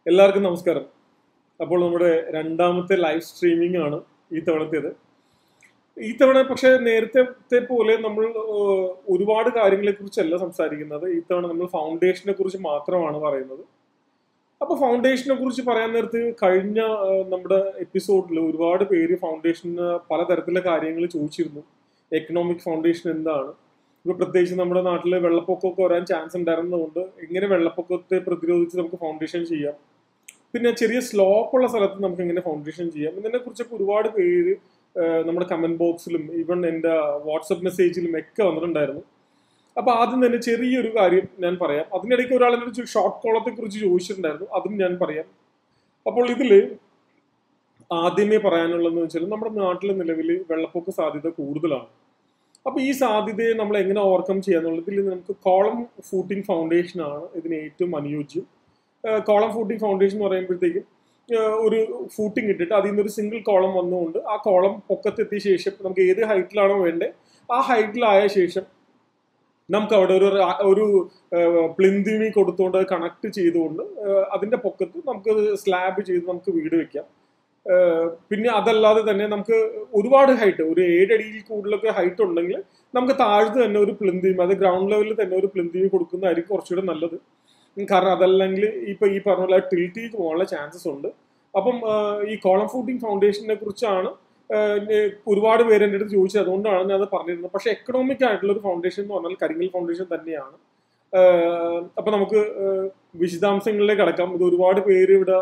എല്ലാവർക്കും നമസ്കാരം അപ്പോൾ നമ്മുടെ രണ്ടാമത്തെ ലൈവ് സ്ട്രീമിംഗ് ആണ് ഈ തവണത്തേത് ഈ തവണ പക്ഷേ നേരത്തെ പോലെ നമ്മൾ ഏഹ്, ഒരുപാട് കാര്യങ്ങളെ കുറിച്ചല്ല സംസാരിക്കുന്നത് ഈ തവണ നമ്മൾ ഫൗണ്ടേഷനെ കുറിച്ച് മാത്രമാണ് പറയുന്നത് അപ്പൊ ഫൗണ്ടേഷനെ കുറിച്ച് പറയാൻ നേരത്ത് കഴിഞ്ഞ ഏഹ്, നമ്മുടെ എപ്പിസോഡിൽ ഒരുപാട് പേര് ഫൗണ്ടേഷന് പലതരത്തിലുള്ള കാര്യങ്ങൾ ചോദിച്ചിരുന്നു എക്കണോമിക് ഫൗണ്ടേഷൻ എന്താണ് ഇപ്പൊ പ്രത്യേകിച്ച് നമ്മുടെ നാട്ടിൽ വെള്ളപ്പൊക്കമൊക്കെ വരാൻ ചാൻസ് ഉണ്ടായിരുന്നതുകൊണ്ട് എങ്ങനെ വെള്ളപ്പൊക്കത്തെ പ്രതിരോധിച്ച് നമുക്ക് ഫൗണ്ടേഷൻ ചെയ്യാം പിന്നെ ചെറിയ സ്ലോപ്പ് ഉള്ള സ്ഥലത്ത് നമുക്ക് എങ്ങനെ ഫൗണ്ടേഷൻ ചെയ്യാം ഇതിനെ കുറിച്ചൊക്കെ ഒരുപാട് പേര് ഏഹ്, നമ്മുടെ കമന്റ് ബോക്സിലും ഈവൻ എൻ്റെ വാട്സപ്പ് മെസ്സേജിലും ഒക്കെ വന്നിട്ടുണ്ടായിരുന്നു അപ്പൊ ആദ്യം തന്നെ ചെറിയൊരു കാര്യം ഞാൻ പറയാം അതിനിടയ്ക്ക് ഒരാൾ എന്നോട് ചോ- ഷോർട്ട് കോളത്തെ കുറിച്ച് ചോദിച്ചിട്ടുണ്ടായിരുന്നു അതും ഞാൻ പറയാം അപ്പോൾ ഇതില് ആദ്യമേ പറയാനുള്ളതെന്ന് വെച്ചാൽ നമ്മുടെ നാട്ടിൽ നിലവിൽ വെള്ളപ്പൊക്ക സാധ്യത കൂടുതലാണ് അപ്പൊ ഈ സാധ്യതയെ നമ്മൾ എങ്ങനെ ഓവർകം ചെയ്യാന്നുള്ളതിൽ നമുക്ക് കോളം ഫൂട്ടിംഗ് ഫൗണ്ടേഷൻ ആണ് ഇതിന് ഏറ്റവും അനുയോജ്യം കോളം ഫൂട്ടിംഗ് ഫൗണ്ടേഷൻ എന്ന് പറയുമ്പോഴത്തേക്കും ഏഹ് ഒരു ഫൂട്ടിംഗ് ഇട്ടിട്ട് അതിൽ നിന്ന് ഒരു സിംഗിൾ കോളം വന്നുകൊണ്ട് ആ കോളം പൊക്കത്തെത്തിയ ശേഷം നമുക്ക് ഏത് ഹൈറ്റിലാണോ വേണ്ടത് ആ ഹൈറ്റിലായ ശേഷം നമുക്ക് അവിടെ ഒരു റാ- ഒരു പ്ലിന്തിമി കൊടുത്തുകൊണ്ട് കണക്ട് ചെയ്തുകൊണ്ട് ഏഹ് അതിന്റെ പൊക്കത്ത് നമുക്ക് സ്ലാബ് ചെയ്ത് നമുക്ക് വീട് വെക്കാം ഏഹ് പിന്നെ അതല്ലാതെ തന്നെ നമുക്ക് ഒരുപാട് ഹൈറ്റ് ഒരു ഏഴടിയിൽ കൂടുതലൊക്കെ ഹൈറ്റ് ഉണ്ടെങ്കിൽ നമുക്ക് താഴത്ത് തന്നെ ഒരു പ്ലിന്തിമി അത് ഗ്രൗണ്ട് ലെവലിൽ തന്നെ ഒരു പ്ലിന്തിമി കൊടുക്കുന്നതായിരിക്കും കുറച്ചുകൂടെ നല്ലത് ഉം കാരണം അതല്ലെങ്കിൽ ഇപ്പൊ ഈ പറഞ്ഞ പോലെ ടിൽറ്റി പോകാനുള്ള ചാൻസസ് ഉണ്ട് അപ്പം ഏഹ് ഈ കോളം ഫുഡിംഗ് ഫൗണ്ടേഷനെ കുറിച്ചാണ് ഏഹ് നെ- ഒരുപാട് പേര് എൻ്റെ അടുത്ത് ചോദിച്ചത് അതുകൊണ്ടാണ് ഞാൻ അത് പറഞ്ഞിരുന്നത് പക്ഷെ എക്കണോമിക് ആയിട്ടുള്ള ഒരു ഫൗണ്ടേഷൻ എന്ന് പറഞ്ഞാൽ കരിങ്കൽ ഫൗണ്ടേഷൻ തന്നെയാണ് ഏഹ് അപ്പൊ നമുക്ക് ഏഹ് വിശദാംശങ്ങളിലേക്ക് കടക്കാം ഇത് ഒരുപാട് പേര് ഇവിടെ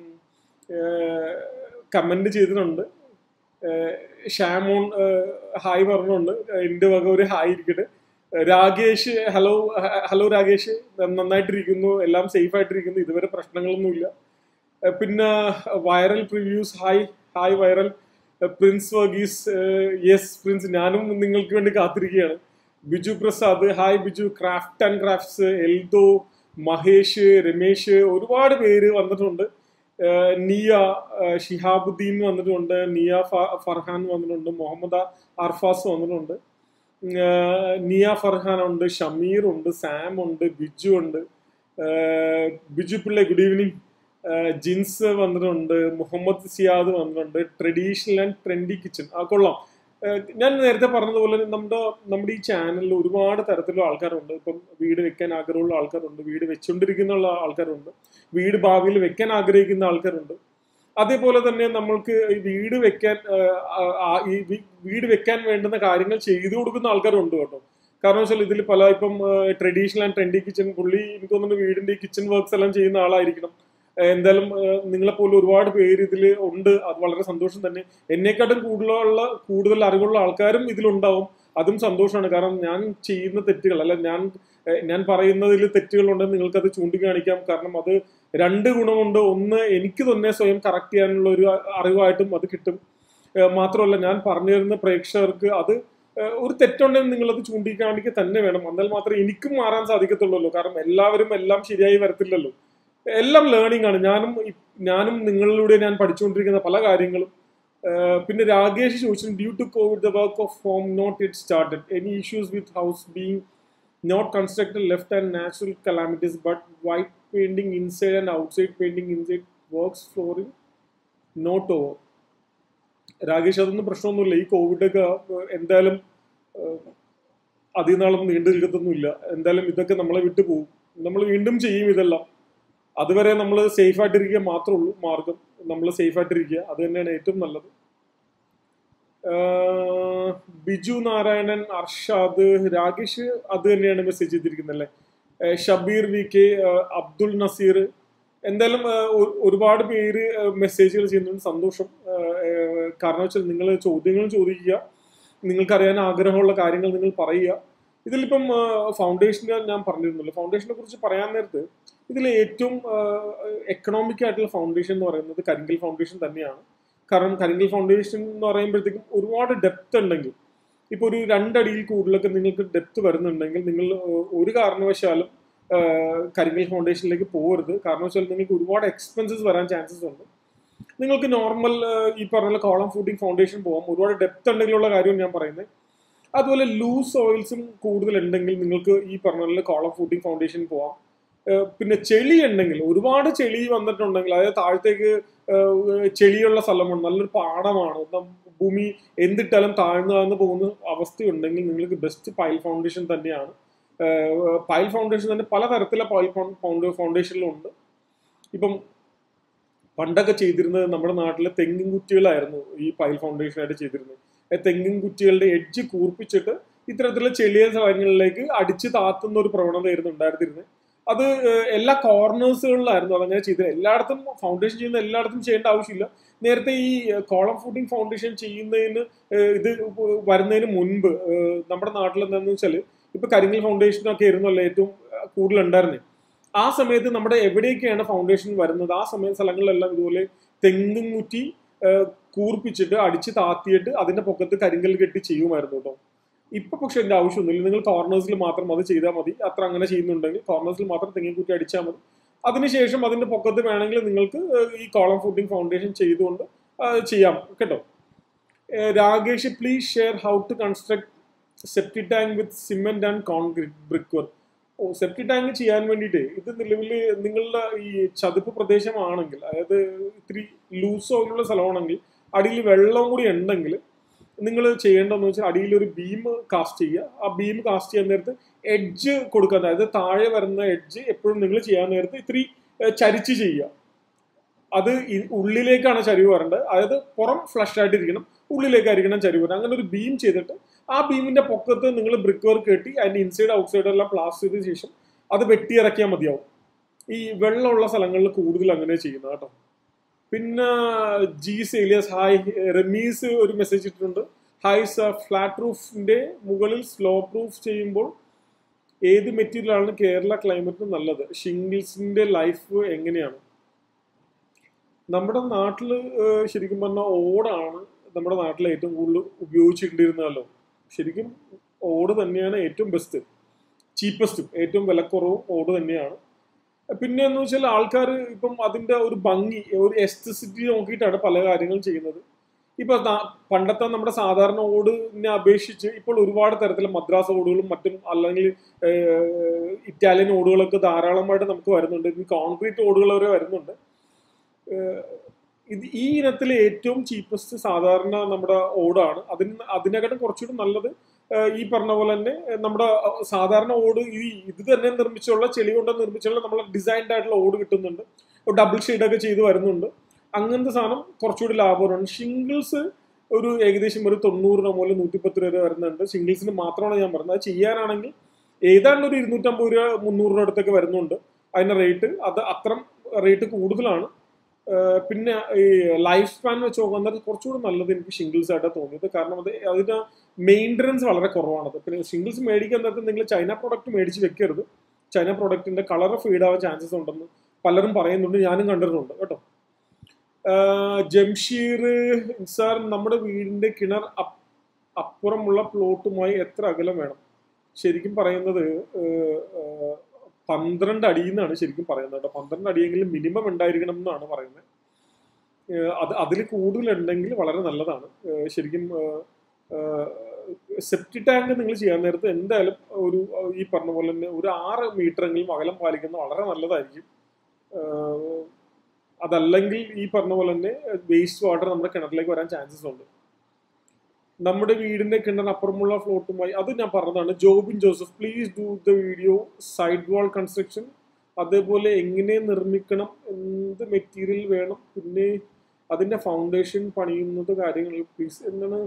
കമന്റ് ചെയ്തിട്ടുണ്ട് ഏഹ് ഷാമോൺ ഏഹ് ഹായ് പറഞ്ഞുണ്ട് എൻ്റെ വക ഒരു ഹായ് ഇരിക്കട്ടെ രാകേഷ് ഹലോ ഹലോ രാകേഷ് നന്നായിട്ടിരിക്കുന്നു എല്ലാം സേഫ് ആയിട്ടിരിക്കുന്നു ഇതുവരെ പ്രശ്നങ്ങളൊന്നുമില്ല ഏഹ് പിന്നെ Viral Previews hi hi Viral Prince Varghese yes Prince ഞാനും നിങ്ങൾക്ക് വേണ്ടി കാത്തിരിക്കുകയാണ് Biju Prasad hi Biju craft and crafts Eldho Mahesh Ramesh ഒരുപാട് പേര് വന്നിട്ടുണ്ട് ഏഹ് നിയ ഏഹ് ഷിഹാബുദ്ദീൻ വന്നിട്ടുണ്ട് നിയ ഫ- ഫർഹാൻ വന്നിട്ടുണ്ട് മുഹമ്മദ് അർഫാസ് വന്നിട്ടുണ്ട് ഏഹ് നിയ ഫർഹാൻ ഉണ്ട് ഷമീർ ഉണ്ട് സാം ഉണ്ട് ബിജു ഉണ്ട് ഏഹ് ബിജു പിള്ളെ ഗുഡ് ഈവനിങ് ഏഹ് ജിൻസ് വന്നിട്ടുണ്ട് മുഹമ്മദ് സിയാദ് വന്നിട്ടുണ്ട് ട്രഡീഷണൽ ആൻഡ് ട്രെൻഡി കിച്ചൺ ആ കൊള്ളാം ഏഹ് ഞാൻ നേരത്തെ പറഞ്ഞതുപോലെ നമ്മുടെ നമ്മുടെ ഈ ചാനലിൽ ഒരുപാട് തരത്തിലുള്ള ആൾക്കാരുണ്ട് ഇപ്പം വീട് വെക്കാൻ ആഗ്രഹമുള്ള ആൾക്കാരുണ്ട് വീട് വെച്ചുകൊണ്ടിരിക്കുന്ന ആൾക്കാരുണ്ട് വീട് ഭാവിയിൽ വെക്കാൻ ആഗ്രഹിക്കുന്ന ആൾക്കാരുണ്ട് അതേപോലെ തന്നെ നമ്മൾക്ക് ഈ വീട് വെക്കാൻ ഏഹ്, ആ- ആ- ഈ വി- വീട് വെക്കാൻ വേണ്ടുന്ന കാര്യങ്ങൾ ചെയ്തു കൊടുക്കുന്ന ആൾക്കാരുണ്ട് കേട്ടോ കാരണം വെച്ചാൽ ഇതിൽ പല ഇപ്പം ട്രഡീഷണൽ ആൻഡ് ട്രെൻഡി കിച്ചൺ പുള്ളി എനിക്ക് തോന്നുന്നു വീടിന്റെ ഈ കിച്ചൺ വർക്ക്സ് എല്ലാം ചെയ്യുന്ന ആളായിരിക്കണം ഏഹ് എന്തായാലും നിങ്ങളെ പോലെ ഒരുപാട് പേര് ഇതിൽ ഉണ്ട് അത് വളരെ സന്തോഷം തന്നെ എന്നെക്കാട്ടും കൂടുതലുള്ള കൂടുതൽ അറിവുള്ള ആൾക്കാരും ഇതിലുണ്ടാവും അതും സന്തോഷമാണ് കാരണം ഞാൻ ചെയ്യുന്ന തെറ്റുകൾ അല്ല ഞാൻ ഏഹ് ഞാൻ പറയുന്നതിൽ തെറ്റുകളുണ്ടെന്ന് നിങ്ങൾക്കത് ചൂണ്ടിക്കാണിക്കാം കാരണം അത് രണ്ട് ഗുണമുണ്ട് ഒന്ന് എനിക്ക് തന്നെ സ്വയം കറക്റ്റ് ചെയ്യാനുള്ള ഒരു അറിവായിട്ടും അത് കിട്ടും ഏഹ് മാത്രമല്ല ഞാൻ പറഞ്ഞു തരുന്ന പ്രേക്ഷകർക്ക് അത് ഏഹ് ഒരു തെറ്റുണ്ടെങ്കിൽ നിങ്ങളത് ചൂണ്ടിക്കാണിക്കുക തന്നെ വേണം എന്നാൽ മാത്രമേ എനിക്കും മാറാൻ സാധിക്കത്തുള്ളൂ കാരണം എല്ലാവരും എല്ലാം ശരിയായി വരത്തില്ലല്ലോ എല്ലാം ലേണിംഗ് ആണ് ഞാനും ഇ- ഞാനും നിങ്ങളിലൂടെ ഞാൻ പഠിച്ചുകൊണ്ടിരിക്കുന്ന പല കാര്യങ്ങളും ഏഹ് പിന്നെ രാകേഷ് ചോദിച്ചു due to COVID the work of home not it started any issues with house being not constructed left and natural calamities but white painting inside and outside painting inside works flooring not over Rakesh അതൊന്നും പ്രശ്നമൊന്നുമില്ല ഈ കോവിഡൊക്കെ എന്തായാലും ഏഹ്, അധികം നാളൊന്നും നീണ്ടു നിൽക്കത്തൊന്നുമില്ല എന്തായാലും ഇതൊക്കെ നമ്മളെ വിട്ടു പോകും നമ്മൾ വീണ്ടും ചെയ്യും ഇതെല്ലാം അതുവരെ നമ്മൾ സേഫ് ആയിട്ടിരിക്കുക മാത്രമേ ഉള്ളൂ മാർഗം നമ്മൾ സേഫ് ആയിട്ടിരിക്കുക അത് തന്നെയാണ് ഏറ്റവും നല്ലത് ആഹ് ബിജു നാരായണൻ അർഷാദ് രാകേഷ് അത് തന്നെയാണ് മെസ്സേജ് ചെയ്തിരിക്കുന്നത് അല്ലേ ആഹ് ഷബീർ വി കെ ആഹ് അബ്ദുൾ നസീർ എന്തായാലും ആഹ് ഒ- ഒരുപാട് പേര് മെസ്സേജുകൾ ചെയ്യുന്നുണ്ട് സന്തോഷം ആഹ് ആഹ് കാരണം വെച്ചാൽ നിങ്ങൾ ചോദ്യങ്ങൾ ചോദിക്കുക നിങ്ങൾക്കറിയാൻ ആഗ്രഹമുള്ള കാര്യങ്ങൾ നിങ്ങൾ പറയുക ഇതിലിപ്പം ഫൗണ്ടേഷന് ഞാൻ പറഞ്ഞിരുന്നല്ലോ ഫൗണ്ടേഷനെ കുറിച്ച് പറയാൻ നേരത്ത് ഇതിൽ ഏറ്റവും എക്കണോമിക് ആയിട്ടുള്ള ഫൗണ്ടേഷൻ എന്ന് പറയുന്നത് കരിങ്കൽ ഫൗണ്ടേഷൻ തന്നെയാണ് കാരണം കരിങ്കൽ ഫൗണ്ടേഷൻ എന്ന് പറയുമ്പോഴത്തേക്കും ഒരുപാട് ഡെപ്ത് ഉണ്ടെങ്കിൽ ഇപ്പോൾ ഒരു രണ്ടടിയിൽ കൂടുതലൊക്കെ നിങ്ങൾക്ക് ഡെപ്ത് വരുന്നുണ്ടെങ്കിൽ നിങ്ങൾ ഏഹ്, ഒരു കാരണവശാലും ഏഹ്, കരിങ്കൽ ഫൗണ്ടേഷനിലേക്ക് പോകരുത് കാരണം വെച്ചാൽ നിങ്ങൾക്ക് ഒരുപാട് എക്സ്പെൻസസ് വരാൻ ചാൻസസ് ഉണ്ട് നിങ്ങൾക്ക് നോർമൽ ഈ പറഞ്ഞ കോളം ഫുഡിങ് ഫൗണ്ടേഷൻ പോകാം ഒരുപാട് ഡെപ്ത് ഉണ്ടെങ്കിലുള്ള കാര്യം ഞാൻ പറയുന്നത് അതുപോലെ ലൂസ് ഓയിൽസും കൂടുതൽ ഉണ്ടെങ്കിൽ നിങ്ങൾക്ക് ഈ പറഞ്ഞ പോലെ കോളം ഫുഡിങ് ഫൗണ്ടേഷൻ പോവാം ഏഹ് പിന്നെ ചെളി ഉണ്ടെങ്കിൽ ഒരുപാട് ചെളി വന്നിട്ടുണ്ടെങ്കിൽ അതായത് താഴത്തേക്ക് ഏഹ് ചെളിയുള്ള സ്ഥലമാണ് നല്ലൊരു പാടമാണ് നം- ഭൂമി എന്തിട്ടാലും താഴ്ന്നു താഴ്ന്നു പോകുന്ന അവസ്ഥയുണ്ടെങ്കിൽ നിങ്ങൾക്ക് ബെസ്റ്റ് പൈൽ ഫൗണ്ടേഷൻ തന്നെയാണ് ഏഹ് പൈൽ ഫൗണ്ടേഷൻ തന്നെ പലതരത്തിലെ പൈൽ ഫൗണ്ട് ഫൗണ്ടേഷനിലുണ്ട് ഇപ്പം പണ്ടൊക്കെ ചെയ്തിരുന്നത് നമ്മുടെ നാട്ടിലെ തെങ്ങിൻ കുറ്റികളായിരുന്നു ഈ പൈൽ ഫൗണ്ടേഷനായിട്ട് ചെയ്തിരുന്നത് ഈ തെങ്ങിൻ കുറ്റികളുടെ എഡ്ജ് കൂർപ്പിച്ചിട്ട് ഇത്തരത്തിലുള്ള ചെളിയ സ്ഥലങ്ങളിലേക്ക് അടിച്ച് താത്തുന്ന ഒരു പ്രവണതയായിരുന്നു ഉണ്ടായിരുന്നിരുന്നത് അത് ഏഹ്, എല്ലാ കോർണേഴ്സുകളിലായിരുന്നു അതങ്ങനെ ചെയ്തത് എല്ലായിടത്തും ഫൗണ്ടേഷൻ ചെയ്യുന്ന എല്ലായിടത്തും ചെയ്യേണ്ട ആവശ്യമില്ല നേരത്തെ ഈ കോളം ഫുഡിങ് ഫൗണ്ടേഷൻ ചെയ്യുന്നതിന് ഏഹ്, ഇത് വരുന്നതിന് മുൻപ് ഏഹ്, നമ്മുടെ നാട്ടിൽ എന്താണെന്ന് വെച്ചാൽ ഇപ്പൊ കരിങ്കൽ ഫൗണ്ടേഷൻ ഒക്കെ ആയിരുന്നല്ലോ ഏറ്റവും ഏഹ്, കൂടുതൽ ഉണ്ടായിരുന്നത് ആ സമയത്ത് നമ്മുടെ എവിടെയൊക്കെയാണ് ഫൗണ്ടേഷൻ വരുന്നത് ആ സമയ സ്ഥലങ്ങളിലെല്ലാം ഇതുപോലെ തെങ്ങും കുറ്റി ഏഹ്, കൂർപ്പിച്ചിട്ട് അടിച്ച് താത്തിയിട്ട് അതിന്റെ പൊക്കത്ത് കരിങ്കൽ കെട്ടി ചെയ്യുമായിരുന്നു കേട്ടോ ഇപ്പൊ പക്ഷെ എന്റെ ആവശ്യമൊന്നുമില്ല നിങ്ങൾ കോർണേഴ്സിൽ മാത്രം അത് ചെയ്താൽ മതി അത്ര അങ്ങനെ ചെയ്യുന്നുണ്ടെങ്കിൽ കോർണേഴ്സിൽ മാത്രം തെങ്ങിൻ കുറ്റി അടിച്ചാൽ മതി അതിനുശേഷം അതിന്റെ പൊക്കത്ത് വേണമെങ്കിൽ നിങ്ങൾക്ക് ഏഹ്, ഈ കോളം ഫുഡിങ് ഫൗണ്ടേഷൻ ചെയ്തുകൊണ്ട് ഏഹ്, ചെയ്യാം കേട്ടോ ഏഹ്, Rakesh please share how to construct septic tank with cement and concrete brick work ഓ സെപ്റ്റി ടാങ്ക് ചെയ്യാൻ വേണ്ടിയിട്ട് ഇത് നിലവിൽ നിങ്ങളുടെ ഈ ചതുപ്പ് പ്രദേശമാണെങ്കിൽ അതായത് ഇത്തിരി ലൂസ് ഓയിലുള്ള സ്ഥലമാണെങ്കിൽ അടിയിൽ വെള്ളം കൂടി ഉണ്ടെങ്കിൽ നിങ്ങൾ ചെയ്യേണ്ടതെന്ന് വെച്ചാൽ അടിയിൽ ഒരു ബീം കാസ്റ്റ് ചെയ്യുക ആ ബീം കാസ്റ്റ് ചെയ്യാൻ നേരത്ത് എഡ്ജ് കൊടുക്കുക അതായത് താഴെ വരുന്ന എഡ്ജ് എപ്പോഴും നിങ്ങൾ ചെയ്യാൻ നേരത്ത് ഇത്തിരി ഏഹ്, ചരിച്ച് ചെയ്യുക അത് ഈ- ഉള്ളിലേക്കാണ് ചരിവ് വരേണ്ടത് അതായത് പുറം ഫ്ലഷ് ആയിട്ടിരിക്കണം ഉള്ളിലേക്കായിരിക്കണം ചരിവ് വരണം അങ്ങനെ ഒരു ബീം ചെയ്തിട്ട് ആ ബീമിന്റെ പൊക്കത്ത് നിങ്ങൾ ബ്രിക്ക് വർക്ക് കെട്ടി അതിന്റെ ഇൻസൈഡ് ഔട്ട്സൈഡ് എല്ലാം പ്ലാസ് ചെയ്തതിനു ശേഷം അത് വെട്ടിയിറക്കിയാൽ മതിയാവും ഈ വെള്ളമുള്ള സ്ഥലങ്ങളിൽ കൂടുതൽ അങ്ങനെ ചെയ്യുന്നത് കേട്ടോ പിന്നെ ജി സേലിയസ് ഹായ് റമീസ് ഒരു മെസ്സേജ് ഇട്ടിട്ടുണ്ട് ഹായ് സർ ഫ്ലാറ്റ് റൂഫിന്റെ മുകളിൽ സ്ലോ പ്രൂഫ് ചെയ്യുമ്പോൾ ഏത് മെറ്റീരിയൽ ആണ് കേരള ക്ലൈമറ്റിന് നല്ലത് ഷിംഗിൾസിന്റെ ലൈഫ് എങ്ങനെയാണ് നമ്മുടെ നാട്ടിൽ ശരിക്കും പറഞ്ഞാൽ ഓടാണ് നമ്മുടെ നാട്ടിൽ ഏറ്റവും കൂടുതൽ ഉപയോഗിച്ചിട്ടുണ്ടിരുന്നല്ലോ ശരിക്കും ഓട് തന്നെയാണ് ഏറ്റവും ബെസ്റ്റ് ചീപ്പസ്റ്റും ഏറ്റവും വിലക്കുറവും ഓട് തന്നെയാണ് പിന്നെ എന്ന് വെച്ചാൽ ആൾക്കാർ ഇപ്പം അതിന്റെ ഒരു ഭംഗി ഒരു എസ്തസിറ്റി നോക്കിയിട്ടാണ് പല കാര്യങ്ങളും ചെയ്യുന്നത് ഇപ്പൊ ദാ- പണ്ടത്തെ നമ്മുടെ സാധാരണ ഓടിനെ അപേക്ഷിച്ച് ഇപ്പോൾ ഒരുപാട് തരത്തിലുള്ള മദ്രാസ് ഓടുകളും മറ്റും അല്ലെങ്കിൽ ഏഹ്, ഇറ്റാലിയൻ ഓടുകളൊക്കെ ധാരാളമായിട്ട് നമുക്ക് വരുന്നുണ്ട് ഇനി കോൺക്രീറ്റ് ഓടുകൾ വരെ വരുന്നുണ്ട് ഏഹ്, ഇത് ഈ ഇനത്തിലെ ഏറ്റവും ചീപ്പസ്റ്റ് സാധാരണ നമ്മുടെ ഓടാണ് അതിന് അതിനെക്കാട്ടും കുറച്ചുകൂടി നല്ലത് ഏഹ്, ഈ പറഞ്ഞ പോലെ തന്നെ ഏഹ്, നമ്മുടെ അഹ്, സാധാരണ ഓട് ഈ ഇത് തന്നെ നിർമ്മിച്ചുള്ള ചെളി കൊണ്ട് നിർമ്മിച്ചുള്ള നമ്മളെ ഡിസൈൻഡ് ആയിട്ടുള്ള ഓട് കിട്ടുന്നുണ്ട് ഡബിൾ ഒക്കെ ചെയ്ത് വരുന്നുണ്ട് അങ്ങനത്തെ സാധനം കുറച്ചുകൂടി ലാഭകരമാണ് ഷിംഗിൾസ് ഒരു ഏകദേശം ഒരു തൊണ്ണൂറ് രൂപ മുതൽ നൂറ്റിപ്പത്ത് രൂപ വരെ വരുന്നുണ്ട് സിംഗിൾസിന് മാത്രമാണ് ഞാൻ പറഞ്ഞത് അത് ചെയ്യാനാണെങ്കിൽ ഏതാണ്ട് ഒരു ഇരുന്നൂറ്റമ്പത് രൂപ മുന്നൂറ് രൂപ അടുത്തൊക്കെ വരുന്നുണ്ട് അതിന്റെ റേറ്റ് അത് അത്രം റേറ്റ് കൂടുതലാണ് ഏഹ് പിന്നെ ഈ ലൈഫ് സ്പാൻ വെച്ച് നോക്കുന്നത് കുറച്ചുകൂടി നല്ലത് എനിക്ക് ഷിംഗിൾസ് ആയിട്ട് തോന്നിയത് കാരണം അത് അതിന്റെ മെയിൻ്റനൻസ് വളരെ കുറവാണത് പിന്നെ ഷിംഗിൾസ് മേടിക്കാൻ നേരത്തെ നിങ്ങൾ ചൈന പ്രോഡക്റ്റ് മേടിച്ച് വെക്കരുത് ചൈന പ്രോഡക്റ്റിന്റെ കളർ ഫീഡ് ആവാൻ ചാൻസസ് ഉണ്ടെന്ന് പലരും പറയുന്നുണ്ട് ഞാനും കണ്ടിട്ടുണ്ട് കേട്ടോ ആഹ് ജംഷീർ സാർ നമ്മുടെ വീടിന്റെ കിണർ അപ്പ്- അപ്പുറമുള്ള പ്ലോട്ടുമായി എത്ര അകലം വേണം ശരിക്കും പറയുന്നത് ഏഹ്, ഏഹ്, പന്ത്രണ്ട് അടിയിൽ നിന്നാണ് ശരിക്കും പറയുന്നത് കേട്ടോ പന്ത്രണ്ട് അടിയെങ്കിലും മിനിമം ഉണ്ടായിരിക്കണം എന്നാണ് പറയുന്നത് ഏഹ്, അത് അതിൽ കൂടുതലുണ്ടെങ്കിൽ വളരെ നല്ലതാണ് ഏഹ്, ശരിക്കും സെപ്റ്റി ടാങ്ക് നിങ്ങൾ ചെയ്യാൻ നേരത്ത് എന്തായാലും ഒരു ഏഹ്, ഈ പറഞ്ഞ പോലെ തന്നെ ഒരു ആറ് മീറ്ററെങ്കിലും അകലം പാലിക്കുന്നത് വളരെ നല്ലതായിരിക്കും ഏഹ്, അതല്ലെങ്കിൽ ഈ പറഞ്ഞ പോലെ തന്നെ വേസ്റ്റ് വാട്ടർ നമ്മുടെ കിണറിലേക്ക് വരാൻ ചാൻസസ് ഉണ്ട് നമ്മുടെ വീടിന്റെ കിണർ അപ്പുറമുള്ള ഫ്ലോട്ടുമായി അത് ഞാൻ പറഞ്ഞതാണ് Jobin Joseph please do the video side wall construction അതേപോലെ എങ്ങനെ നിർമ്മിക്കണം എന്ത് മെറ്റീരിയൽ വേണം പിന്നെ അതിന്റെ ഫൗണ്ടേഷൻ പണിയുന്നത് കാര്യങ്ങൾ പ്ലീസ് എന്താണ്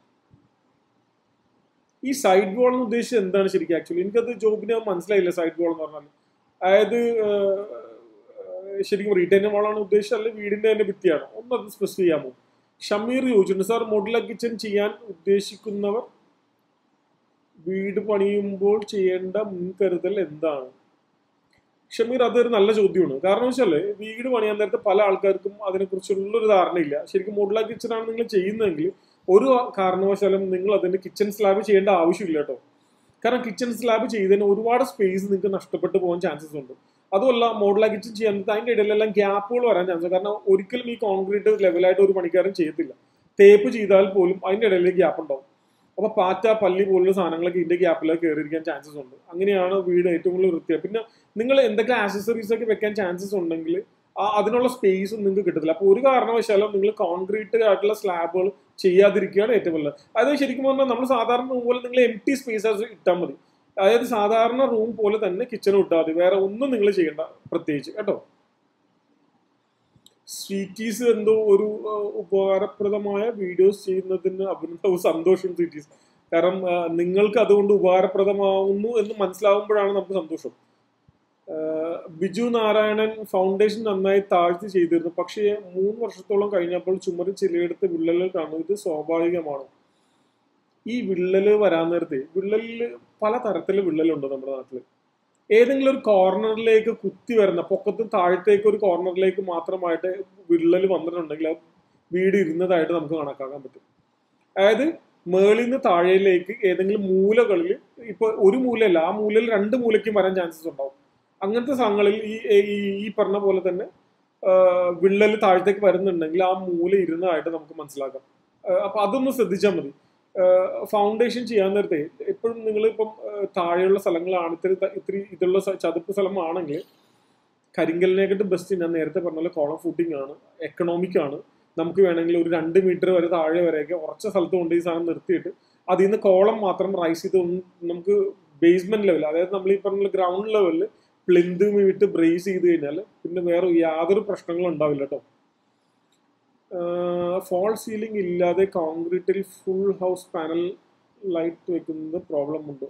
ഈ സൈഡ് വാൾ എന്ന് ഉദ്ദേശിച്ചത് എന്താണ് ശരിക്കും ആക്ച്വലി എനിക്കത് ജോബിന് മനസ്സിലായില്ല സൈഡ് വാൾ എന്ന് പറഞ്ഞാൽ അതായത് ഏഹ്, ഏഹ്, ശരിക്കും റീറ്റൈൻ വാളാണ് ഉദ്ദേശിച്ചത് അല്ലെങ്കിൽ വീടിന്റെ തന്നെ ഭിത്തിയാണോ ഒന്നത് സ്പെസിഫൈ ചെയ്യാമോ ഷമീർ ചോദിച്ചിട്ടുണ്ട് സാർ മോഡുലർ കിച്ചൺ ചെയ്യാൻ ഉദ്ദേശിക്കുന്നവർ വീട് പണിയുമ്പോൾ ചെയ്യേണ്ട മുൻകരുതൽ എന്താണ് ഷമീർ അതൊരു നല്ല ചോദ്യമാണ് കാരണം വെച്ചാല് വീട് പണിയാൻ നേരത്തെ പല ആൾക്കാർക്കും അതിനെക്കുറിച്ചുള്ള ഒരു ധാരണയില്ല ശരിക്കും മോഡുലർ കിച്ചൺ ആണ് നിങ്ങൾ ചെയ്യുന്നതെങ്കിൽ ഒരു കാരണവശാലും നിങ്ങൾ അതിന്റെ കിച്ചൺ സ്ലാബ് ചെയ്യേണ്ട ആവശ്യമില്ല കേട്ടോ കാരണം കിച്ചൺ സ്ലാബ് ചെയ്തതിന് ഒരുപാട് സ്പേസ് നിങ്ങൾക്ക് നഷ്ടപ്പെട്ടു പോകാൻ ചാൻസസ് ഉണ്ട് അതുമല്ല മോഡുലാർ കിച്ചൺ ചെയ്യാൻ നേരത്ത് അതിന്റെ ഇടയിലെല്ലാം ഗ്യാപ്പുകൾ വരാൻ ചാൻസ് കാരണം ഒരിക്കലും ഈ കോൺക്രീറ്റ് ലെവലായിട്ട് ഒരു പണിക്കാരൻ ചെയ്യത്തില്ല തേപ്പ് ചെയ്താൽ പോലും അതിന്റെ ഇടയിൽ ഗ്യാപ്പ് ഉണ്ടാവും അപ്പൊ പാറ്റ പല്ലി പോലുള്ള സാധനങ്ങളൊക്കെ ഇതിന്റെ ഗ്യാപ്പിലൊക്കെ കയറിയിരിക്കാൻ ചാൻസസ് ഉണ്ട് അങ്ങനെയാണ് വീട് ഏറ്റവും കൂടുതൽ വൃത്തിയാണ് പിന്നെ നിങ്ങൾ എന്തൊക്കെ ആക്സസറീസ് ഒക്കെ വെക്കാൻ ചാൻസസ് ഉണ്ടെങ്കിൽ ആ അതിനുള്ള സ്പേസും നിങ്ങൾക്ക് കിട്ടത്തില്ല അപ്പോൾ ഒരു കാരണവശാലും നിങ്ങൾ കോൺക്രീറ്റ് ആയിട്ടുള്ള സ്ലാബുകൾ ചെയ്യാതിരിക്കുകയാണ് ഏറ്റവും നല്ലത് അതായത് ശരിക്കും പറഞ്ഞാൽ നമ്മൾ സാധാരണ റൂം പോലെ നിങ്ങൾ എം ടി സ്പേസസ് ഇട്ടാൽ മതി അതായത് സാധാരണ റൂം പോലെ തന്നെ കിച്ചൺ ഇട്ടാൽ മതി വേറെ ഒന്നും നിങ്ങൾ ചെയ്യേണ്ട പ്രത്യേകിച്ച് കേട്ടോ സ്വീറ്റീസ് എന്തോ ഒരു ഏഹ്, ഉപകാരപ്രദമായ വീഡിയോസ് ചെയ്യുന്നതിന് അഭിനന്ദവും സന്തോഷം സ്വീറ്റീസ് കാരണം ഏഹ്, നിങ്ങൾക്ക് അതുകൊണ്ട് ഉപകാരപ്രദമാവുന്നു എന്ന് മനസ്സിലാവുമ്പോഴാണ് നമുക്ക് സന്തോഷം ഏഹ്, ബിജു നാരായണൻ ഫൗണ്ടേഷൻ നന്നായി താഴ്ത്തി ചെയ്തിരുന്നു പക്ഷേ മൂന്ന് വർഷത്തോളം കഴിഞ്ഞപ്പോൾ ചുമരിൽ ചിലയിടത്ത് വിള്ളലുകൾ കാണുന്നു ഇത് സ്വാഭാവികമാണ് ഈ വിള്ളല് വരാൻ നേരത്തെ വിള്ളലിൽ പല തരത്തിലുള്ള വിള്ളലുണ്ട് നമ്മുടെ നാട്ടിൽ ഏതെങ്കിലും ഒരു കോർണറിലേക്ക് കുത്തി വരുന്ന പൊക്കത്തും താഴത്തേക്ക് ഒരു കോർണറിലേക്ക് മാത്രമായിട്ട് വിള്ളൽ വന്നിട്ടുണ്ടെങ്കിൽ അത് വീട് ഇരുന്നതായിട്ട് നമുക്ക് കണക്കാക്കാൻ പറ്റും അതായത് മേളിൽ നിന്ന് താഴേലേക്ക് ഏതെങ്കിലും മൂലകളിൽ ഇപ്പൊ ഒരു മൂലയല്ല ആ മൂലയിൽ രണ്ട് മൂലയ്ക്കും വരാൻ ചാൻസസ് ഉണ്ടാവും അങ്ങനത്തെ സ്ഥലങ്ങളിൽ ഈ ഈ- ഈ പറഞ്ഞ പോലെ തന്നെ വിള്ളൽ താഴത്തേക്ക് വരുന്നുണ്ടെങ്കിൽ ആ മൂല ഇരുന്നതായിട്ട് നമുക്ക് മനസ്സിലാക്കാം ആ, അപ്പൊ അതൊന്ന് ശ്രദ്ധിച്ചാൽ മതി ഫൗണ്ടേഷൻ ചെയ്യാൻ നേരത്തെ എപ്പോഴും നിങ്ങൾ ഇപ്പം ആ, താഴെയുള്ള സ്ഥലങ്ങളാണ് ഇത്തിരി ത- ഇത്തിരി ഇതുള്ള സ്ഥ- ചതുപ്പ് സ്ഥലമാണെങ്കിൽ കരിങ്കലിനെക്കാട്ട് ബെസ്റ്റ് ഞാൻ നേരത്തെ പറഞ്ഞ പോലെ കോളം ഫുഡിങ് ആണ് എക്കണോമിക് ആണ് നമുക്ക് വേണമെങ്കിൽ ഒരു രണ്ട് മീറ്റർ വരെ താഴെ വരെയൊക്കെ ഉറച്ച സ്ഥലത്ത് കൊണ്ട് ഈ സാധനം നിർത്തിയിട്ട് അതിൽ നിന്ന് കോളം മാത്രം റൈസ് ചെയ്ത് ഒന്ന് നമുക്ക് ബേസ്മെന്റ് ലെവൽ അതായത് നമ്മൾ ഈ പറഞ്ഞ ഗ്രൗണ്ട് ലെവലിൽ പ്ലിന്ത് വിട്ട് ബ്രേസ് ചെയ്ത് കഴിഞ്ഞാൽ പിന്നെ വേറെ യാതൊരു പ്രശ്നങ്ങളും ഉണ്ടാവില്ല കേട്ടോ ഫോൾ സീലിംഗ് ഇല്ലാതെ കോൺക്രീറ്റിൽ ഫുൾ ഹൗസ് പാനൽ ലൈറ്റ് വെക്കുന്നത് പ്രോബ്ലം ഉണ്ടോ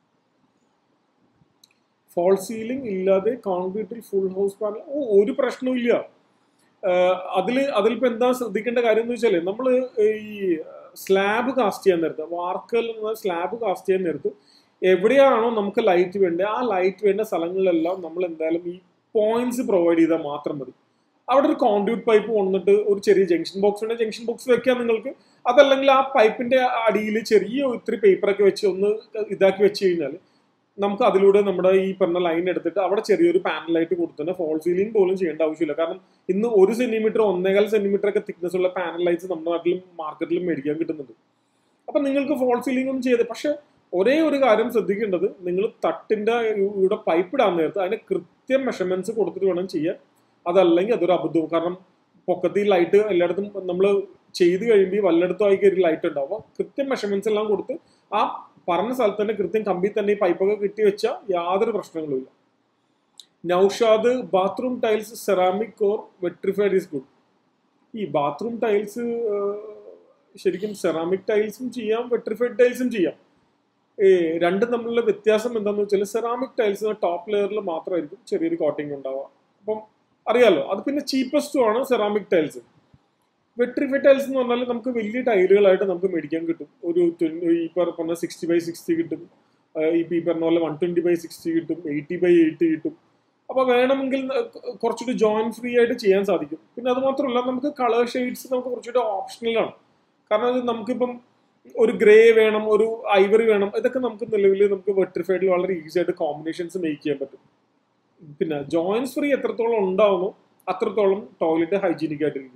ഫോൾ സീലിംഗ് ഇല്ലാതെ കോൺക്രീറ്റിൽ ഫുൾ ഹൗസ് പാനൽ ഓ ഒരു പ്രശ്നവും ഇല്ല അതിൽ അതിലിപ്പോ എന്താ ശ്രദ്ധിക്കേണ്ട കാര്യം എന്ന് വെച്ചാല് നമ്മൾ ഈ സ്ലാബ് കാസ്റ്റ് ചെയ്യാൻ നേരത്ത് വാർക്കൽ സ്ലാബ് കാസ്റ്റ് ചെയ്യാൻ നേരത്ത് എവിടെയാണോ നമുക്ക് ലൈറ്റ് വേണ്ടത് ആ ലൈറ്റ് വേണ്ട സ്ഥലങ്ങളിലെല്ലാം നമ്മൾ എന്തായാലും ഈ പോയിന്റ്സ് പ്രൊവൈഡ് ചെയ്താൽ മാത്രം മതി അവിടെ ഒരു കോൺഡ്യൂട്ട് പൈപ്പ് വന്നിട്ട് ഒരു ചെറിയ ജംഗ്ഷൻ ബോക്സ് ഉണ്ട് ജംഗ്ഷൻ ബോക്സ് വെക്കാം നിങ്ങൾക്ക് അതല്ലെങ്കിൽ ആ പൈപ്പിന്റെ അടിയിൽ ചെറിയ ഇത്തിരി പേപ്പറൊക്കെ വെച്ച് ഒന്ന് ഇതാക്കി വെച്ച് കഴിഞ്ഞാൽ നമുക്ക് അതിലൂടെ നമ്മുടെ ഈ പറഞ്ഞ ലൈൻ എടുത്തിട്ട് അവിടെ ചെറിയൊരു പാനലായിട്ട് കൊടുത്തിട്ട് ഫോൾ സീലിംഗ് പോലും ചെയ്യേണ്ട ആവശ്യമില്ല കാരണം ഇന്ന് ഒരു സെന്റിമീറ്റർ ഒന്നേകാൽ സെന്റിമീറ്റർ ഒക്കെ തിക്നെസ് ഉള്ള പാനൽ ലൈറ്റ്സ് നമ്മുടെ നാട്ടിലും മാർക്കറ്റിലും മേടിക്കാൻ കിട്ടുന്നുണ്ട് അപ്പൊ നിങ്ങൾക്ക് ഫോൾ സീലിംഗ് ഒന്നും ചെയ്ത് പക്ഷെ ഒരേ ഒരു കാര്യം ശ്രദ്ധിക്കേണ്ടത് നിങ്ങൾ തട്ടിന്റെ ഇവിടെ പൈപ്പ് ഇടാൻ നേരത്ത് അതിന് കൃത്യം മെഷർമെന്റ്സ് കൊടുത്തിട്ട് വേണം ചെയ്യാൻ അതല്ലെങ്കിൽ അതൊരു അബദ്ധവും കാരണം പൊക്കത്തിൽ ലൈറ്റ് എല്ലായിടത്തും നമ്മൾ ചെയ്ത് കഴിയുമ്പോൾ വല്ലയിടത്തും ആയി കയറി ലൈറ്റ് ഉണ്ടാവും അപ്പോൾ കൃത്യം മെഷർമെന്റ്സ് എല്ലാം കൊടുത്ത് ആ പറഞ്ഞ സ്ഥലത്ത് തന്നെ കൃത്യം കമ്പി തന്നെ ഈ പൈപ്പൊക്കെ കിട്ടി വെച്ചാൽ യാതൊരു പ്രശ്നങ്ങളും ഇല്ല Naushad bathroom tiles ceramic or vitrified is good ഈ ബാത്റൂം ടൈൽസ് ശരിക്കും സെറാമിക് ടൈൽസും ചെയ്യാം വെട്രിഫൈഡ് ടൈൽസും ചെയ്യാം ഏ, രണ്ടും തമ്മിലുള്ള വ്യത്യാസം എന്താണെന്ന് വെച്ചാൽ സെറാമിക് ടൈൽസ് ടോപ്പ് ലെയറിൽ മാത്രമായിരിക്കും ചെറിയൊരു കോട്ടിങ് ഉണ്ടാവുക അപ്പം അറിയാലോ അത് പിന്നെ ചീപ്പസ്റ്റും ആണ് സെറാമിക് ടൈൽസ് വെട്രിഫൈഡ് ടൈൽസ് എന്ന് പറഞ്ഞാൽ നമുക്ക് വലിയ ടൈലുകളായിട്ട് നമുക്ക് മേടിക്കാൻ കിട്ടും ഒരു 20 ഈ പറ- പറഞ്ഞ സിക്സ്റ്റി ബൈ സിക്സ്റ്റി കിട്ടും ആ, ഈ ഈ പറഞ്ഞ പോലെ വൺ ട്വന്റി ബൈ സിക്സ്റ്റി കിട്ടും എയ്റ്റി ബൈ എയ്റ്റി കിട്ടും അപ്പൊ വേണമെങ്കിൽ ന- കുറച്ചുകൂടി ജോയിൻ ഫ്രീ ആയിട്ട് ചെയ്യാൻ സാധിക്കും പിന്നെ അത് മാത്രമല്ല നമുക്ക് കളർ ഷെയ്ഡ്സ് നമുക്ക് കുറച്ചുകൂടി ഓപ്ഷണലാണ് കാരണം ഇത് നമുക്കിപ്പം ഒരു ഗ്രേ വേണം ഒരു ഐവറി വേണം ഇതൊക്കെ നമുക്ക് നിലവിൽ നമുക്ക് വെട്രിഫൈഡിൽ വളരെ ഈസി ആയിട്ട് കോമ്പിനേഷൻസ് മേക്ക് ചെയ്യാൻ പറ്റും പിന്നെ ജോയിൻസ് ഫ്രീ എത്രത്തോളം ഉണ്ടാവുന്നു അത്രത്തോളം ടോയ്ലറ്റ് ഹൈജീനിക് ആയിട്ടിരിക്കും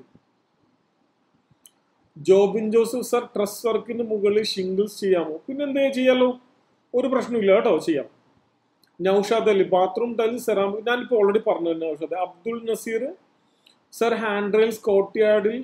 ജോബിൻ ജോസഫ് സർ ട്രസ് വർക്കിന് മുകളിൽ ഷിംഗിൾസ് ചെയ്യാമോ പിന്നെ എന്താ ചെയ്യാലോ ഒരു പ്രശ്നമില്ല കേട്ടോ ചെയ്യാം Naushad Ali bathroom tiles ceramic ഞാനിപ്പോൾ ഓൾറെഡി പറഞ്ഞു Naushad Abdul Naseer sir hand rails കോർട്ട്യാർഡിൽ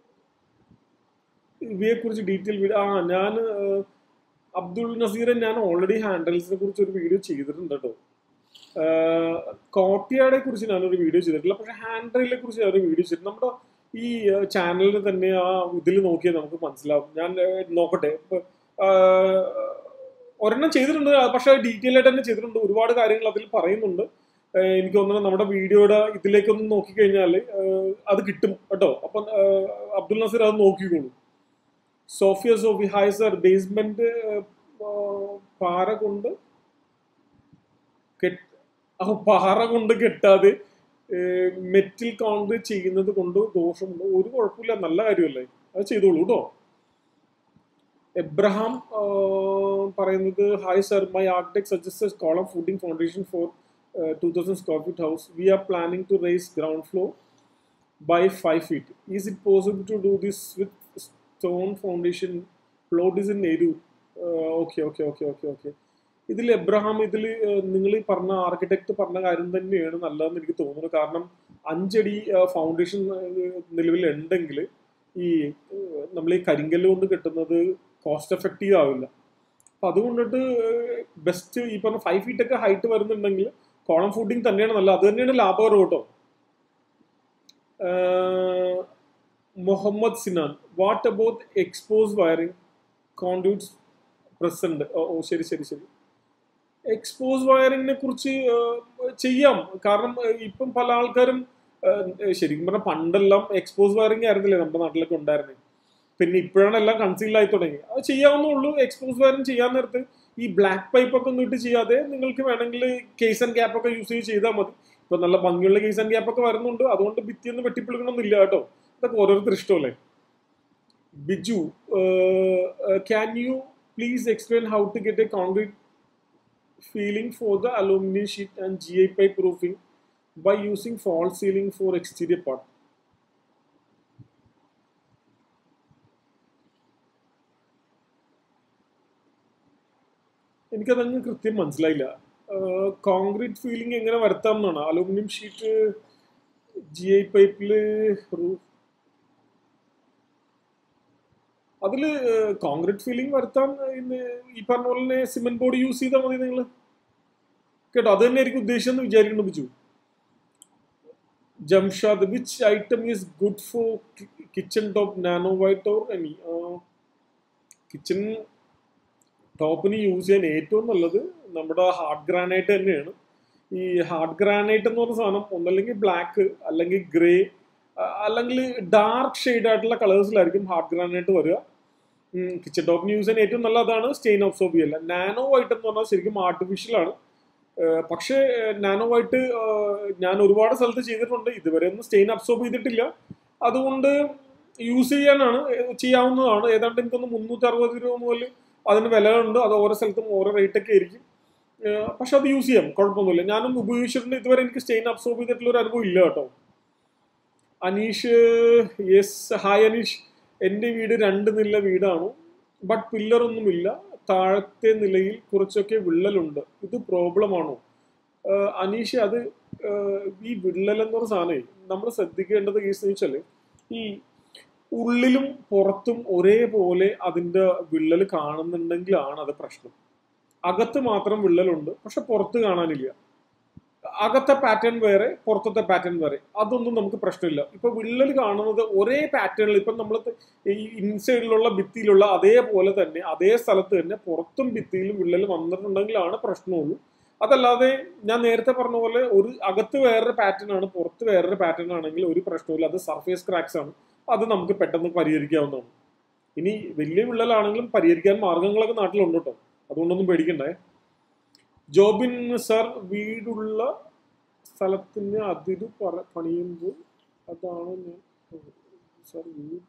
ഇവയെ കുറിച്ച് ഡീറ്റെയിൽ വീഡിയോ ആ ഞാൻ അബ്ദുൾ നസീറെ ഞാൻ ഓൾറെഡി ഹാൻഡ് റെയിൽസിനെ കുറിച്ച് ഒരു വീഡിയോ ചെയ്തിട്ടുണ്ട് കേട്ടോ കോട്ടിയാടെ കുറിച്ച് ഞാനൊരു വീഡിയോ ചെയ്തിട്ടില്ല പക്ഷെ ഹാൻഡ് റെയിലിനെ കുറിച്ച് ഞാനൊരു വീഡിയോ ചെയ്തിട്ടുണ്ട് നമ്മുടെ ഈ ചാനലിൽ തന്നെ ആ ഇതിൽ നോക്കിയാൽ നമുക്ക് മനസ്സിലാവും ഞാൻ ഏഹ്, നോക്കട്ടെ ഇപ്പൊ, ആഹ്, ഒരെണ്ണം ചെയ്തിട്ടുണ്ട് പക്ഷെ ഡീറ്റെയിൽ ആയിട്ട് തന്നെ ചെയ്തിട്ടുണ്ട് ഒരുപാട് കാര്യങ്ങൾ അതിൽ പറയുന്നുണ്ട് ഏഹ്, എനിക്ക് തോന്നുന്നു നമ്മുടെ വീഡിയോയുടെ ഇതിലേക്കൊന്ന് നോക്കിക്കഴിഞ്ഞാൽ ഏഹ്, അത് കിട്ടും കേട്ടോ അപ്പം ഏഹ്, അബ്ദുൽ നസീർ അത് നോക്കിക്കോളൂ Sofia Sofi hi sir basement പാറ കൊണ്ട് കെട്ട് ആ പാറ കൊണ്ട് കെട്ടാതെ മെറ്റിൽ കോൺക്രീറ്റ് ചെയ്യുന്നത് കൊണ്ട് ദോഷമുണ്ടോ ഒരു കുഴപ്പമില്ല നല്ല കാര്യമല്ലേ അത് ചെയ്തോളൂ കേട്ടോ എബ്രഹാം ആ, പറയുന്നത് hi sir my architect suggest column footing foundation for two thousand square feet house we are planning to raise ground floor by 5 feet. Is it possible to do this with stone foundation? Plot is in Eru. Okay okay okay okay okay ഇതിൽ എബ്രഹാം ഇതിൽ നിങ്ങൾ ഈ പറഞ്ഞ architect പറഞ്ഞ കാര്യം തന്നെയാണ് നല്ലതെന്ന് എനിക്ക് തോന്നുന്നു കാരണം അഞ്ചടി ഫൗണ്ടേഷൻ നിലവിൽ ഉണ്ടെങ്കിൽ ഈ നമ്മൾ ഈ കരിങ്കല്ല് കൊണ്ട് കിട്ടുന്നത് കോസ്റ്റ് എഫക്റ്റീവ് ആവില്ല അപ്പൊ അതുകൊണ്ടിട്ട് ബെസ്റ്റ് ഈ പറഞ്ഞ ഫൈവ് ഫീറ്റ് ഒക്കെ ഹൈറ്റ് വരുന്നുണ്ടെങ്കിൽ കോളം ഫുഡിങ് തന്നെയാണ് നല്ലത് അത് തന്നെയാണ് ലാഭകരം കേട്ടോ ആഹ് Muhammad Sinan what about expose wiring conduits present ഓ ശരി ശരി ശരി എക്സ്പോസ് വയറിങ്ങിനെ കുറിച്ച് ആഹ് ചെയ്യാം കാരണം ആഹ് ഇപ്പം പല ആൾക്കാരും ആഹ് ശരിക്കും പറഞ്ഞാൽ പണ്ടെല്ലാം എക്സ്പോസ് വയറിംഗ് ആയിരുന്നില്ലേ നമ്മുടെ നാട്ടിലൊക്കെ ഉണ്ടായിരുന്നത് പിന്നെ ഇപ്പോഴാണ് എല്ലാം കൺസീൽ ആയി തുടങ്ങി അത് ചെയ്യാവുന്നേ ഉള്ളൂ എക്സ്പോസ് വയറിംഗ് ചെയ്യാൻ നേരത്ത് ഈ ബ്ലാക്ക് പൈപ്പ് ഒക്കെ ഒന്നും ഇട്ട് ചെയ്യാതെ നിങ്ങൾക്ക് വേണമെങ്കിൽ കേസ് ആൻഡ് ഗ്യാപ്പ് ഒക്കെ യൂസ് ചെയ്ത് ചെയ്താൽ മതി ഇപ്പൊ നല്ല ഭംഗിയുള്ള കേസ് ആൻഡ് ഗ്യാപ്പ് ഒക്കെ വരുന്നുണ്ട് അതുകൊണ്ട് ഭിത്തിയൊന്നും വെട്ടിപ്പിളിക്കണമെന്നില്ല കേട്ടോ ഇതൊക്കെ ഓരോരുത്തർ ഇഷ്ടമല്ലേ Biju can you please explain how to get a concrete feeling for the aluminium sheet and G I pipe proofing by using false ceiling for exterior part എനിക്കതങ്ങ് കൃത്യം മനസ്സിലായില്ല കോൺക്രീറ്റ് ഫീലിംഗ് എങ്ങനെ വരുത്താം എന്നാണ് അലൂമിനിയം ഷീറ്റ് ജി ഐ പൈപ്പില് roof അതില് concrete feeling വരുത്താൻ ഇന്ന് ഈ പറഞ്ഞ പോലെ തന്നെ സിമെന്റ് ബോർഡ് യൂസ് ചെയ്താൽ മതി നിങ്ങൾ കേട്ടോ അത് തന്നെ ആയിരിക്കും ഉദ്ദേശിച്ചെന്ന് വിചാരിക്കുന്നു Biju Jamshad which item is good for kitchen top nano white or any kitchen ടോപ്പിന് യൂസ് ചെയ്യാൻ ഏറ്റവും നല്ലത് നമ്മുടെ ഹാർഡ് ഗ്രാനൈറ്റ് തന്നെയാണ് ഈ ഹാർഡ് ഗ്രാനൈറ്റ് എന്ന് പറഞ്ഞ സാധനം ഒന്നല്ലെങ്കിൽ ബ്ലാക്ക് അല്ലെങ്കിൽ ഗ്രേ അല്ലെങ്കിൽ ഡാർക്ക് ഷെയ്ഡ് ആയിട്ടുള്ള കളേഴ്സിലായിരിക്കും ഹാർഡ് ഗ്രാനൈറ്റ് വരിക കിച്ചൺ ടോപ്പിന് യൂസ് ചെയ്യാൻ ഏറ്റവും നല്ല അതാണ് സ്റ്റെയിൻ അബ്സോർബ് ചെയ്യല്ല നാനോ വൈറ്റ് എന്ന് പറഞ്ഞാൽ ശരിക്കും ആർട്ടിഫിഷ്യൽ ആണ് പക്ഷേ നാനോ വൈറ്റ് ഞാൻ ഒരുപാട് സ്ഥലത്ത് ചെയ്തിട്ടുണ്ട് ഇതുവരെ ഒന്നും സ്റ്റെയിൻ അബ്സോർബ് ചെയ്തിട്ടില്ല അതുകൊണ്ട് യൂസ് ചെയ്യാനാണ് ചെയ്യാവുന്നതാണ് ഏതാണ്ട് എനിക്കൊന്ന് മുന്നൂറ്റി അറുപത് രൂപ മുതൽ അതിന് വിലകളുണ്ട് അത് ഓരോ സ്ഥലത്തും ഓരോ റേറ്റ് ഒക്കെ ആയിരിക്കും പക്ഷെ അത് യൂസ് ചെയ്യാം കുഴപ്പമൊന്നുമില്ല ഞാനും ഉപയോഗിച്ചിട്ടുണ്ട് ഇതുവരെ എനിക്ക് സ്റ്റെയിൻ അബ്സോർബ് ചെയ്തിട്ടുള്ള ഒരു അനുഭവം ഇല്ല കേട്ടോ അനീഷ് യെസ് ഹായ് അനീഷ് എൻ്റെ വീട് രണ്ട് നില വീടാണ് ബട്ട് പില്ലറൊന്നുമില്ല താഴത്തെ നിലയിൽ കുറച്ചൊക്കെ വിള്ളലുണ്ട് ഇത് പ്രോബ്ലം ആണോ അനീഷ് അത് ഈ വിള്ളൽ എന്ന് പറഞ്ഞ സാധനമേ നമ്മൾ ശ്രദ്ധിക്കേണ്ടത് കേസ് എന്ന് വെച്ചാൽ ഈ ഉള്ളിലും പുറത്തും ഒരേപോലെ അതിന്റെ വിള്ളൽ കാണുന്നുണ്ടെങ്കിലാണ് അത് പ്രശ്നം അകത്ത് മാത്രം വിള്ളലുണ്ട് പക്ഷെ പുറത്ത് കാണാനില്ല അകത്തെ പാറ്റേൺ വേറെ പുറത്തത്തെ പാറ്റേൺ വേറെ അതൊന്നും നമുക്ക് പ്രശ്നമില്ല ഇപ്പൊ വിള്ളൽ കാണുന്നത് ഒരേ പാറ്റേണിൽ ഇപ്പൊ നമ്മൾ ഈ ഇൻസൈഡിലുള്ള ഭിത്തിയിലുള്ള അതേപോലെ തന്നെ അതേ സ്ഥലത്ത് തന്നെ പുറത്തും ഭിത്തിയിലും വിള്ളൽ വന്നിട്ടുണ്ടെങ്കിലാണ് പ്രശ്നമുള്ളൂ അതല്ലാതെ ഞാൻ നേരത്തെ പറഞ്ഞ പോലെ ഒരു അകത്ത് വേറൊരു പാറ്റേൺ ആണ് പുറത്ത് വേറൊരു പാറ്റേൺ ആണെങ്കിൽ ഒരു പ്രശ്നമില്ല അത് സർഫേസ് ക്രാക്സ് ആണ് അത് നമുക്ക് പെട്ടെന്ന് പരിഹരിക്കാവുന്നതാണ് ഇനി വലിയ വിള്ളലാണെങ്കിലും പരിഹരിക്കാൻ മാർഗങ്ങളൊക്കെ നാട്ടിലുണ്ട് കേട്ടോ അതുകൊണ്ടൊന്നും പേടിക്കണ്ടേ ജോബിൻ സർ വീടുള്ള സ്ഥലത്തിന് അതിര് പറ പണിയുമ്പോൾ അതാണ് ഞാൻ സർ വീട്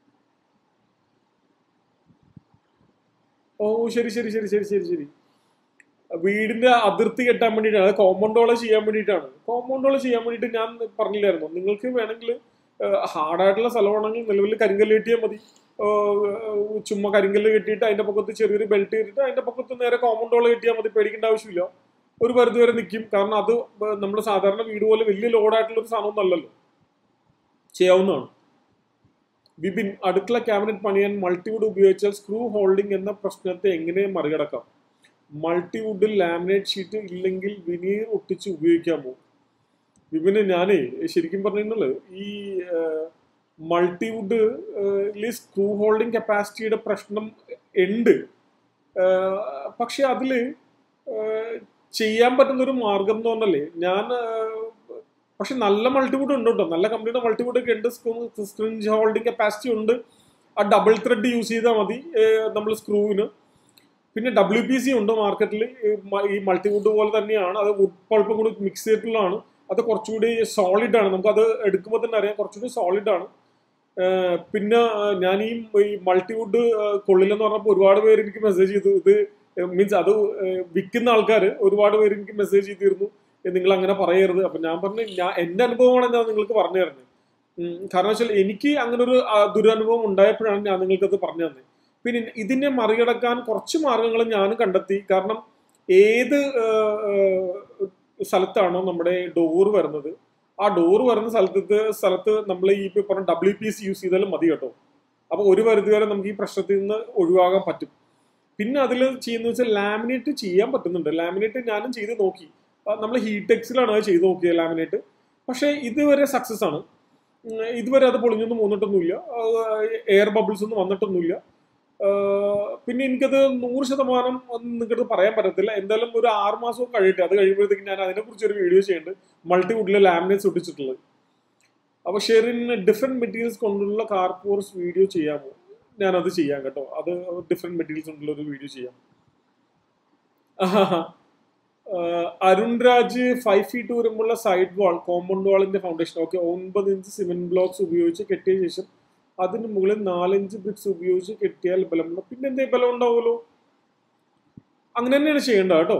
ഓ ശരി ശരി ശരി ശരി ശരി ശരി വീടിന്റെ അതിർത്തി കെട്ടാൻ വേണ്ടിയിട്ടാണ് അത് കോമ്പൗണ്ട് വാള് ചെയ്യാൻ വേണ്ടിയിട്ടാണ് കോമ്പൗണ്ട് വാള് ചെയ്യാൻ വേണ്ടിയിട്ട് ഞാൻ പറഞ്ഞില്ലായിരുന്നു നിങ്ങൾക്ക് വേണമെങ്കിൽ ഹാർഡായിട്ടുള്ള സ്ഥലമാണെങ്കിൽ നിലവിൽ കരിങ്കല്ല് കെട്ടിയാൽ മതി ചുമ്മാ കരിങ്കല്ല് കെട്ടിയിട്ട് അതിന്റെ പൊക്കത്ത് ചെറിയൊരു ബെൽറ്റ് കെട്ടിയിട്ട് അതിന്റെ പൊക്കത്ത് നേരെ കോമ്പൗണ്ട് വാള് കെട്ടിയാൽ മതി പേടിക്കേണ്ട ആവശ്യമില്ല ഒരു പരിധി വരെ നിൽക്കും കാരണം അത് നമ്മൾ സാധാരണ വീട് പോലെ വലിയ ലോഡായിട്ടുള്ള ഒരു സാധനമൊന്നും അല്ലല്ലോ ചെയ്യാവുന്നതാണ് വിപിൻ അടുക്കള ക്യാബിനറ്റ് പണിയാൻ മൾട്ടിവുഡ് ഉപയോഗിച്ചാൽ സ്ക്രൂ ഹോൾഡിംഗ് എന്ന പ്രശ്നത്തെ എങ്ങനെ മറികടക്കാം മൾട്ടിവുഡിൽ ലാമിനേറ്റ് ഷീറ്റ് ഇല്ലെങ്കിൽ വിനീർ ഒട്ടിച്ച് ഉപയോഗിക്കാമോ വിപിന് ഞാനേ ശരിക്കും പറഞ്ഞാൽ ഈ മൾട്ടിവുഡ് സ്ക്രൂ ഹോൾഡിംഗ് കപ്പാസിറ്റിയുടെ പ്രശ്നം ഉണ്ട് പക്ഷെ അതില് ചെയ്യാൻ പറ്റുന്ന ഒരു മാർഗം എന്ന് പറഞ്ഞല്ലേ ഞാൻ പക്ഷെ നല്ല മൾട്ടിവുഡ് ഉണ്ട് കേട്ടോ നല്ല കമ്പനിയുടെ മൾട്ടിവുഡ് ഒക്കെ ഉണ്ട് സ്ക്രിഞ്ച് ഹോൾഡിംഗ് കപ്പാസിറ്റി ഉണ്ട് ആ ഡബിൾ ത്രെഡ് യൂസ് ചെയ്താൽ മതി നമ്മൾ സ്ക്രൂവിന് പിന്നെ ഡബ്ല്യു പി സി ഉണ്ട് മാർക്കറ്റിൽ ഈ മൾട്ടിവുഡ് പോലെ തന്നെയാണ് അത് വുഡ് പൾപ്പും കൂടി മിക്സ് ചെയ്തിട്ടുള്ളതാണ് അത് കുറച്ചുകൂടി സോളിഡ് ആണ് നമുക്കത് എടുക്കുമ്പോൾ തന്നെ അറിയാം കുറച്ചുകൂടി സോളിഡ് ആണ് പിന്നെ ഞാൻ ഈ മൾട്ടിവുഡ് കൊള്ളില്ലെന്ന് പറഞ്ഞപ്പോൾ ഒരുപാട് പേര് എനിക്ക് മെസ്സേജ് ചെയ്തു ഇത് മീൻസ് അത് വിൽക്കുന്ന ആൾക്കാർ ഒരുപാട് പേര് എനിക്ക് മെസ്സേജ് ചെയ്തിരുന്നു നിങ്ങൾ അങ്ങനെ പറയരുത് അപ്പൊ ഞാൻ പറഞ്ഞു ഞാൻ എന്റെ അനുഭവമാണ് ഞാൻ നിങ്ങൾക്ക് പറഞ്ഞു തരുന്നത് കാരണം വെച്ചാൽ എനിക്ക് അങ്ങനെ ഒരു ദുരനുഭവം ഉണ്ടായപ്പോഴാണ് ഞാൻ നിങ്ങൾക്കത് പറഞ്ഞു തന്നെ പിന്നെ ഇതിനെ മറികടക്കാൻ കുറച്ച് മാർഗങ്ങൾ ഞാനും കണ്ടെത്തി കാരണം ഏത് സ്ഥലത്താണോ നമ്മുടെ ഡോർ വരുന്നത് ആ ഡോർ വരുന്ന സ്ഥലത്ത് സ്ഥലത്ത് നമ്മൾ ഈ പറഞ്ഞ ഡബ്ല്യു പി എസ് യൂസ് ചെയ്താലും മതി കേട്ടോ അപ്പൊ ഒരു പരിധി വരെ നമുക്ക് ഈ പ്രശ്നത്തിൽ നിന്ന് ഒഴിവാകാൻ പറ്റും പിന്നെ അതിൽ ചെയ്യുന്ന വെച്ചാൽ ലാമിനേറ്റ് ചെയ്യാൻ പറ്റുന്നുണ്ട് ലാമിനേറ്റ് ഞാനും ചെയ്ത് നോക്കി നമ്മൾ ഹീടെക്സിലാണ് അത് ചെയ്ത് നോക്കിയത് ലാമിനേറ്റ് പക്ഷേ ഇതുവരെ സക്സസ് ആണ് ഇതുവരെ അത് പൊളിഞ്ഞൊന്നും വന്നിട്ടൊന്നുമില്ല എയർ ബബിൾസ് ഒന്നും വന്നിട്ടൊന്നുമില്ല പിന്നെ എനിക്കത് നൂറ് ശതമാനം ഒന്നും നിങ്ങൾക്കത് പറയാൻ പറ്റത്തില്ല എന്തായാലും ഒരു ആറ് മാസം കഴിയട്ടെ അത് കഴിയുമ്പോഴത്തേക്ക് ഞാൻ അതിനെക്കുറിച്ച് ഒരു വീഡിയോ ചെയ്യുന്നുണ്ട് മൾട്ടിവുഡിലെ ലാമിനേറ്റ്സ് ഒട്ടിച്ചിട്ടുള്ളത് അപ്പോൾ ഷെറിൻ ഡിഫറെൻറ്റ് മെറ്റീരിയൽസ് കൊണ്ടുള്ള കാർപോർസ് വീഡിയോ ചെയ്യാമോ ഞാനത് ചെയ്യാം കേട്ടോ അത് ഡിഫറെൻറ്റ് മെറ്റീരിയൽസ് കൊണ്ടുള്ള ഒരു വീഡിയോ ചെയ്യാം അരുൺ രാജ് ഫൈവ് ഫീറ്റ് വരുമ്പോഴുള്ള സൈഡ് വാൾ കോമ്പൗണ്ട് വാളിന്റെ ഫൗണ്ടേഷൻ ഓക്കെ ഒൻപത് ഇഞ്ച് സിമെന്റ് ബ്ലോക്സ് ഉപയോഗിച്ച് കെട്ടിയ ശേഷം അതിന് മുകളിൽ നാലഞ്ച് ബ്രിക്സ് ഉപയോഗിച്ച് കെട്ടിയാൽ ബലം പിന്നെ എന്തേ ബലം ഉണ്ടാവുമല്ലോ അങ്ങനെ തന്നെയാണ് ചെയ്യേണ്ടത് കേട്ടോ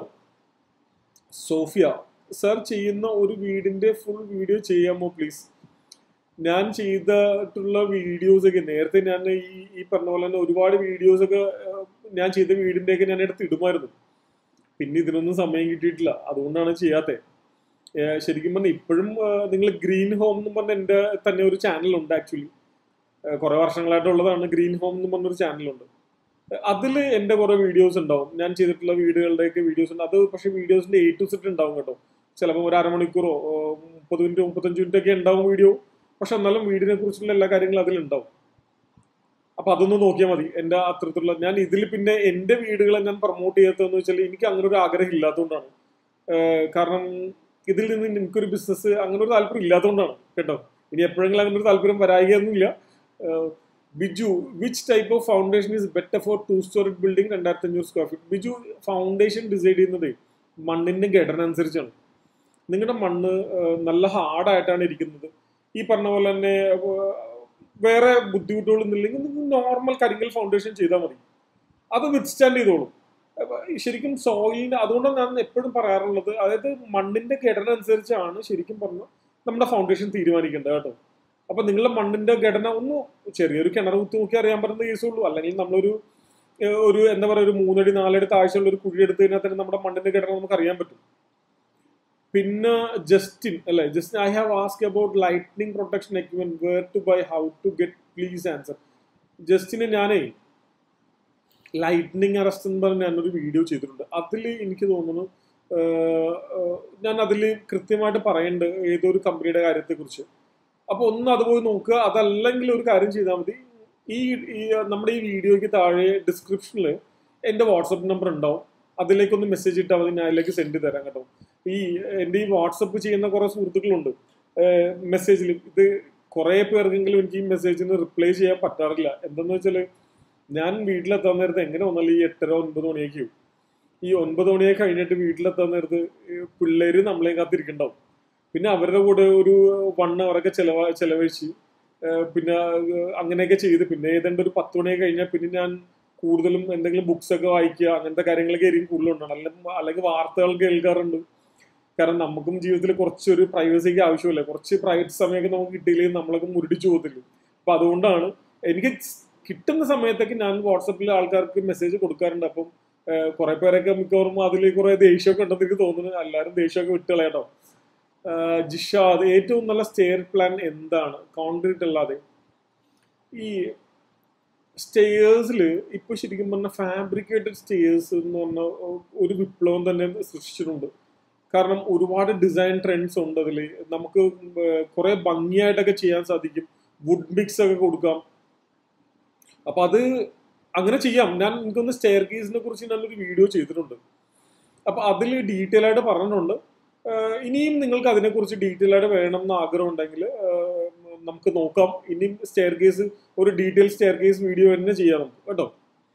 സോഫിയ സർ ചെയ്യുന്ന ഒരു വീടിന്റെ ഫുൾ വീഡിയോ ചെയ്യാമോ പ്ലീസ് ഞാൻ ചെയ്തിട്ടുള്ള വീഡിയോസ് ഒക്കെ നേരത്തെ ഞാൻ ഈ ഈ പറഞ്ഞ പോലെ തന്നെ ഒരുപാട് വീഡിയോസ് ഒക്കെ ഞാൻ ചെയ്ത വീടിന്റെ ഒക്കെ ഞാൻ എടുത്ത് ഇടുമായിരുന്നു പിന്നെ ഇതിനൊന്നും സമയം കിട്ടിയിട്ടില്ല അതുകൊണ്ടാണ് ചെയ്യാത്തത് ശരിക്കും പറഞ്ഞാൽ ഇപ്പോഴും നിങ്ങൾ ഗ്രീൻ ഹോം എന്ന് പറഞ്ഞ എൻ്റെ തന്നെ ഒരു ചാനലുണ്ട് ആക്ച്വലി കുറെ വർഷങ്ങളായിട്ടുള്ളതാണ് ഗ്രീൻ ഹോം എന്ന് പറഞ്ഞൊരു ചാനലുണ്ട് അതിൽ എൻ്റെ കുറെ വീഡിയോസ് ഉണ്ടാവും ഞാൻ ചെയ്തിട്ടുള്ള വീടുകളുടെയൊക്കെ വീഡിയോസ് ഉണ്ട് അത് പക്ഷേ വീഡിയോസിന്റെ എ ടു സെറ്റ് ഉണ്ടാവും കേട്ടോ ചിലപ്പോൾ ഒരു അരമണിക്കൂറോ മുപ്പത് മിനിറ്റ് മുപ്പത്തഞ്ച് മിനിറ്റ് ഒക്കെ ഉണ്ടാവും വീഡിയോ പക്ഷെ എന്നാലും വീടിനെ കുറിച്ചുള്ള എല്ലാ കാര്യങ്ങളും അതിലുണ്ടാവും അപ്പൊ അതൊന്ന് നോക്കിയാൽ മതി എന്റെ അത്തരത്തിലുള്ള ഞാൻ ഇതിൽ പിന്നെ എന്റെ വീടുകളെ ഞാൻ പ്രൊമോട്ട് ചെയ്യാത്തതെന്ന് വെച്ചാൽ എനിക്ക് അങ്ങനെ ഒരു ആഗ്രഹം ഇല്ലാത്തതുകൊണ്ടാണ് കാരണം ഇതിൽ നിന്ന് എനിക്കൊരു ബിസിനസ് അങ്ങനെ ഒരു താല്പര്യം ഇല്ലാത്തതുകൊണ്ടാണ് കേട്ടോ ഇനി എപ്പോഴെങ്കിലും അങ്ങനെ ഒരു താല്പര്യം വരായികയൊന്നുമില്ല Biju which type of foundation is better for two storey building രണ്ടായിരത്തി അഞ്ഞൂറ് square feet Biju foundation decide ചെയ്യുന്നത് മണ്ണിന്റെ ഘടന അനുസരിച്ചാണ് നിങ്ങളുടെ മണ്ണ് നല്ല ഹാർഡായിട്ടാണ് ഇരിക്കുന്നത് ഈ പറഞ്ഞ പോലെ തന്നെ വേറെ ബുദ്ധിമുട്ടുകളൊന്നുമില്ലെങ്കിൽ നിങ്ങൾ നോർമൽ കരിങ്കൽ ഫൗണ്ടേഷൻ ചെയ്താൽ മതി അത് വിത്ത്സ്റ്റാൻഡ് ചെയ്തോളും ശരിക്കും സോയിലിന്റെ അതുകൊണ്ടാണ് ഞാൻ എപ്പോഴും പറയാറുള്ളത് അതായത് മണ്ണിന്റെ ഘടന അനുസരിച്ചാണ് ശരിക്കും പറഞ്ഞാൽ നമ്മുടെ ഫൗണ്ടേഷൻ തീരുമാനിക്കേണ്ടത് കേട്ടോ അപ്പൊ നിങ്ങളുടെ മണ്ണിന്റെ ഘടന ഒന്ന് ചെറിയൊരു കിണർ കുത്തി നോക്കി അറിയാൻ പറ്റുന്ന കേസുള്ളൂ അല്ലെങ്കിൽ നമ്മളൊരു ഒരു എന്താ പറയുക ഒരു മൂന്നടി നാലടി താഴ്ചയുള്ള ഒരു കുഴി എടുത്തു കഴിഞ്ഞാൽ തന്നെ നമ്മുടെ മണ്ണിന്റെ ഘടന നമുക്ക് അറിയാൻ പറ്റും പിന്നെ ജസ്റ്റിൻ അല്ലെ Justin I have ask about lightning protection equipment where to buy how to get please answer ജസ്റ്റിന് ഞാനേ ലൈറ്റ്നിങ് അറസ്റ്റ് എന്ന് പറഞ്ഞ് ഞാനൊരു വീഡിയോ ചെയ്തിട്ടുണ്ട് അതിൽ എനിക്ക് തോന്നുന്നു ഞാൻ അതിൽ കൃത്യമായിട്ട് പറയുന്നുണ്ട് ഏതൊരു കമ്പനിയുടെ കാര്യത്തെക്കുറിച്ച് അപ്പോൾ ഒന്ന് അത് പോയി നോക്കുക അതല്ലെങ്കിൽ ഒരു കാര്യം ചെയ്താൽ മതി ഈ നമ്മുടെ ഈ വീഡിയോയ്ക്ക് താഴെ ഡിസ്ക്രിപ്ഷനിൽ എൻ്റെ വാട്സപ്പ് നമ്പർ ഉണ്ടാവും അതിലേക്കൊന്ന് മെസ്സേജ് ഇട്ടാൽ മതി ഞാൻ അതിലേക്ക് സെൻഡ് തരാം കേട്ടോ ഈ എൻ്റെ ഈ വാട്സപ്പ് ചെയ്യുന്ന കുറേ സുഹൃത്തുക്കളുണ്ട് മെസ്സേജിൽ ഇത് കുറേ പേർക്കെങ്കിലും എനിക്ക് ഈ മെസ്സേജിന് റിപ്ലൈ ചെയ്യാൻ പറ്റാറില്ല എന്തെന്ന് വെച്ചാൽ ഞാൻ വീട്ടിലെത്താൻ നേരത്ത് എങ്ങനെ വന്നാലും ഈ എട്ടര ഒൻപത് മണിയൊക്കെയും ഈ ഒൻപത് മണിയൊക്കെ കഴിഞ്ഞിട്ട് വീട്ടിലെത്താൻ നേരത്ത് പിള്ളേര് നമ്മളെ കാത്തിരിക്കണ്ടാവും പിന്നെ അവരുടെ കൂടെ ഒരു വൺ അവറൊക്കെ ചെലവ ചെലവഴിച്ച് പിന്നെ അങ്ങനെയൊക്കെ ചെയ്ത് പിന്നെ ഏതാണ്ട് ഒരു പത്ത് മണിയൊക്കെ കഴിഞ്ഞാൽ പിന്നെ ഞാൻ കൂടുതലും എന്തെങ്കിലും ബുക്സ് ഒക്കെ വായിക്കുക അങ്ങനത്തെ കാര്യങ്ങളൊക്കെ ആയിരിക്കും കൂടുതലുണ്ടാണ് അല്ലെങ്കിൽ അല്ലെങ്കിൽ വാർത്തകൾ കേൾക്കാറുണ്ട് കാരണം നമുക്കും ജീവിതത്തിൽ കുറച്ചൊരു പ്രൈവസിക്ക് ആവശ്യമില്ല കുറച്ച് പ്രൈവറ്റ് സമയമൊക്കെ നമുക്ക് കിട്ടിയില്ലെങ്കിൽ നമ്മളൊക്കെ മുരടിച്ചു പോകത്തില്ല അപ്പൊ അതുകൊണ്ടാണ് എനിക്ക് കിട്ടുന്ന സമയത്തൊക്കെ ഞാൻ വാട്സപ്പിൽ ആൾക്കാർക്ക് മെസ്സേജ് കൊടുക്കാറുണ്ട് അപ്പം കുറെ പേരൊക്കെ മിക്കവാറും അതിൽ കുറെ ദേഷ്യമൊക്കെ ഉണ്ടെന്ന് എനിക്ക് തോന്നുന്നു എല്ലാവരും ദേഷ്യമൊക്കെ വിട്ടുകളയട്ടോ ജിഷാദ് ഏറ്റവും നല്ല സ്റ്റെയർ പ്ലാൻ എന്താണ് കോൺക്രീറ്റ് അല്ലാതെ ഈ സ്റ്റേയേഴ്സിൽ ഇപ്പൊ ശരിക്കും പറഞ്ഞ ഫാബ്രിക്കേറ്റഡ് സ്റ്റേയേഴ്സ് എന്ന് പറഞ്ഞ ഒരു വിപ്ലവം തന്നെ സൃഷ്ടിച്ചിട്ടുണ്ട് കാരണം ഒരുപാട് ഡിസൈൻ ട്രെൻഡ്സ് ഉണ്ട് അതിൽ നമുക്ക് കുറെ ഭംഗിയായിട്ടൊക്കെ ചെയ്യാൻ സാധിക്കും വുഡ് മിക്സ് ഒക്കെ കൊടുക്കാം അപ്പൊ അത് അങ്ങനെ ചെയ്യാം ഞാൻ എനിക്കൊന്ന് സ്റ്റെയർ കേസിനെ കുറിച്ച് ഞാനൊരു വീഡിയോ ചെയ്തിട്ടുണ്ട് അപ്പൊ അതിൽ ഡീറ്റെയിൽ ആയിട്ട് പറഞ്ഞിട്ടുണ്ട് ഇനിയും നിങ്ങൾക്ക് അതിനെക്കുറിച്ച് ഡീറ്റെയിൽ ആയിട്ട് വേണം എന്ന് ആഗ്രഹം ഉണ്ടെങ്കിൽ നമുക്ക് നോക്കാം ഇനിയും സ്റ്റെയർ കേസ് ഒരു ഡീറ്റെയിൽ സ്റ്റെയർ കേസ് വീഡിയോ തന്നെ ചെയ്യാം നമുക്ക് കേട്ടോ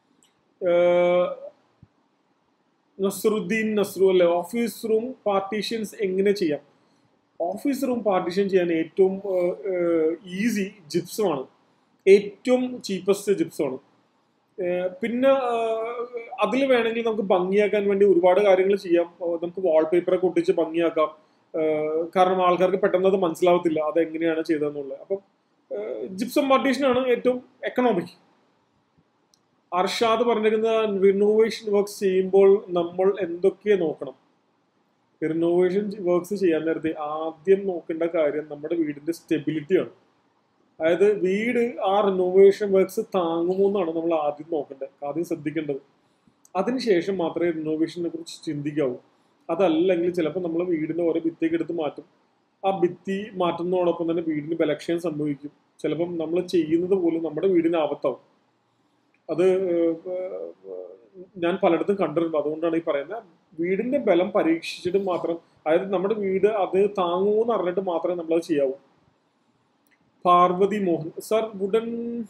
നസ്രുദ്ദീൻ നസ്രു അല്ലെ ഓഫീസ് റൂം പാർട്ടീഷൻസ് എങ്ങനെ ചെയ്യാം ഓഫീസ് റൂം പാർട്ടീഷൻ ചെയ്യാൻ ഏറ്റവും ഈസി ജിപ്സമാണ് ഏറ്റവും ചീപ്പസ്റ്റ് ജിപ്സമാണ് പിന്നെ അതിൽ വേണമെങ്കിൽ നമുക്ക് ഭംഗിയാക്കാൻ വേണ്ടി ഒരുപാട് കാര്യങ്ങൾ ചെയ്യാം നമുക്ക് വാൾപേപ്പറൊക്കെ ഒട്ടിച്ച് ഭംഗിയാക്കാം കാരണം ആൾക്കാർക്ക് പെട്ടെന്ന് അത് മനസ്സിലാവത്തില്ല അത് എങ്ങനെയാണ് ചെയ്തതെന്നുള്ളത് അപ്പം ജിപ്സം പാർട്ടീഷനാണ് ഏറ്റവും എക്കണോമിക് അർഷാദ് പറഞ്ഞിരിക്കുന്ന റിനോവേഷൻ വർക്ക്സ് ചെയ്യുമ്പോൾ നമ്മൾ എന്തൊക്കെ നോക്കണം റിനോവേഷൻ വർക്ക്സ് ചെയ്യാൻ നേരത്തെ ആദ്യം നോക്കേണ്ട കാര്യം നമ്മുടെ വീടിന്റെ സ്റ്റെബിലിറ്റിയാണ് അതായത് വീട് ആ റിനോവേഷൻ വർക്ക്സ് താങ്ങുമോ എന്നാണ് നമ്മൾ ആദ്യം നോക്കേണ്ടത് ആദ്യം ശ്രദ്ധിക്കേണ്ടത് അതിനുശേഷം മാത്രമേ റിനോവേഷനെ കുറിച്ച് ചിന്തിക്കാവൂ അതല്ലെങ്കിൽ ചിലപ്പോൾ നമ്മൾ വീടിന്റെ ഓരോ ഭിത്തിയൊക്കെ എടുത്ത് മാറ്റും ആ ഭിത്തി മാറ്റുന്നതോടൊപ്പം തന്നെ വീടിന് ബലക്ഷയം സംഭവിക്കും ചിലപ്പം നമ്മൾ ചെയ്യുന്നത് പോലും നമ്മുടെ വീടിന് ആപത്താവും അത് ഏഹ്, ഞാൻ പലയിടത്തും കണ്ടിട്ടുണ്ട് അതുകൊണ്ടാണ് ഈ പറയുന്നത് വീടിന്റെ ബലം പരീക്ഷിച്ചിട്ട് മാത്രം അതായത് നമ്മുടെ വീട് അത് താങ്ങുമോ എന്ന് അറിഞ്ഞിട്ട് മാത്രമേ നമ്മൾ അത് ചെയ്യാവൂ പാർവതി മോഹൻ സർ വുഡൻ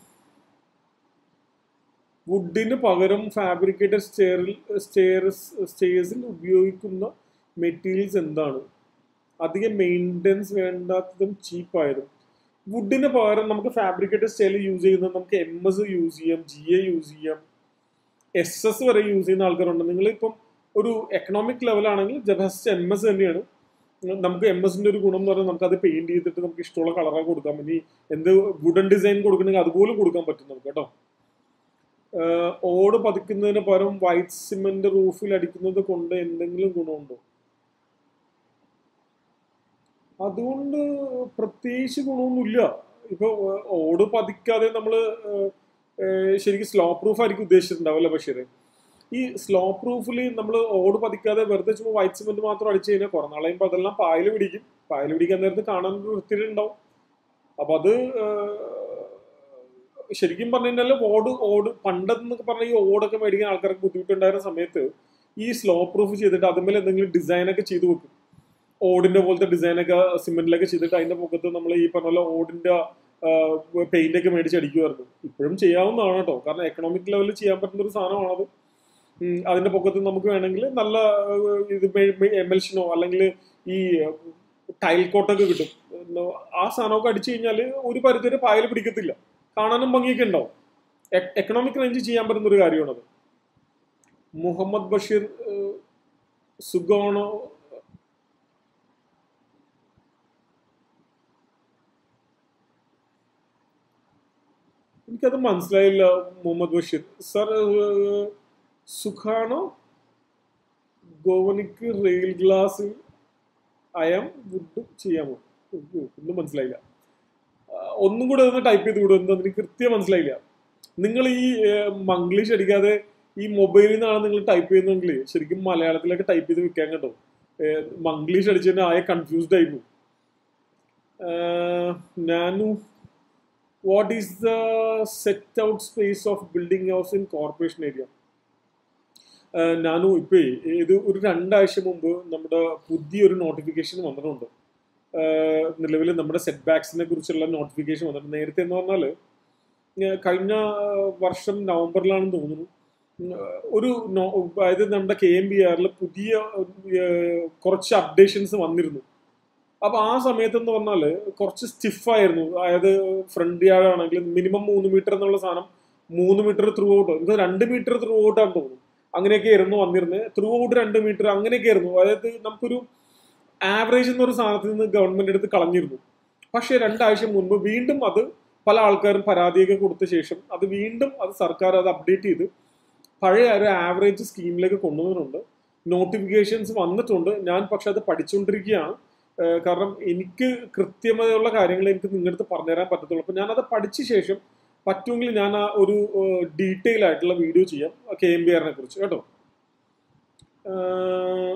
വുഡിന് പകരം ഫാബ്രിക്കേറ്റഡ് സ്റ്റെയറിൽ സ്റ്റെയർസ് സ്റ്റെയർസിൽ ഉപയോഗിക്കുന്ന മെറ്റീരിയൽസ് എന്താണ് അധികം മെയിൻ്റെനൻസ് വേണ്ടാത്തതും ചീപ്പായതും വുഡിന് പകരം നമുക്ക് ഫാബ്രിക്കേറ്റഡ് സ്റ്റൈൽ യൂസ് ചെയ്യുന്നത് നമുക്ക് എം എസ് യൂസ് ചെയ്യാം ജി എ യൂസ് ചെയ്യാം എസ് എസ് വരെ യൂസ് ചെയ്യുന്ന ആൾക്കാരുണ്ട് നിങ്ങളിപ്പം ഒരു എക്കണോമിക് ലെവലാണെങ്കിൽ ജസ്റ്റ് എം എസ് തന്നെയാണ് നമുക്ക് എം എസിന്റെ ഒരു ഗുണം എന്ന് പറഞ്ഞാൽ നമുക്ക് അത് പെയിന്റ് ചെയ്തിട്ട് നമുക്ക് ഇഷ്ടമുള്ള കളറൊക്കെ കൊടുക്കാം ഇനി എന്ത് വുഡൻ ഡിസൈൻ കൊടുക്കണമെങ്കിൽ അതുപോലും കൊടുക്കാൻ പറ്റും നമുക്ക് കേട്ടോ ആഹ് ഓട് പതിക്കുന്നതിന് പകരം വൈറ്റ് സിമെന്റ് റൂഫിൽ അടിക്കുന്നത് കൊണ്ട് എന്തെങ്കിലും ഗുണമുണ്ടോ അതുകൊണ്ട് പ്രത്യേകിച്ച് ഗുണമൊന്നുമില്ല ഇപ്പൊ ഏഹ് ഓട് പതിക്കാതെ നമ്മൾ ശരിക്കും സ്ലോ പ്രൂഫ് ആയിരിക്കും ഉദ്ദേശിച്ചിട്ടുണ്ടാവില്ല ബഷീർ ഈ സ്ലോ പ്രൂഫിൽ നമ്മൾ ഓട് പതിക്കാതെ വെറുതെ ചുമ്മാ വൈറ്റ് സിമെന്റ് മാത്രം അടിച്ചു കഴിഞ്ഞാൽ കുറെ നാളെ കഴിയുമ്പോൾ അതെല്ലാം പായൽ പിടിക്കും പായൽ പിടിക്കാൻ നേരത്ത് കാണാൻ ഒരു വൃത്തിയിലുണ്ടാവും അപ്പൊ അത് ഏഹ്, ശരിക്കും പറഞ്ഞു കഴിഞ്ഞാൽ ഓട് ഓട് പണ്ടെന്നൊക്കെ പറഞ്ഞ ഈ ഓടൊക്കെ മേടിക്കാൻ ആൾക്കാർക്ക് ബുദ്ധിമുട്ടുണ്ടായിരുന്ന സമയത്ത് ഈ സ്ലോ പ്രൂഫ് ചെയ്തിട്ട് അതുമേൽ എന്തെങ്കിലും ഡിസൈനൊക്കെ ചെയ്തു വെക്കും ഓടിന്റെ പോലത്തെ ഡിസൈനൊക്കെ സിമെന്റിലൊക്കെ ചെയ്തിട്ട് അതിന്റെ മുഖത്ത് നമ്മൾ ഈ പറഞ്ഞ പോലെ ഓടിന്റെ പെയിന്റ് ഒക്കെ മേടിച്ച് അടിക്കുമായിരുന്നു ഇപ്പോഴും ചെയ്യാവുന്നതാണ് കേട്ടോ കാരണം എക്കണോമിക് ലെവലിൽ ചെയ്യാൻ പറ്റുന്ന ഒരു സാധനമാണത് ഉം, അതിന്റെ പൊക്കത്ത് നമുക്ക് വേണമെങ്കിൽ നല്ല ഏഹ്, ഇത് എമൽഷനോ അല്ലെങ്കിൽ ഈ ടൈൽ കോട്ടൊക്കെ കിട്ടും എന്ന് ആ സാധനമൊക്കെ അടിച്ചു കഴിഞ്ഞാൽ ഒരു പരിധി വരെ പായൽ പിടിക്കത്തില്ല കാണാനും ഭംഗിയൊക്കെ ഉണ്ടാവും എക്കണോമിക് റേഞ്ച് ചെയ്യാൻ പറ്റുന്ന ഒരു കാര്യമാണത് മുഹമ്മദ് ബഷീർ ഏഹ്, സുഖമാണോ എനിക്കത് മനസ്സിലായില്ല മുഹമ്മദ് ബഷീർ സർ ഏഹ്, സുഖാണോ ഗോവനിക്ക് റെയിൽ ഗ്ലാസ് അയം വുഡ് ചെയ്യാമോ ഉയ്യോ, ഒന്നും മനസ്സിലായില്ല ആ, ഒന്നും കൂടെ ഒന്ന് ടൈപ്പ് ചെയ്ത് വിടും എന്താ എനിക്ക് കൃത്യം മനസ്സിലായില്ല നിങ്ങൾ ഈ ഏഹ്, മംഗ്ലീഷ് അടിക്കാതെ ഈ മൊബൈലിൽ നിന്നാണ് നിങ്ങൾ ടൈപ്പ് ചെയ്യുന്നതെങ്കിൽ ശരിക്കും മലയാളത്തിലൊക്കെ ടൈപ്പ് ചെയ്ത് വെക്കാൻ കേട്ടോ ഏഹ്, മംഗ്ലീഷ് അടിച്ച് തന്നെ ആകെ കൺഫ്യൂസ്ഡ് ആയിരുന്നു ഏഹ്, ഞാനു what is the set out space of building house in corporation area ഞാനും ഇപ്പേ ഇത് ഒരു രണ്ടാഴ്ച മുമ്പ് നമ്മുടെ പുതിയൊരു നോട്ടിഫിക്കേഷൻ വന്നിട്ടുണ്ട് നിലവിൽ നമ്മുടെ സെറ്റ് ബാക്സിനെ കുറിച്ചുള്ള നോട്ടിഫിക്കേഷൻ വന്നിട്ടുണ്ട് നേരത്തെ എന്ന് പറഞ്ഞാൽ കഴിഞ്ഞ വർഷം നവംബറിലാണെന്ന് തോന്നുന്നു ഉം, ഒരു നോ- അതായത് നമ്മുടെ കെ എം ബി ആറിൽ പുതിയ ഏഹ്, കുറച്ച് അപ്ഡേഷൻസ് വന്നിരുന്നു അപ്പൊ ആ സമയത്ത് എന്ന് പറഞ്ഞാൽ കുറച്ച് സ്റ്റിഫായിരുന്നു അതായത് ഫ്രണ്ട് യാർഡ് ആണെങ്കിൽ മിനിമം മൂന്ന് മീറ്റർ എന്നുള്ള സാധനം മൂന്ന് മീറ്റർ ത്രൂ ഔട്ട് എനിക്ക് രണ്ട് മീറ്റർ ത്രൂ ഔട്ട് ആണെന്ന് തോന്നുന്നു അങ്ങനെയൊക്കെ ആയിരുന്നു വന്നിരുന്നത് ത്രൂ ഔട്ട് രണ്ട് മീറ്റർ അങ്ങനെയൊക്കെ ആയിരുന്നു അതായത് നമുക്കൊരു ആവറേജ് എന്നൊരു സാധനത്തിൽ നിന്ന് ഗവൺമെന്റ് എടുത്ത് കളഞ്ഞിരുന്നു പക്ഷേ രണ്ടാഴ്ച മുൻപ് വീണ്ടും അത് പല ആൾക്കാരും പരാതിയൊക്കെ കൊടുത്ത ശേഷം അത് വീണ്ടും അത് സർക്കാർ അത് അപ്ഡേറ്റ് ചെയ്ത് പഴയ ഒരു ആവറേജ് സ്കീമിലേക്ക് കൊണ്ടുവന്നിട്ടുണ്ട് നോട്ടിഫിക്കേഷൻസ് വന്നിട്ടുണ്ട് ഞാൻ പക്ഷെ അത് പഠിച്ചുകൊണ്ടിരിക്കുകയാണ് ഏഹ് കാരണം എനിക്ക് കൃത്യമായുള്ള കാര്യങ്ങൾ എനിക്ക് നിങ്ങളുടെ അടുത്ത് പറഞ്ഞുതരാൻ പറ്റത്തുള്ളൂ അപ്പൊ ഞാനത് പഠിച്ച ശേഷം പറ്റുമെങ്കിൽ ഞാൻ ആ ഒരു ഡീറ്റെയിൽ ആയിട്ടുള്ള വീഡിയോ ചെയ്യാം കെ എം ബി ആറിനെ കുറിച്ച് കേട്ടോ ഏഹ്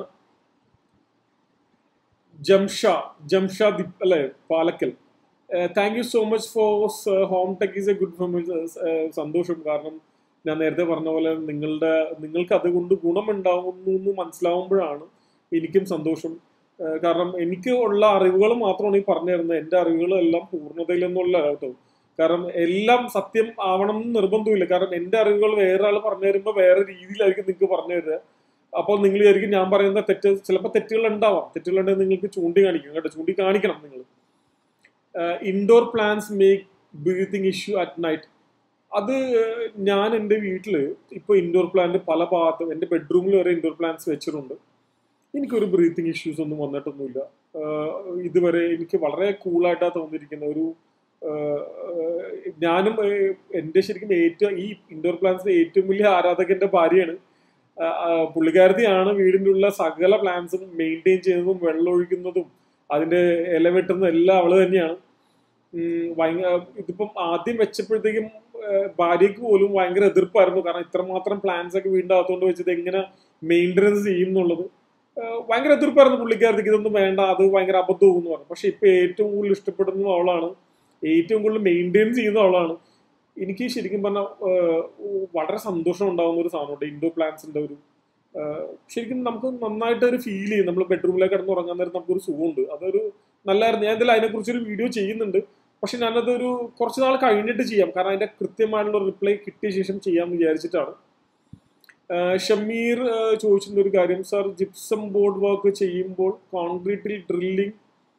ജംഷ ജംഷാദിപ് അല്ലെ Palakkal thank you so much for home tech is a good for സന്തോഷം കാരണം ഞാൻ നേരത്തെ പറഞ്ഞ പോലെ നിങ്ങളുടെ നിങ്ങൾക്ക് അതുകൊണ്ട് ഗുണമുണ്ടാവുന്നു എന്ന് മനസ്സിലാവുമ്പോഴാണ് എനിക്കും സന്തോഷം ഏഹ് കാരണം എനിക്ക് ഉള്ള അറിവുകൾ മാത്രമാണ് ഈ പറഞ്ഞു തരുന്നത് എൻ്റെ അറിവുകൾ എല്ലാം പൂർണ്ണതയിലെന്നുള്ള കേട്ടോ കാരണം എല്ലാം സത്യം ആവണം എന്ന് നിർബന്ധമില്ല കാരണം എൻ്റെ അറിവുകൾ വേറെ ആൾ പറഞ്ഞു തരുമ്പോൾ വേറെ രീതിയിലായിരിക്കും നിങ്ങൾക്ക് പറഞ്ഞു തരിക അപ്പോൾ നിങ്ങൾ വിചാരിക്കും ഞാൻ പറയുന്ന തെറ്റ് ചിലപ്പോൾ തെറ്റുകൾ ഉണ്ടാവാം തെറ്റുകൾ ഉണ്ടെങ്കിൽ നിങ്ങൾക്ക് ചൂണ്ടി കാണിക്കും കേട്ടോ ചൂണ്ടി കാണിക്കണം നിങ്ങൾ indoor plants make breathing issue at night അത് ഏഹ്, ഞാൻ എൻ്റെ വീട്ടിൽ ഇപ്പോൾ ഇൻഡോർ പ്ലാന്റ് പല ഭാഗത്തും എൻ്റെ ബെഡ്റൂമിൽ വരെ ഇൻഡോർ പ്ലാന്റ്സ് വെച്ചിട്ടുണ്ട് എനിക്കൊരു ബ്രീത്തിങ് ഇഷ്യൂസ് ഒന്നും വന്നിട്ടൊന്നുമില്ല ആഹ് ഇതുവരെ എനിക്ക് വളരെ കൂളായിട്ടാണ് തോന്നിയിരിക്കുന്ന ഒരു ഞാനും ഏഹ്, എൻ്റെ ശരിക്കും ഏറ്റവും ഈ ഇൻഡോർ പ്ലാന്റ്സിന്റെ ഏറ്റവും വലിയ ആരാധകന്റെ ഭാര്യയാണ് ആ, ആ, പുള്ളിക്കാരത്തിയാണ് വീടിൻ്റെ ഉള്ള സകല പ്ലാന്റ്സും മെയിൻറ്റെയിൻ ചെയ്യുന്നതും വെള്ളം ഒഴിക്കുന്നതും അതിന്റെ ഇല വെട്ടുന്നതും എല്ലാം അവള് തന്നെയാണ് ഉം, ഭയങ്കര ഇതിപ്പം ആദ്യം വെച്ചപ്പോഴത്തേക്കും ഏഹ്, ഭാര്യയ്ക്ക് പോലും ഭയങ്കര എതിർപ്പായിരുന്നു കാരണം ഇത്രമാത്രം പ്ലാൻസ് ഒക്കെ വീടിൻ്റെ അകത്തോണ്ട് വെച്ചത് എങ്ങനെ മെയിൻ്റനൻസ് ചെയ്യും എന്നുള്ളത് ഏഹ്, ഭയങ്കര എതിർപ്പായിരുന്നു പുള്ളിക്കാരത്തേക്ക് ഇതൊന്നും വേണ്ട അത് ഭയങ്കര അബദ്ധവും എന്ന് പറഞ്ഞു പക്ഷെ ഇപ്പൊ ഏറ്റവും കൂടുതൽ ഇഷ്ടപ്പെടുന്നത് അവളാണ് ഏറ്റവും കൂടുതൽ മെയിൻറ്റെയിൻ ചെയ്യുന്ന അവളാണ് എനിക്ക് ശരിക്കും പറഞ്ഞാൽ വളരെ സന്തോഷം ഉണ്ടാകുന്ന ഒരു സാധനമുണ്ട് ഇൻഡോർ പ്ലാന്റ്സിന്റെ ഒരു ഏഹ്, ശരിക്കും നമുക്ക് നന്നായിട്ട് ഒരു ഫീൽ ചെയ്യും നമ്മൾ ബെഡ്റൂമിലേക്ക് കിടന്ന് ഉറങ്ങാൻ നേരം നമുക്കൊരു സുഖമുണ്ട് അതൊരു നല്ലായിരുന്നു ഞാൻ എന്തായാലും അതിനെക്കുറിച്ചൊരു വീഡിയോ ചെയ്യുന്നുണ്ട് പക്ഷെ ഞാനതൊരു കുറച്ച് നാൾ കഴിഞ്ഞിട്ട് ചെയ്യാം കാരണം അതിന്റെ കൃത്യമായിട്ടുള്ള റിപ്ലൈ കിട്ടിയ ശേഷം ചെയ്യാമെന്ന് വിചാരിച്ചിട്ടാണ് ആഹ് ഷമീർ ആഹ് ചോദിച്ചിരുന്ന ഒരു കാര്യം സാർ ജിപ്സം ബോർഡ് വർക്ക് ചെയ്യുമ്പോൾ കോൺക്രീറ്റിൽ ഡ്രില്ലിംഗ്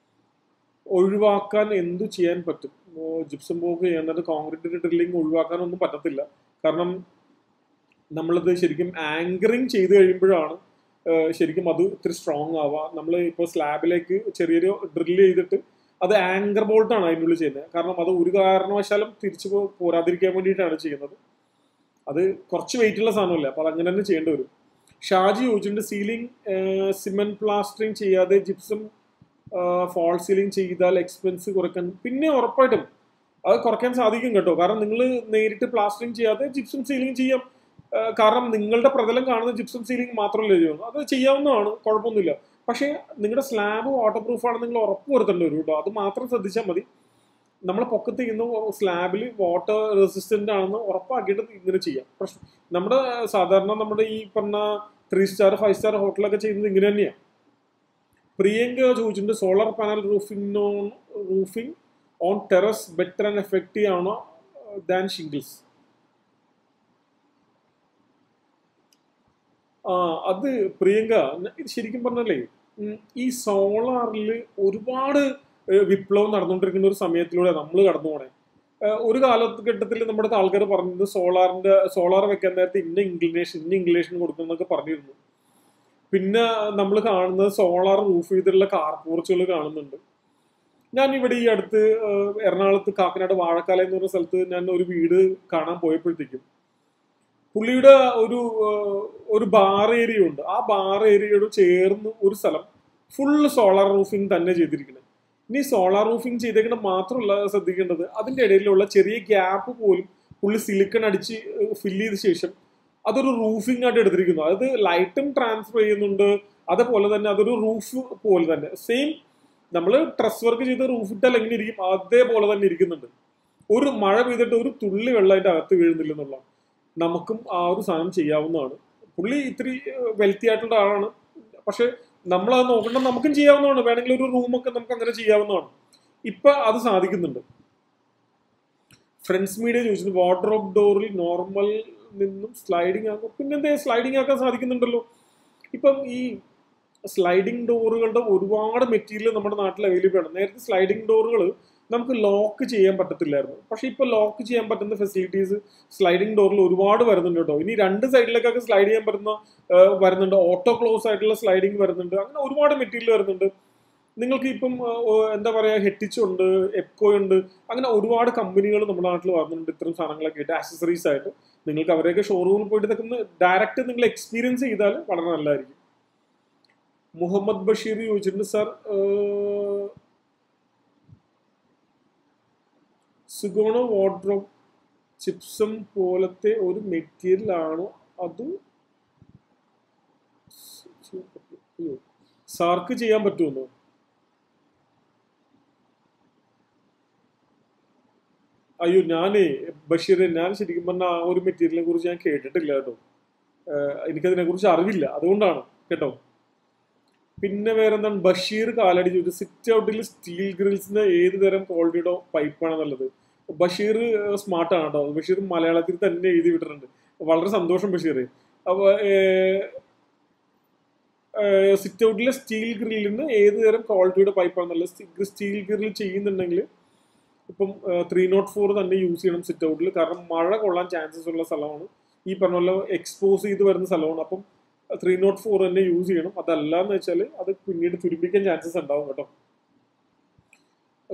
ഒഴിവാക്കാൻ എന്തു ചെയ്യാൻ പറ്റും ജിപ്സം ബോർഡ് ചെയ്യുന്നത് കോൺക്രീറ്റിൽ ഡ്രില്ലിംഗ് ഒഴിവാക്കാനൊന്നും പറ്റത്തില്ല കാരണം നമ്മളത് ശരിക്കും ആങ്കറിങ് ചെയ്ത് കഴിയുമ്പോഴാണ് ആഹ് ശരിക്കും അത് ഇത്തിരി സ്ട്രോങ് ആവുക നമ്മൾ ഇപ്പോൾ സ്ലാബിലേക്ക് ചെറിയൊരു ഡ്രില്ല് ചെയ്തിട്ട് അത് ആങ്കർ ബോൾട്ടാണ് അതിൻ്റെ ഉള്ളിൽ ചെയ്യുന്നത് കാരണം അത് ഒരു കാരണവശാലും തിരിച്ചു പോ- പോരാതിരിക്കാൻ വേണ്ടിയിട്ടാണ് ചെയ്യുന്നത് അത് കുറച്ച് വെയിറ്റ് ഉള്ള സാധനമല്ല അപ്പൊ അത് അങ്ങനെ തന്നെ ചെയ്യേണ്ടി വരും ഷാജി ചോദിച്ചിട്ടുണ്ട് സീലിംഗ് സിമെന്റ് പ്ലാസ്റ്ററിങ് ചെയ്യാതെ ജിപ്സം ഫോൾ സീലിംഗ് ചെയ്താൽ എക്സ്പെൻസ് കുറയ്ക്കാൻ പിന്നെ ഉറപ്പായിട്ടും അത് കുറയ്ക്കാൻ സാധിക്കും കേട്ടോ കാരണം നിങ്ങൾ നേരിട്ട് പ്ലാസ്റ്ററിങ് ചെയ്യാതെ ജിപ്സം സീലിംഗ് ചെയ്യാം ആ, കാരണം നിങ്ങളുടെ പ്രതലം കാണുന്ന ജിപ്സം സീലിംഗ് മാത്രമല്ലേ ചെയ്യുള്ളൂ അത് ചെയ്യാവുന്നതാണ് കുഴപ്പമൊന്നുമില്ല പക്ഷേ നിങ്ങളുടെ സ്ലാബ് വാട്ടർ പ്രൂഫ് ആണ് നിങ്ങൾ ഉറപ്പ് വരുത്തേണ്ടി വരും കേട്ടോ അത് മാത്രം ശ്രദ്ധിച്ചാൽ മതി നമ്മളെ പൊക്കത്ത് ചെയ്യുന്ന സ്ലാബിൽ വാട്ടർ റെസിസ്റ്റന്റ് ആണെന്ന് ഉറപ്പാക്കിയിട്ട് ഇങ്ങനെ ചെയ്യാം പ്രശ്നം നമ്മുടെ സാധാരണ നമ്മുടെ ഈ പറഞ്ഞ ത്രീ സ്റ്റാർ ഫൈവ് സ്റ്റാർ ഹോട്ടലൊക്കെ ചെയ്യുന്നത് ഇങ്ങനെ തന്നെയാണ് പ്രിയങ്ക ചോദിച്ചിട്ടുണ്ട് solar panel roofing on roofing on terrace better and effective ആണോ ദാൻ ഷിംഗിൾസ് ആ അത് പ്രിയങ്ക ന- ഇത് ശരിക്കും പറഞ്ഞല്ലേ ഉം, ഈ സോളാറിൽ ഒരുപാട് ഏഹ്, വിപ്ലവം നടന്നുകൊണ്ടിരിക്കുന്ന ഒരു സമയത്തിലൂടെ നമ്മൾ കടന്നു പോണേ ഏഹ്, ഒരു കാലഘട്ടത്തിൽ നമ്മുടെ ആൾക്കാർ പറഞ്ഞത് സോളാറിന്റെ സോളാർ വെക്കാൻ നേരത്തെ ഇന്ന ഇംഗ്ലിനേഷൻ ഇന്ന ഇംഗ്ലിനേഷൻ കൊടുക്കണം എന്നൊക്കെ പറഞ്ഞിരുന്നു പിന്നെ നമ്മൾ കാണുന്നത് സോളാർ റൂഫ് ചെയ്തിട്ടുള്ള കാർ പോർച്ചുകൾ കാണുന്നുണ്ട് ഞാൻ ഇവിടെ ഈ അടുത്ത് ഏഹ്, എറണാകുളത്ത് കാക്കനാട് വാഴക്കാല എന്ന് പറഞ്ഞ സ്ഥലത്ത് ഞാൻ ഒരു വീട് കാണാൻ പോയപ്പോഴത്തേക്കും പുള്ളിയുടെ ഒരു ഏഹ്, ഒരു ബാർ ഏരിയ ഉണ്ട് ആ ബാർ ഏരിയയോട് ചേർന്ന് ഒരു സ്ഥലം ഫുള്ള് സോളാർ റൂഫിംഗ് തന്നെ ചെയ്തിരിക്കുന്നത് ഇനി സോളാർ റൂഫിംഗ് ചെയ്തേക്കുന്നത് മാത്രമല്ല ശ്രദ്ധിക്കേണ്ടത് അതിന്റെ ഇടയിലുള്ള ചെറിയ ഗ്യാപ്പ് പോലും പുള്ളി സിലിക്കൺ അടിച്ച് ഫില്ല് ചെയ്ത ശേഷം അതൊരു റൂഫിംഗ് ആയിട്ട് എടുത്തിരിക്കുന്നു അത് ലൈറ്റും ട്രാൻസ്ഫർ ചെയ്യുന്നുണ്ട് അതുപോലെ തന്നെ അതൊരു റൂഫ് പോലെ തന്നെ സെയിം നമ്മൾ ട്രസ് വർക്ക് ചെയ്ത് റൂഫ് ഇട്ടാൽ എങ്ങനെ ഇരിക്കും അതേപോലെ തന്നെ ഇരിക്കുന്നുണ്ട് ഒരു മഴ പെയ്തിട്ട് ഒരു തുള്ളി വെള്ളം അതിന്റെ അകത്ത് വീഴുന്നില്ല എന്നുള്ള നമുക്കും ആ ഒരു സാധനം ചെയ്യാവുന്നതാണ് പുള്ളി ഇത്തിരി വെൽത്തി ആയിട്ടുള്ള ആളാണ് പക്ഷെ നമ്മൾ അത് നോക്കണ്ട നമുക്കും ചെയ്യാവുന്നതാണ് വേണമെങ്കിൽ ഒരു റൂമൊക്കെ നമുക്ക് അങ്ങനെ ചെയ്യാവുന്നതാണ് ഇപ്പൊ അത് സാധിക്കുന്നുണ്ട് ഫ്രണ്ട്സ് മീഡിയ ചോദിച്ചത് വാർഡ്രോബ് ഡോറിൽ നോർമൽ നിന്നും സ്ലൈഡിങ് ആക്കും പിന്നെന്തേ സ്ലൈഡിങ് ആക്കാൻ സാധിക്കുന്നുണ്ടല്ലോ ഇപ്പം ഈ സ്ലൈഡിംഗ് ഡോറുകളുടെ ഒരുപാട് മെറ്റീരിയൽ നമ്മുടെ നാട്ടിൽ അവൈലബിൾ ആണ് നേരത്തെ സ്ലൈഡിംഗ് ഡോറുകൾ നമുക്ക് ലോക്ക് ചെയ്യാൻ പറ്റത്തില്ലായിരുന്നു പക്ഷെ ഇപ്പൊ ലോക്ക് ചെയ്യാൻ പറ്റുന്ന ഫെസിലിറ്റീസ് സ്ലൈഡിംഗ് ഡോറിൽ ഒരുപാട് വരുന്നുണ്ട് കേട്ടോ ഇനി രണ്ട് സൈഡിലേക്കൊക്കെ സ്ലൈഡ് ചെയ്യാൻ പറ്റുന്ന ആ, വരുന്നുണ്ട് ഓട്ടോ ക്ലോസ് ആയിട്ടുള്ള സ്ലൈഡിംഗ് വരുന്നുണ്ട് അങ്ങനെ ഒരുപാട് മെറ്റീരിയൽ വരുന്നുണ്ട് നിങ്ങൾക്ക് ഇപ്പം ആ, ഓ, എന്താ പറയാ ഹെറ്റിച്ച് ഉണ്ട് എപ്കോ ഉണ്ട് അങ്ങനെ ഒരുപാട് കമ്പനികൾ നമ്മുടെ നാട്ടിൽ വരുന്നുണ്ട് ഇത്തരം സാധനങ്ങളൊക്കെ ആയിട്ട് ആക്സസറീസ് ആയിട്ട് നിങ്ങൾക്ക് അവരെയൊക്കെ ഷോറൂമിൽ പോയിട്ട് ഇതൊക്കെ ഒന്ന് ഡയറക്റ്റ് നിങ്ങൾ എക്സ്പീരിയൻസ് ചെയ്താൽ വളരെ നല്ലതായിരിക്കും മുഹമ്മദ് ബഷീർ ചോദിച്ചിട്ടുണ്ട് സാർ സുഗോണോ വാർഡ്രോബ് ചിപ്സം പോലത്തെ ഒരു മെറ്റീരിയൽ ആണോ അത് അയ്യോ. സാർക്ക് ചെയ്യാൻ പറ്റുമോ അയ്യോ ഞാനേ ബഷീറെ ഞാൻ ശരിക്കും പറഞ്ഞ ആ ഒരു മെറ്റീരിയലിനെ കുറിച്ച് ഞാൻ കേട്ടിട്ടില്ല കേട്ടോ ഏഹ് എനിക്കതിനെ കുറിച്ച് അറിവില്ല അതുകൊണ്ടാണ് കേട്ടോ പിന്നെ വേറെ എന്താണ് ബഷീർ കാലടി ചോദിച്ചു സിറ്റ് ഔട്ടിൽ സ്റ്റീൽ ഗ്രിൽസിന് ഏത് തരം ക്വാളിറ്റിയുടെ പൈപ്പാണ് നല്ലത് ബഷീർ സ്മാർട്ടാണ് കേട്ടോ ബഷീർ മലയാളത്തിൽ തന്നെ എഴുതി വിട്ടിട്ടുണ്ട് വളരെ സന്തോഷം ബഷീർ അപ്പൊ സിറ്റ് ഔട്ടിലെ സ്റ്റീൽ ഗ്രില്ലിന് ഏത് തരം ക്വാളിറ്റിയുടെ പൈപ്പാണ് നല്ലത് സ്റ്റീൽ ഗ്രിൽ ചെയ്യുന്നുണ്ടെങ്കിൽ ഇപ്പം ത്രീ നോട്ട് ഫോർ തന്നെ യൂസ് ചെയ്യണം സിറ്റ് ഔട്ടിൽ കാരണം മഴ കൊള്ളാൻ ചാൻസസ് ഉള്ള സ്ഥലമാണ് ഈ പറഞ്ഞ പോലെ എക്സ്പോസ് ചെയ്ത് വരുന്ന സ്ഥലമാണ് അപ്പം ത്രീ നോട്ട് ഫോർ തന്നെ യൂസ് ചെയ്യണം അതല്ല എന്ന് വെച്ചാൽ അത് പിന്നീട് തുരുമ്പിക്കാൻ ചാൻസസ് ഉണ്ടാവും കേട്ടോ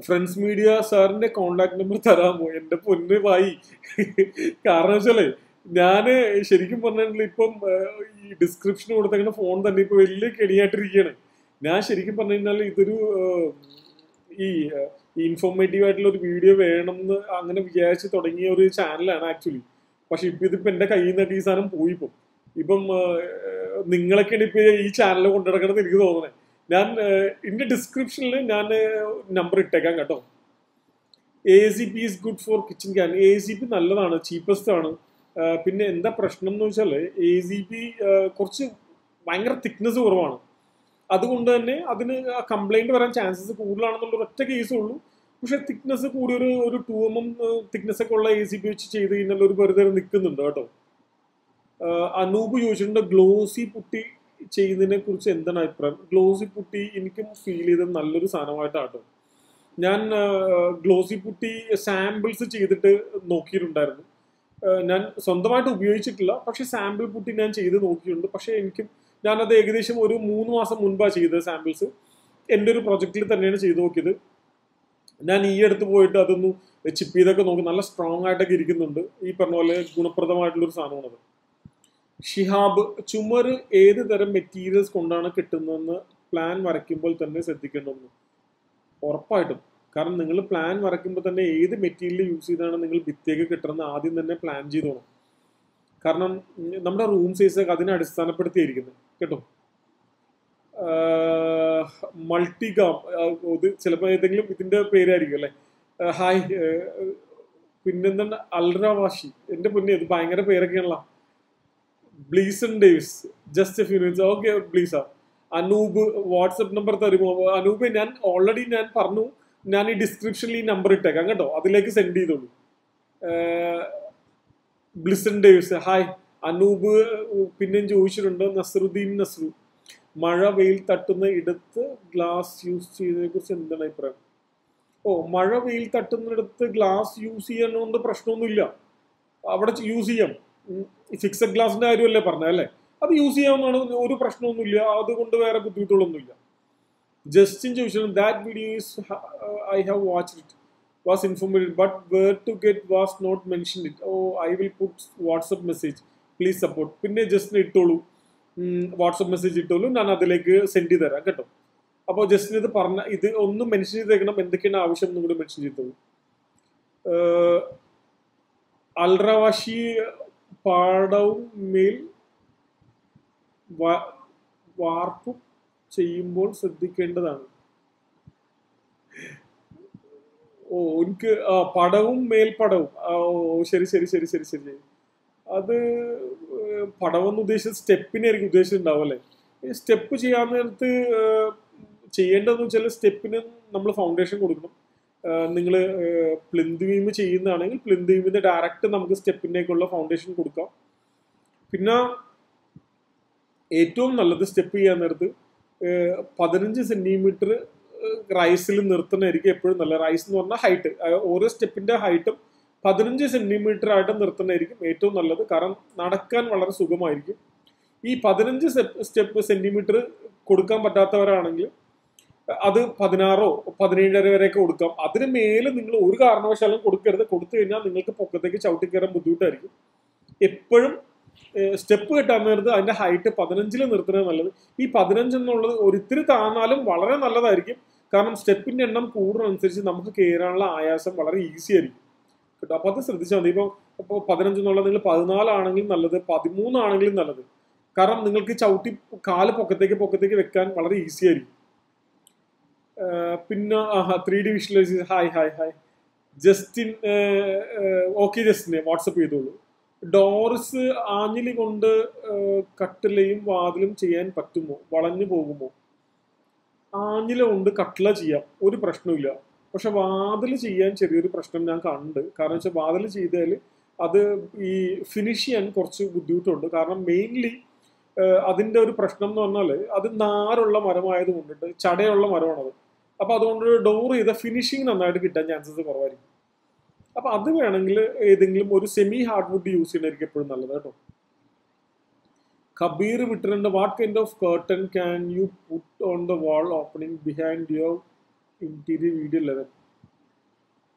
ഫ്രണ്ട്സ് മീഡിയ സാറിന്റെ കോണ്ടാക്ട് നമ്പർ തരാമോ എന്റെ പൊന്ന് വായി കാരണം വെച്ചാലേ ഞാന് ശരിക്കും പറഞ്ഞിട്ടുണ്ടെങ്കിൽ ഇപ്പം ഏഹ്, ഈ ഡിസ്ക്രിപ്ഷൻ കൊടുത്തേക്കുന്ന ഫോൺ തന്നെ ഇപ്പൊ വലിയ കെണിയായിട്ടിരിക്കുകയാണ് ഞാൻ ശരിക്കും പറഞ്ഞു കഴിഞ്ഞാൽ ഇതൊരു ഏഹ്, ഈ ഇൻഫോർമേറ്റീവ് ആയിട്ടുള്ള ഒരു വീഡിയോ വേണമെന്ന് അങ്ങനെ വിചാരിച്ച് തുടങ്ങിയ ഒരു ചാനലാണ് ആക്ച്വലി പക്ഷെ ഇപ്പൊ ഇതിപ്പോ എന്റെ കയ്യിൽ നിന്നൊക്കെ ഈ സാധനം പോയി ഇപ്പം ഇപ്പം ഏഹ്, നിങ്ങളൊക്കെയാണ് ഇപ്പൊ ഈ ചാനൽ കൊണ്ടുനടക്കണമെന്ന് എനിക്ക് തോന്നുന്നത് ഞാൻ ഏഹ്, ഇതിന്റെ ഡിസ്ക്രിപ്ഷനിൽ ഞാൻ നമ്പർ ഇട്ടേക്കാം കേട്ടോ A C P is good for kitchen can A C P നല്ലതാണ് ചീപ്പസ്റ്റ് ആണ് ഏഹ്, പിന്നെ എന്താ പ്രശ്നം എന്ന് വെച്ചാൽ എ സി പി കുറച്ച് ഭയങ്കര തിക്നെസ് കുറവാണ് അതുകൊണ്ട് തന്നെ അതിന് കംപ്ലൈന്റ് വരാൻ ചാൻസസ് കൂടുതലാണെന്നുള്ള ഒറ്റ കേസേ ഉള്ളൂ പക്ഷെ തിക്നെസ് കൂടി ഒരു ഒരു ടു എം എം തിക്നെസ് ഒക്കെ ഉള്ള എ സി പി വെച്ച് ചെയ്ത് കഴിഞ്ഞാൽ ഒരു വെറുതെ നിൽക്കുന്നുണ്ട് കേട്ടോ ആഹ് അനൂപ് ചോദിച്ചിട്ടുണ്ട് ഗ്ലോസി പുട്ടി ചെയ്യുന്നതിനെ കുറിച്ച് എന്താണ് അഭിപ്രായം ഗ്ലോസി പുട്ടി എനിക്കും ഫീൽ ചെയ്തത് നല്ലൊരു സാധനമായിട്ടാണ് കേട്ടോ ഞാൻ ഗ്ലോസി പുട്ടി സാമ്പിൾസ് ചെയ്തിട്ട് നോക്കിയിട്ടുണ്ടായിരുന്നു ആഹ് ഞാൻ സ്വന്തമായിട്ട് ഉപയോഗിച്ചിട്ടില്ല പക്ഷെ സാമ്പിൾ പുട്ടി ഞാൻ ചെയ്ത് നോക്കിയിട്ടുണ്ട് പക്ഷെ എനിക്കും ഞാനത് ഏകദേശം ഒരു മൂന്ന് മാസം മുൻപാണ് ചെയ്തത് സാമ്പിൾസ് എൻ്റെ ഒരു പ്രൊജക്റ്റിൽ തന്നെയാണ് ചെയ്ത് നോക്കിയത് ഞാൻ ഈ അടുത്ത് പോയിട്ട് അതൊന്ന് ചിപ്പ് ചെയ്തൊക്കെ നോക്കി നല്ല സ്ട്രോങ് ആയിട്ടൊക്കെ ഇരിക്കുന്നുണ്ട് ഈ പറഞ്ഞ പോലെ ഗുണപ്രദമായിട്ടുള്ളൊരു സാധനമാണത് ഷിഹാബ് ചുമര് ഏത് തരം മെറ്റീരിയൽസ് കൊണ്ടാണ് കിട്ടുന്നതെന്ന് പ്ലാൻ വരയ്ക്കുമ്പോൾ തന്നെ ശ്രദ്ധിക്കേണ്ടതെന്ന് ഉറപ്പായിട്ടും കാരണം നിങ്ങൾ പ്ലാൻ വരയ്ക്കുമ്പോൾ തന്നെ ഏത് മെറ്റീരിയൽ യൂസ് ചെയ്താണ് നിങ്ങൾ ഭിത്തിയൊക്കെ കിട്ടുന്നത് ആദ്യം തന്നെ പ്ലാൻ ചെയ്തോണം കാരണം ഉം, നമ്മുടെ റൂം സൈസ് ഒക്കെ അതിനെ അടിസ്ഥാനപ്പെടുത്തിയിരിക്കുന്നത് കേട്ടോ മൾട്ടിഗാം ഇത് ചിലപ്പോൾ ഏതെങ്കിലും ഇതിന്റെ പേരായിരിക്കും അല്ലേ ആഹ് ഹായ് ആഹ് പിന്നെന്താണ് അൽറവാഷി എന്റെ പൊന്നെ ഇത് ഭയങ്കര പേരൊക്കെയാണല്ലോ Bleeson Davis just few minutes okay ബ്ലീസ അനൂപ് വാട്സപ്പ് നമ്പർ തരുമോ അനൂപ് ഞാൻ ഓൾറെഡി ഞാൻ പറഞ്ഞു ഞാൻ ഈ ഡിസ്ക്രിപ്ഷനിൽ ഈ നമ്പർ ഇട്ടേക്കാം കേട്ടോ അതിലേക്ക് സെൻഡ് ചെയ്തോളൂ ബ്ലിസൺ ഡേവിസ് ഹായ് അനൂപ് പിന്നെയും ചോദിച്ചിട്ടുണ്ട് നസറുദ്ദീൻ നസ്രു മഴ വെയിൽ തട്ടുന്ന ഇടത്ത് ഗ്ലാസ് യൂസ് ചെയ്തതിനെ കുറിച്ച് എന്താണ് അഭിപ്രായം ഓ മഴ വെയിൽ തട്ടുന്നിടത്ത് ഗ്ലാസ് യൂസ് ചെയ്യാനോണ്ട് പ്രശ്നമൊന്നുമില്ല അവിടെ യൂസ് ചെയ്യാം ഫിക്സഡ് ഗ്ലാസിന്റെ കാര്യമല്ലേ പറഞ്ഞത് അല്ലേ അത് യൂസ് ചെയ്യാവുന്നതാണ് ഒരു പ്രശ്നമൊന്നുമില്ല അതുകൊണ്ട് വേറെ ബുദ്ധിമുട്ടുകളൊന്നുമില്ല ജസ്റ്റിൻ ചോദിച്ചു that videos I have watch it was informated but where to get was not mention it oh I will put WhatsApp message please support പിന്നെ ജസ്റ്റിന് ഇട്ടോളൂ വാട്സപ്പ് മെസ്സേജ് ഇട്ടോളൂ ഞാൻ അതിലേക്ക് സെൻഡ് ചെയ്ത് തരാം കേട്ടോ അപ്പോൾ ജസ്റ്റിന് ഇത് പറഞ്ഞ ഇത് ഒന്ന് മെൻഷൻ ചെയ്തേക്കണം എന്തൊക്കെയാണ് ആവശ്യം എന്നും കൂടി മെൻഷൻ ചെയ്തോളൂ ഏഹ്, അൽറവാശി പാടവും മേൽ വ- വാർപ്പും ചെയ്യുമ്പോൾ ശ്രദ്ധിക്കേണ്ടതാണ് ഓ എനിക്ക് ആ, പടവും മേൽപ്പടവും ആ, ഓ ശരി ശരി ശരി ശരി ശരി ശരി അത് ഏഹ്, പടവെന്ന് ഉദ്ദേശിച്ചത് സ്റ്റെപ്പിനെ ആയിരിക്കും ഉദ്ദേശിച്ചിട്ടുണ്ടാവും അല്ലേ ഈ സ്റ്റെപ്പ് ചെയ്യാൻ നേരത്ത് ഏഹ്, ചെയ്യേണ്ടതെന്ന് വെച്ചാൽ സ്റ്റെപ്പിന് നമ്മൾ ഫൗണ്ടേഷൻ കൊടുക്കണം നിങ്ങൾ പ്ലിന്ത് വീം ചെയ്യുന്നതാണെങ്കിൽ പ്ലിന്ത് വീമിന്റെ ഡയറക്റ്റ് നമുക്ക് സ്റ്റെപ്പിനേക്കുള്ള ഫൗണ്ടേഷൻ കൊടുക്കാം പിന്നെ ഏറ്റവും നല്ലത് സ്റ്റെപ്പ് ചെയ്യാൻ നേരത്ത് ഏഹ്, പതിനഞ്ച് സെന്റിമീറ്റർ റൈസിൽ നിർത്തുന്നതായിരിക്കും എപ്പോഴും നല്ല റൈസ് എന്ന് പറഞ്ഞാൽ ഹൈറ്റ് ഓരോ സ്റ്റെപ്പിന്റെ ഹൈറ്റും പതിനഞ്ച് സെന്റിമീറ്റർ ആയിട്ട് നിർത്തുന്നതായിരിക്കും ഏറ്റവും നല്ലത് കാരണം നടക്കാൻ വളരെ സുഖമായിരിക്കും ഈ പതിനഞ്ച് സ്റ്റെപ്പ് സെന്റിമീറ്റർ കൊടുക്കാൻ പറ്റാത്തവരാണെങ്കിൽ അത് പതിനാറോ പതിനേഴര വരെയൊക്കെ കൊടുക്കാം അതിന് മേലെ നിങ്ങൾ ഒരു കാരണവശാലും കൊടുക്കരുത് കൊടുത്തു കഴിഞ്ഞാൽ നിങ്ങൾക്ക് പൊക്കത്തേക്ക് ചവിട്ടി കയറാൻ ബുദ്ധിമുട്ടായിരിക്കും എപ്പോഴും സ്റ്റെപ്പ് കിട്ടാൻ നേരത്ത് അതിന്റെ ഹൈറ്റ് പതിനഞ്ചിൽ നിർത്തുന്നത് നല്ലത് ഈ പതിനഞ്ച് എന്നുള്ളത് ഒരിത്തിരി താന്നാലും വളരെ നല്ലതായിരിക്കും കാരണം സ്റ്റെപ്പിന്റെ എണ്ണം കൂടുന്നതനുസരിച്ച് നമുക്ക് കയറാനുള്ള ആയാസം വളരെ ഈസി ആയിരിക്കും കേട്ടോ അപ്പൊ അത് ശ്രദ്ധിച്ചാൽ മതി ഇപ്പൊ ഇപ്പോൾ പതിനഞ്ച് എന്നുള്ളത് നിങ്ങൾ പതിനാലാണെങ്കിലും നല്ലത് പതിമൂന്നാണെങ്കിലും നല്ലത് കാരണം നിങ്ങൾക്ക് ചവിട്ടി കാല് പൊക്കത്തേക്ക് പൊക്കത്തേക്ക് വെക്കാൻ വളരെ ഈസി ആയിരിക്കും ആഹ് പിന്നെ three D visualise hi hi hi Justin okay ജസ്റ്റിനെ വാട്സപ്പ് ചെയ്തോളൂ ഡോർസ് ആഞ്ഞിലി കൊണ്ട് ആഹ് കട്ടിലയും വാതിലും ചെയ്യാൻ പറ്റുമോ വളഞ്ഞു പോകുമോ ആഞ്ഞില കൊണ്ട് കട്ടില ചെയ്യാം ഒരു പ്രശ്നമില്ല പക്ഷെ വാതിൽ ചെയ്യാൻ ചെറിയൊരു പ്രശ്നം ഞാൻ കണ്ട് കാരണം വെച്ചാൽ വാതിൽ ചെയ്താൽ അത് ഈ ഫിനിഷ് ചെയ്യാൻ കുറച്ച് ബുദ്ധിമുട്ടുണ്ട് കാരണം മെയിൻലി അതിന്റെ ഒരു പ്രശ്നം എന്ന് പറഞ്ഞാൽ അത് നാരുള്ള മരമായത് കൊണ്ടിട്ട് ചടയുള്ള മരമാണത് അപ്പൊ അതുകൊണ്ട് ഡോർ ചെയ്ത ഫിനിഷിങ് നന്നായിട്ട് കിട്ടാൻ ചാൻസസ് കുറവായിരിക്കും അപ്പൊ അത് വേണമെങ്കിൽ ഏതെങ്കിലും ഒരു സെമി ഹാർഡ് വുഡ് യൂസ് ചെയ്യണമായിരിക്കും എപ്പോഴും നല്ലത് കേട്ടോ കബീർ വിട്ടിട്ടുണ്ട് what kind of curtain can you put on the wall opening behind your interior video level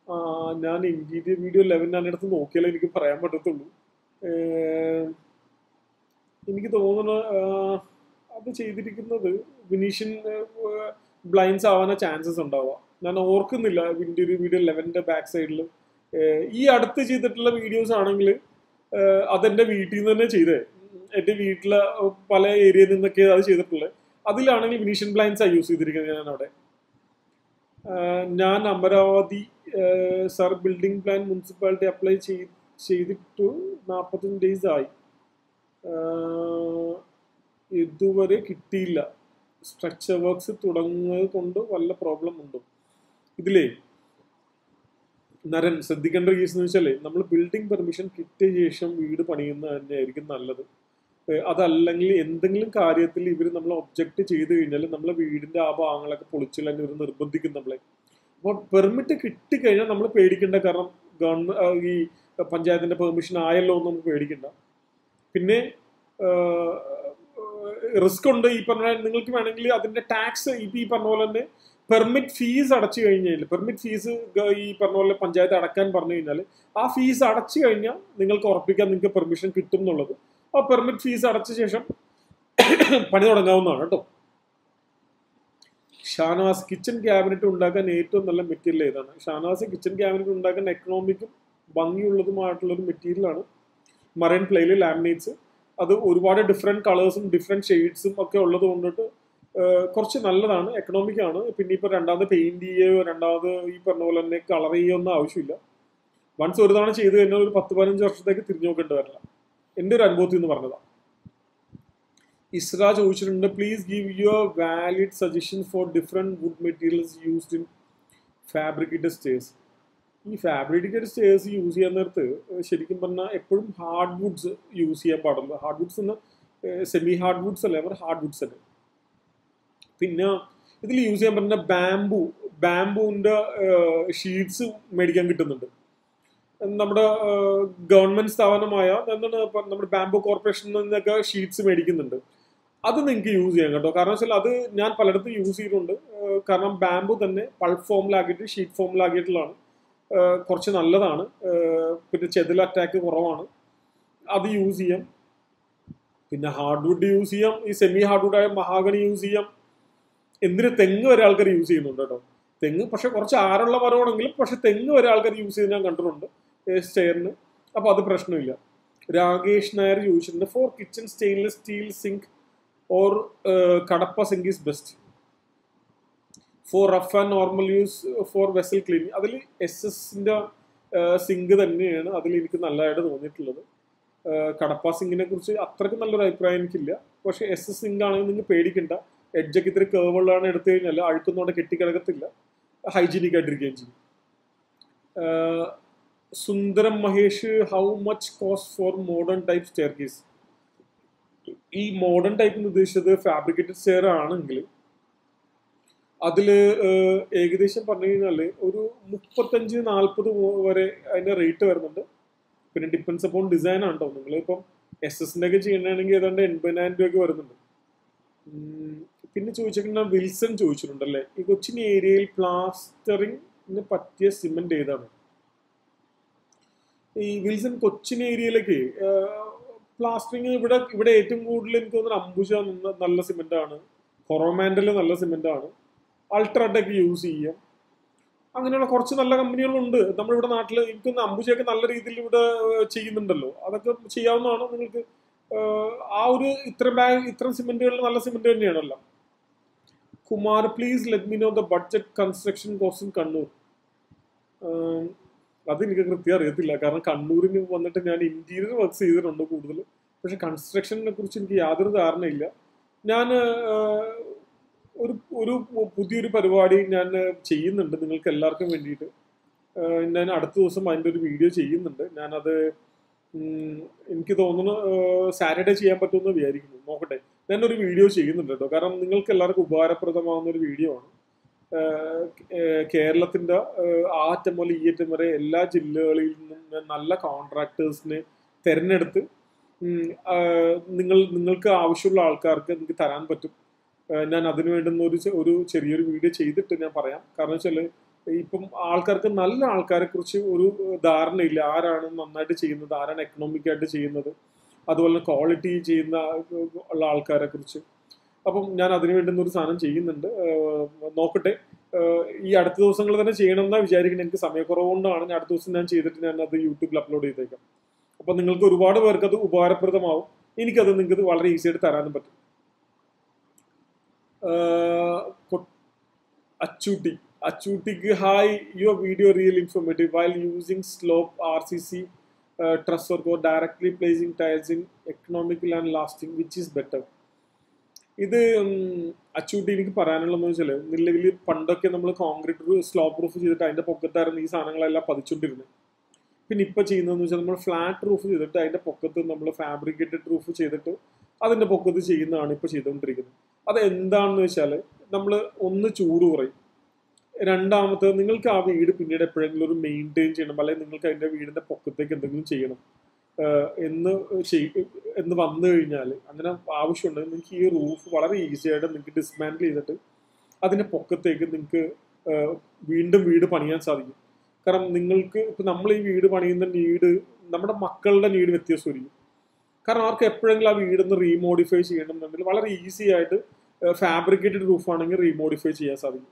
ആ, ഞാൻ ഇന്റീരിയർ വീഡിയോ ലെവൻ ഞാൻ എടുത്ത് നോക്കിയാലേ എനിക്ക് പറയാൻ പറ്റത്തുള്ളൂ ഏഹ്, എനിക്ക് തോന്നുന്നു ആഹ്, അത് ചെയ്തിരിക്കുന്നത് വിനീഷ്യൻ ബ്ലൈൻഡ്സ് ആവാൻ ചാൻസസ് ഉണ്ടാവുക ഞാൻ ഓർക്കുന്നില്ല ഇന്റീരിയർ വീഡിയോ ലെവൻ്റെ ബാക്ക് സൈഡിൽ ഈ അടുത്ത് ചെയ്തിട്ടുള്ള വീഡിയോസ് ആണെങ്കിൽ അതെന്റെ വീട്ടിൽ നിന്ന് തന്നെ ചെയ്തേ എന്റെ വീട്ടിലെ പല ഏരിയയിൽ നിന്നൊക്കെ അത് ചെയ്തിട്ടുള്ളത് അതിലാണെങ്കിൽ വിനീഷ്യൻ ബ്ലൈൻഡ്സ് യൂസ് ചെയ്തിരിക്കുന്നത് ഞാൻ അവിടെ ആഹ് ഞാൻ Amaravathi sir building plan municipality apply ചെയ്തിട്ട് നാൽപ്പത്തഞ്ച് ഡേയ്സ് ആയി ആഹ് ഇതുവരെ കിട്ടിയില്ല സ്ട്രക്ചർ വർക്ക്സ് തുടങ്ങുന്നത് കൊണ്ട് വല്ല പ്രോബ്ലം ഉണ്ടോ ഇതിലേ നരൻ ശ്രദ്ധിക്കേണ്ട കേസ് എന്ന് വെച്ചാലേ നമ്മൾ ബിൽഡിംഗ് പെർമിഷൻ കിട്ടിയ ശേഷം വീട് പണിയുന്നത് തന്നെയായിരിക്കും നല്ലത് ഏഹ് അതല്ലെങ്കിൽ എന്തെങ്കിലും കാര്യത്തിൽ ഇവർ നമ്മൾ ഒബ്ജക്റ്റ് ചെയ്ത് കഴിഞ്ഞാൽ നമ്മളെ വീടിന്റെ ആ ഭാഗങ്ങളൊക്കെ പൊളിച്ചില്ല ഇവർ നിർബന്ധിക്കും നമ്മളെ അപ്പോൾ പെർമിറ്റ് കിട്ടിക്കഴിഞ്ഞാൽ നമ്മൾ പേടിക്കേണ്ട കാരണം ഗവൺമെന്റ് ഈ പഞ്ചായത്തിന്റെ പെർമിഷൻ ആയല്ലോ എന്ന് നമുക്ക് പേടിക്കണ്ട പിന്നെ റിസ്ക് ഉണ്ട് ഈ പറഞ്ഞ നിങ്ങൾക്ക് വേണമെങ്കിൽ അതിന്റെ ടാക്സ് ഇപ്പൊ ഈ പറഞ്ഞ പോലെ തന്നെ പെർമിറ്റ് ഫീസ് അടച്ചു കഴിഞ്ഞാൽ പെർമിറ്റ് ഫീസ് ഈ പറഞ്ഞ പോലെ പഞ്ചായത്ത് അടക്കാൻ പറഞ്ഞു കഴിഞ്ഞാൽ ആ ഫീസ് അടച്ചു കഴിഞ്ഞാൽ നിങ്ങൾക്ക് ഉറപ്പിക്കാൻ നിങ്ങൾക്ക് പെർമിഷൻ കിട്ടും എന്നുള്ളത് ആ പെർമിറ്റ് ഫീസ് അടച്ച ശേഷം പണി തുടങ്ങാവുന്നതാണ് കേട്ടോ ഷാനവാസ് കിച്ചൺ ക്യാബിനറ്റ് ഉണ്ടാക്കാൻ ഏറ്റവും നല്ല മെറ്റീരിയൽ ഏതാണ് ഷാനവാസ് കിച്ചൺ ക്യാബിനറ്റ് ഉണ്ടാക്കാൻ എക്കണോമിക്കും ഭംഗിയുള്ളതുമായിട്ടുള്ള ഒരു മെറ്റീരിയലാണ് മറൈൻ പ്ലേയിൽ ലാമിനേറ്റ്സ് അത് ഒരുപാട് ഡിഫറെൻറ്റ് കളേഴ്സും ഡിഫറെൻറ്റ് ഷെയ്ഡ്സും ഒക്കെ ഉള്ളത് കൊണ്ടിട്ട് ഏഹ്, കുറച്ച് നല്ലതാണ് എക്കണോമിക് ആണ് പിന്നെ ഇപ്പോൾ രണ്ടാമത് പെയിന്റ് ചെയ്യുകയോ രണ്ടാമത് ഈ പറഞ്ഞ പോലെ തന്നെ കളർ ചെയ്യുകയോ ഒന്നും ആവശ്യമില്ല വൺസ് ഒരു തവണ ചെയ്ത് കഴിഞ്ഞാൽ ഒരു പത്ത് പതിനഞ്ച് വർഷത്തേക്ക് തിരിഞ്ഞു നോക്കേണ്ടി വരില്ല എൻ്റെ ഒരു അനുഭവത്തിൽ നിന്ന് പറഞ്ഞതാണ് ഇസ്ര ചോദിച്ചിട്ടുണ്ട് please give your valid suggestion for different wood materials used in fabricated stairs ഈ ഫാബ്രിക്കേറ്റഡ് സ്റ്റേഴ്സ് യൂസ് ചെയ്യാൻ നേരത്ത് ഏഹ് ശരിക്കും പറഞ്ഞാൽ എപ്പോഴും ഹാർഡ് വുഡ്സ് യൂസ് ചെയ്യാൻ പാടുള്ളൂ ഹാർഡ് വുഡ്സ് എന്ന് സെമി ഹാർഡ് വുഡ്സ് അല്ല അവർ ഹാർഡ് വുഡ്സ് അല്ലേ പിന്നെ ഇതിൽ യൂസ് ചെയ്യാൻ പറ്റുന്ന ബാംബു ബാംബുവിൻ്റെ ഷീറ്റ്സ് മേടിക്കാൻ കിട്ടുന്നുണ്ട് നമ്മുടെ ഗവൺമെന്റ് സ്ഥാപനമായ എന്താണ് ഇപ്പൊ നമ്മുടെ ബാംബു കോർപ്പറേഷനിൽ നിന്നൊക്കെ ഷീറ്റ്സ് മേടിക്കുന്നുണ്ട് അത് നിങ്ങൾക്ക് യൂസ് ചെയ്യാം കേട്ടോ കാരണം വെച്ചാൽ അത് ഞാൻ പലയിടത്തും യൂസ് ചെയ്തിട്ടുണ്ട് ഏഹ് കാരണം ബാംബു തന്നെ പൾപ്പ് ഫോമിലാക്കിയിട്ട് ഷീറ്റ് ഫോമിലാക്കിയിട്ടുള്ളതാണ് ഏഹ് കുറച്ച് നല്ലതാണ് ഏഹ് പിന്നെ ചെതിൽ അറ്റാക്ക് കുറവാണ് അത് യൂസ് ചെയ്യാം പിന്നെ ഹാർഡ്വുഡ് യൂസ് ചെയ്യാം ഈ സെമി ഹാർഡ്വുഡ് ആയ മഹാഗണി യൂസ് ചെയ്യാം എന്തിന് തെങ്ങ് വരെ ആൾക്കാർ യൂസ് ചെയ്യുന്നുണ്ട് കേട്ടോ തെങ്ങ് പക്ഷെ കുറച്ച് ആരുള്ള മരമാണെങ്കിലും പക്ഷെ തെങ്ങ് വരെ ആൾക്കാർ യൂസ് ചെയ്ത് ഞാൻ കണ്ടിട്ടുണ്ട് സ്റ്റെയറിന് അപ്പോൾ അത് പ്രശ്നമില്ല രാകേഷ് നായർ ചോദിച്ചിട്ടുണ്ട് for kitchen stainless steel sink or Kadappa sink is best for rough and normal use for vessel cleaning അതിൽ എസ് എസിൻ്റെ സിങ്ക് തന്നെയാണ് അതിൽ എനിക്ക് നല്ലതായിട്ട് തോന്നിയിട്ടുള്ളത് ഏഹ് കടപ്പ സിങ്കിനെ കുറിച്ച് അത്രയ്ക്ക് നല്ലൊരു അഭിപ്രായം എനിക്കില്ല പക്ഷേ എസ് എസ് സിങ്ക് ആണെങ്കിൽ നിങ്ങൾ പേടിക്കണ്ട എഡ്ജൊക്കെ ഇത്തിരി കേവുള്ളതാണ് എടുത്തു കഴിഞ്ഞാൽ അഴുക്കുന്നോടെ കെട്ടിക്കിടക്കത്തില്ല ഹൈജീനിക് ആയിട്ടിരിക്കുകയും ചെയ്യും ഏഹ് Sundaram Mahesh how much cost for modern type staircase ഈ മോഡേൺ ടൈപ്പ് എന്ന് ഉദ്ദേശിച്ചത് ഫാബ്രിക്കേറ്റഡ് സ്റ്റെയർ ആണെങ്കിൽ അതിൽ ഏകദേശം പറഞ്ഞു കഴിഞ്ഞാൽ ഒരു മുപ്പത്തഞ്ച് നാൽപ്പത് വരെ അതിന്റെ റേറ്റ് വരുന്നുണ്ട് പിന്നെ ഡിപ്പെൻസ് അപ്പോൺ ഡിസൈൻ ആണ് കേട്ടോ നിങ്ങൾ ഇപ്പം എസ് എസിന്റെ ഒക്കെ ചെയ്യണമെങ്കിൽ ഏതാണ്ട് എൺപതിനായിരം രൂപയ്ക്ക് വരുന്നുണ്ട് ഉം, പിന്നെ ചോദിച്ചിട്ടുണ്ട് വിൽസൺ ചോദിച്ചിട്ടുണ്ടല്ലേ ഈ കൊച്ചിൻ ഏരിയയിൽ പ്ലാസ്റ്ററിങ്ങിന് പറ്റിയ സിമെന്റ് ഏതാണ് ഈ വിൽസൺ കൊച്ചിൻ ഏരിയയിലേക്ക് പ്ലാസ്റ്ററിങ് ഇവിടെ ഇവിടെ ഏറ്റവും കൂടുതൽ എനിക്ക് തോന്നുന്നത് അംബുജ ന- നല്ല സിമെന്റ് ആണ് കൊറോമാൻഡൽ നല്ല സിമെന്റ് ആണ് അൾട്രാടെക് യൂസ് ചെയ്യാം അങ്ങനെയുള്ള കുറച്ച് നല്ല കമ്പനികളുണ്ട് നമ്മുടെ ഇവിടെ നാട്ടിൽ എനിക്കൊന്ന് അംബുജയൊക്കെ നല്ല രീതിയിൽ ഇവിടെ ഏഹ്, ചെയ്യുന്നുണ്ടല്ലോ അതൊക്കെ ചെയ്യാവുന്നതാണ് നിങ്ങൾക്ക് ഏഹ്, ആ ഒരു ഇത്ര ബാഗ് ഇത്തരം സിമെന്റുകൾ നല്ല സിമെന്റ് തന്നെയാണല്ലോ Kumar please let me know the budget construction cost in Kannur ഏഹ്, അതെനിക്ക് കൃത്യം അറിയത്തില്ല കാരണം കണ്ണൂരിന് വന്നിട്ട് ഞാൻ ഇന്റീരിയർ വർക്ക്സ് ചെയ്തിട്ടുണ്ട് കൂടുതൽ പക്ഷെ കൺസ്ട്രക്ഷനെ കുറിച്ച് എനിക്ക് യാതൊരു ധാരണയില്ല ഞാൻ ഒരു ഒരു പുതിയൊരു പരിപാടി ഞാൻ ചെയ്യുന്നുണ്ട് നിങ്ങൾക്ക് എല്ലാവർക്കും വേണ്ടിയിട്ട് ഏഹ് ഞാൻ അടുത്ത ദിവസം അതിൻ്റെ ഒരു വീഡിയോ ചെയ്യുന്നുണ്ട് ഞാനത് ഉം, എനിക്ക് തോന്നുന്നു സാറ്റർഡേ ചെയ്യാൻ പറ്റുമെന്ന് വിചാരിക്കുന്നു നോക്കട്ടെ ഞാനൊരു വീഡിയോ ചെയ്യുന്നുണ്ട് കേട്ടോ കാരണം നിങ്ങൾക്ക് എല്ലാവർക്കും ഉപകാരപ്രദമാവുന്ന ഒരു വീഡിയോ ആണ് ഏഹ് ഏഹ് കേരളത്തിന്റെ ഏഹ് ആ അറ്റം മുതൽ ഈ അറ്റം വരെ എല്ലാ ജില്ലകളിൽ നിന്നും ഞാൻ നല്ല കോൺട്രാക്ടേഴ്സിനെ തിരഞ്ഞെടുത്ത് ഉം, ആഹ് നിങ്ങൾ നിങ്ങൾക്ക് ആവശ്യമുള്ള ആൾക്കാർക്ക് നിങ്ങൾക്ക് തരാൻ പറ്റും ഏഹ് ഞാൻ അതിനു വേണ്ടുന്ന ഒരു ചെ- ഒരു ചെറിയൊരു വീഡിയോ ചെയ്തിട്ട് ഞാൻ പറയാം കാരണം വെച്ചാൽ ഇപ്പം ആൾക്കാർക്ക് നല്ല ആൾക്കാരെ കുറിച്ച് ഒരു ധാരണയില്ല ആരാണ് നന്നായിട്ട് ചെയ്യുന്നത് ആരാണ് എക്കണോമിക് ആയിട്ട് ചെയ്യുന്നത് അതുപോലെ ക്വാളിറ്റി ചെയ്യുന്ന ഉള്ള ആൾക്കാരെ കുറിച്ച് അപ്പം ഞാൻ അതിന് വേണ്ടുന്ന ഒരു സാധനം ചെയ്യുന്നുണ്ട് ഏഹ് നോക്കട്ടെ ഏഹ് ഈ അടുത്ത ദിവസങ്ങൾ തന്നെ ചെയ്യണം എന്നാ വിചാരിക്കുന്നത് എനിക്ക് സമയക്കുറവുകൊണ്ടാണ് ഞാൻ അടുത്ത ദിവസം ഞാൻ ചെയ്തിട്ട് ഞാൻ അത് യൂട്യൂബിൽ അപ്ലോഡ് ചെയ്തേക്കാം അപ്പൊ നിങ്ങൾക്ക് ഒരുപാട് പേർക്ക് അത് ഉപകാരപ്രദമാവും എനിക്കത് നിങ്ങൾക്ക് വളരെ ഈസി ആയിട്ട് തരാനും പറ്റും ഏഹ് കൊ- അച്ചൂട്ടി അച്ചൂട്ടിക്ക് hi your video real informative while using slope R C C truss work or directly placing tiles in economical and lasting which is better ഇത് ഉം, അച്ചൂട്ടി എനിക്ക് പറയാനുള്ളതെന്ന് വെച്ചാൽ നിലവിൽ പണ്ടൊക്കെ നമ്മൾ കോൺക്രീറ്റ് സ്ലോപ്പ് റൂഫ് ചെയ്തിട്ട് അതിന്റെ പൊക്കത്തായിരുന്നു ഈ സാധനങ്ങളെല്ലാം പതിച്ചുകൊണ്ടിരുന്നത് പിന്നെ ഇപ്പൊ ചെയ്യുന്നതെന്ന് വെച്ചാൽ നമ്മൾ ഫ്ലാറ്റ് റൂഫ് ചെയ്തിട്ട് അതിന്റെ പൊക്കത്ത് നമ്മൾ ഫാബ്രിക്കേറ്റഡ് റൂഫ് ചെയ്തിട്ട് അതിന്റെ പൊക്കത്ത് ചെയ്യുന്നതാണ് ഇപ്പൊ ചെയ്തുകൊണ്ടിരിക്കുന്നത് അത് എന്താണെന്ന് വെച്ചാൽ നമ്മൾ ഒന്ന് ചൂട് കുറയും രണ്ടാമത്തെ നിങ്ങൾക്ക് ആ വീട് പിന്നീട് എപ്പോഴെങ്കിലും ഒരു മെയിൻറ്റെയിൻ ചെയ്യണം അല്ലെങ്കിൽ നിങ്ങൾക്ക് അതിന്റെ വീടിന്റെ പൊക്കത്തേക്ക് എന്തെങ്കിലും ചെയ്യണം ആഹ് എന്ന് ചെയ് എന്ന് വന്നു കഴിഞ്ഞാൽ അങ്ങനെ ആവശ്യമുണ്ടെങ്കിൽ നിങ്ങൾക്ക് ഈ റൂഫ് വളരെ ഈസി ആയിട്ട് നിങ്ങൾക്ക് ഡിസ്മാൻഡിൽ ചെയ്തിട്ട് അതിന്റെ പൊക്കത്തേക്ക് നിങ്ങൾക്ക് ആഹ് വീണ്ടും വീട് പണിയാൻ സാധിക്കും കാരണം നിങ്ങൾക്ക് ഇപ്പൊ നമ്മൾ ഈ വീട് പണിയുന്ന നീഡ് നമ്മുടെ മക്കളുടെ നീഡ് വ്യത്യാസമായിരിക്കും കാരണം അവർക്ക് എപ്പോഴെങ്കിലും ആ വീടൊന്ന് റീമോഡിഫൈ ചെയ്യണം എന്നുണ്ടെങ്കിൽ വളരെ ഈസി ആയിട്ട് ഫാബ്രിക്കേറ്റഡ് റൂഫ് ആണെങ്കിൽ റീമോഡിഫൈ ചെയ്യാൻ സാധിക്കും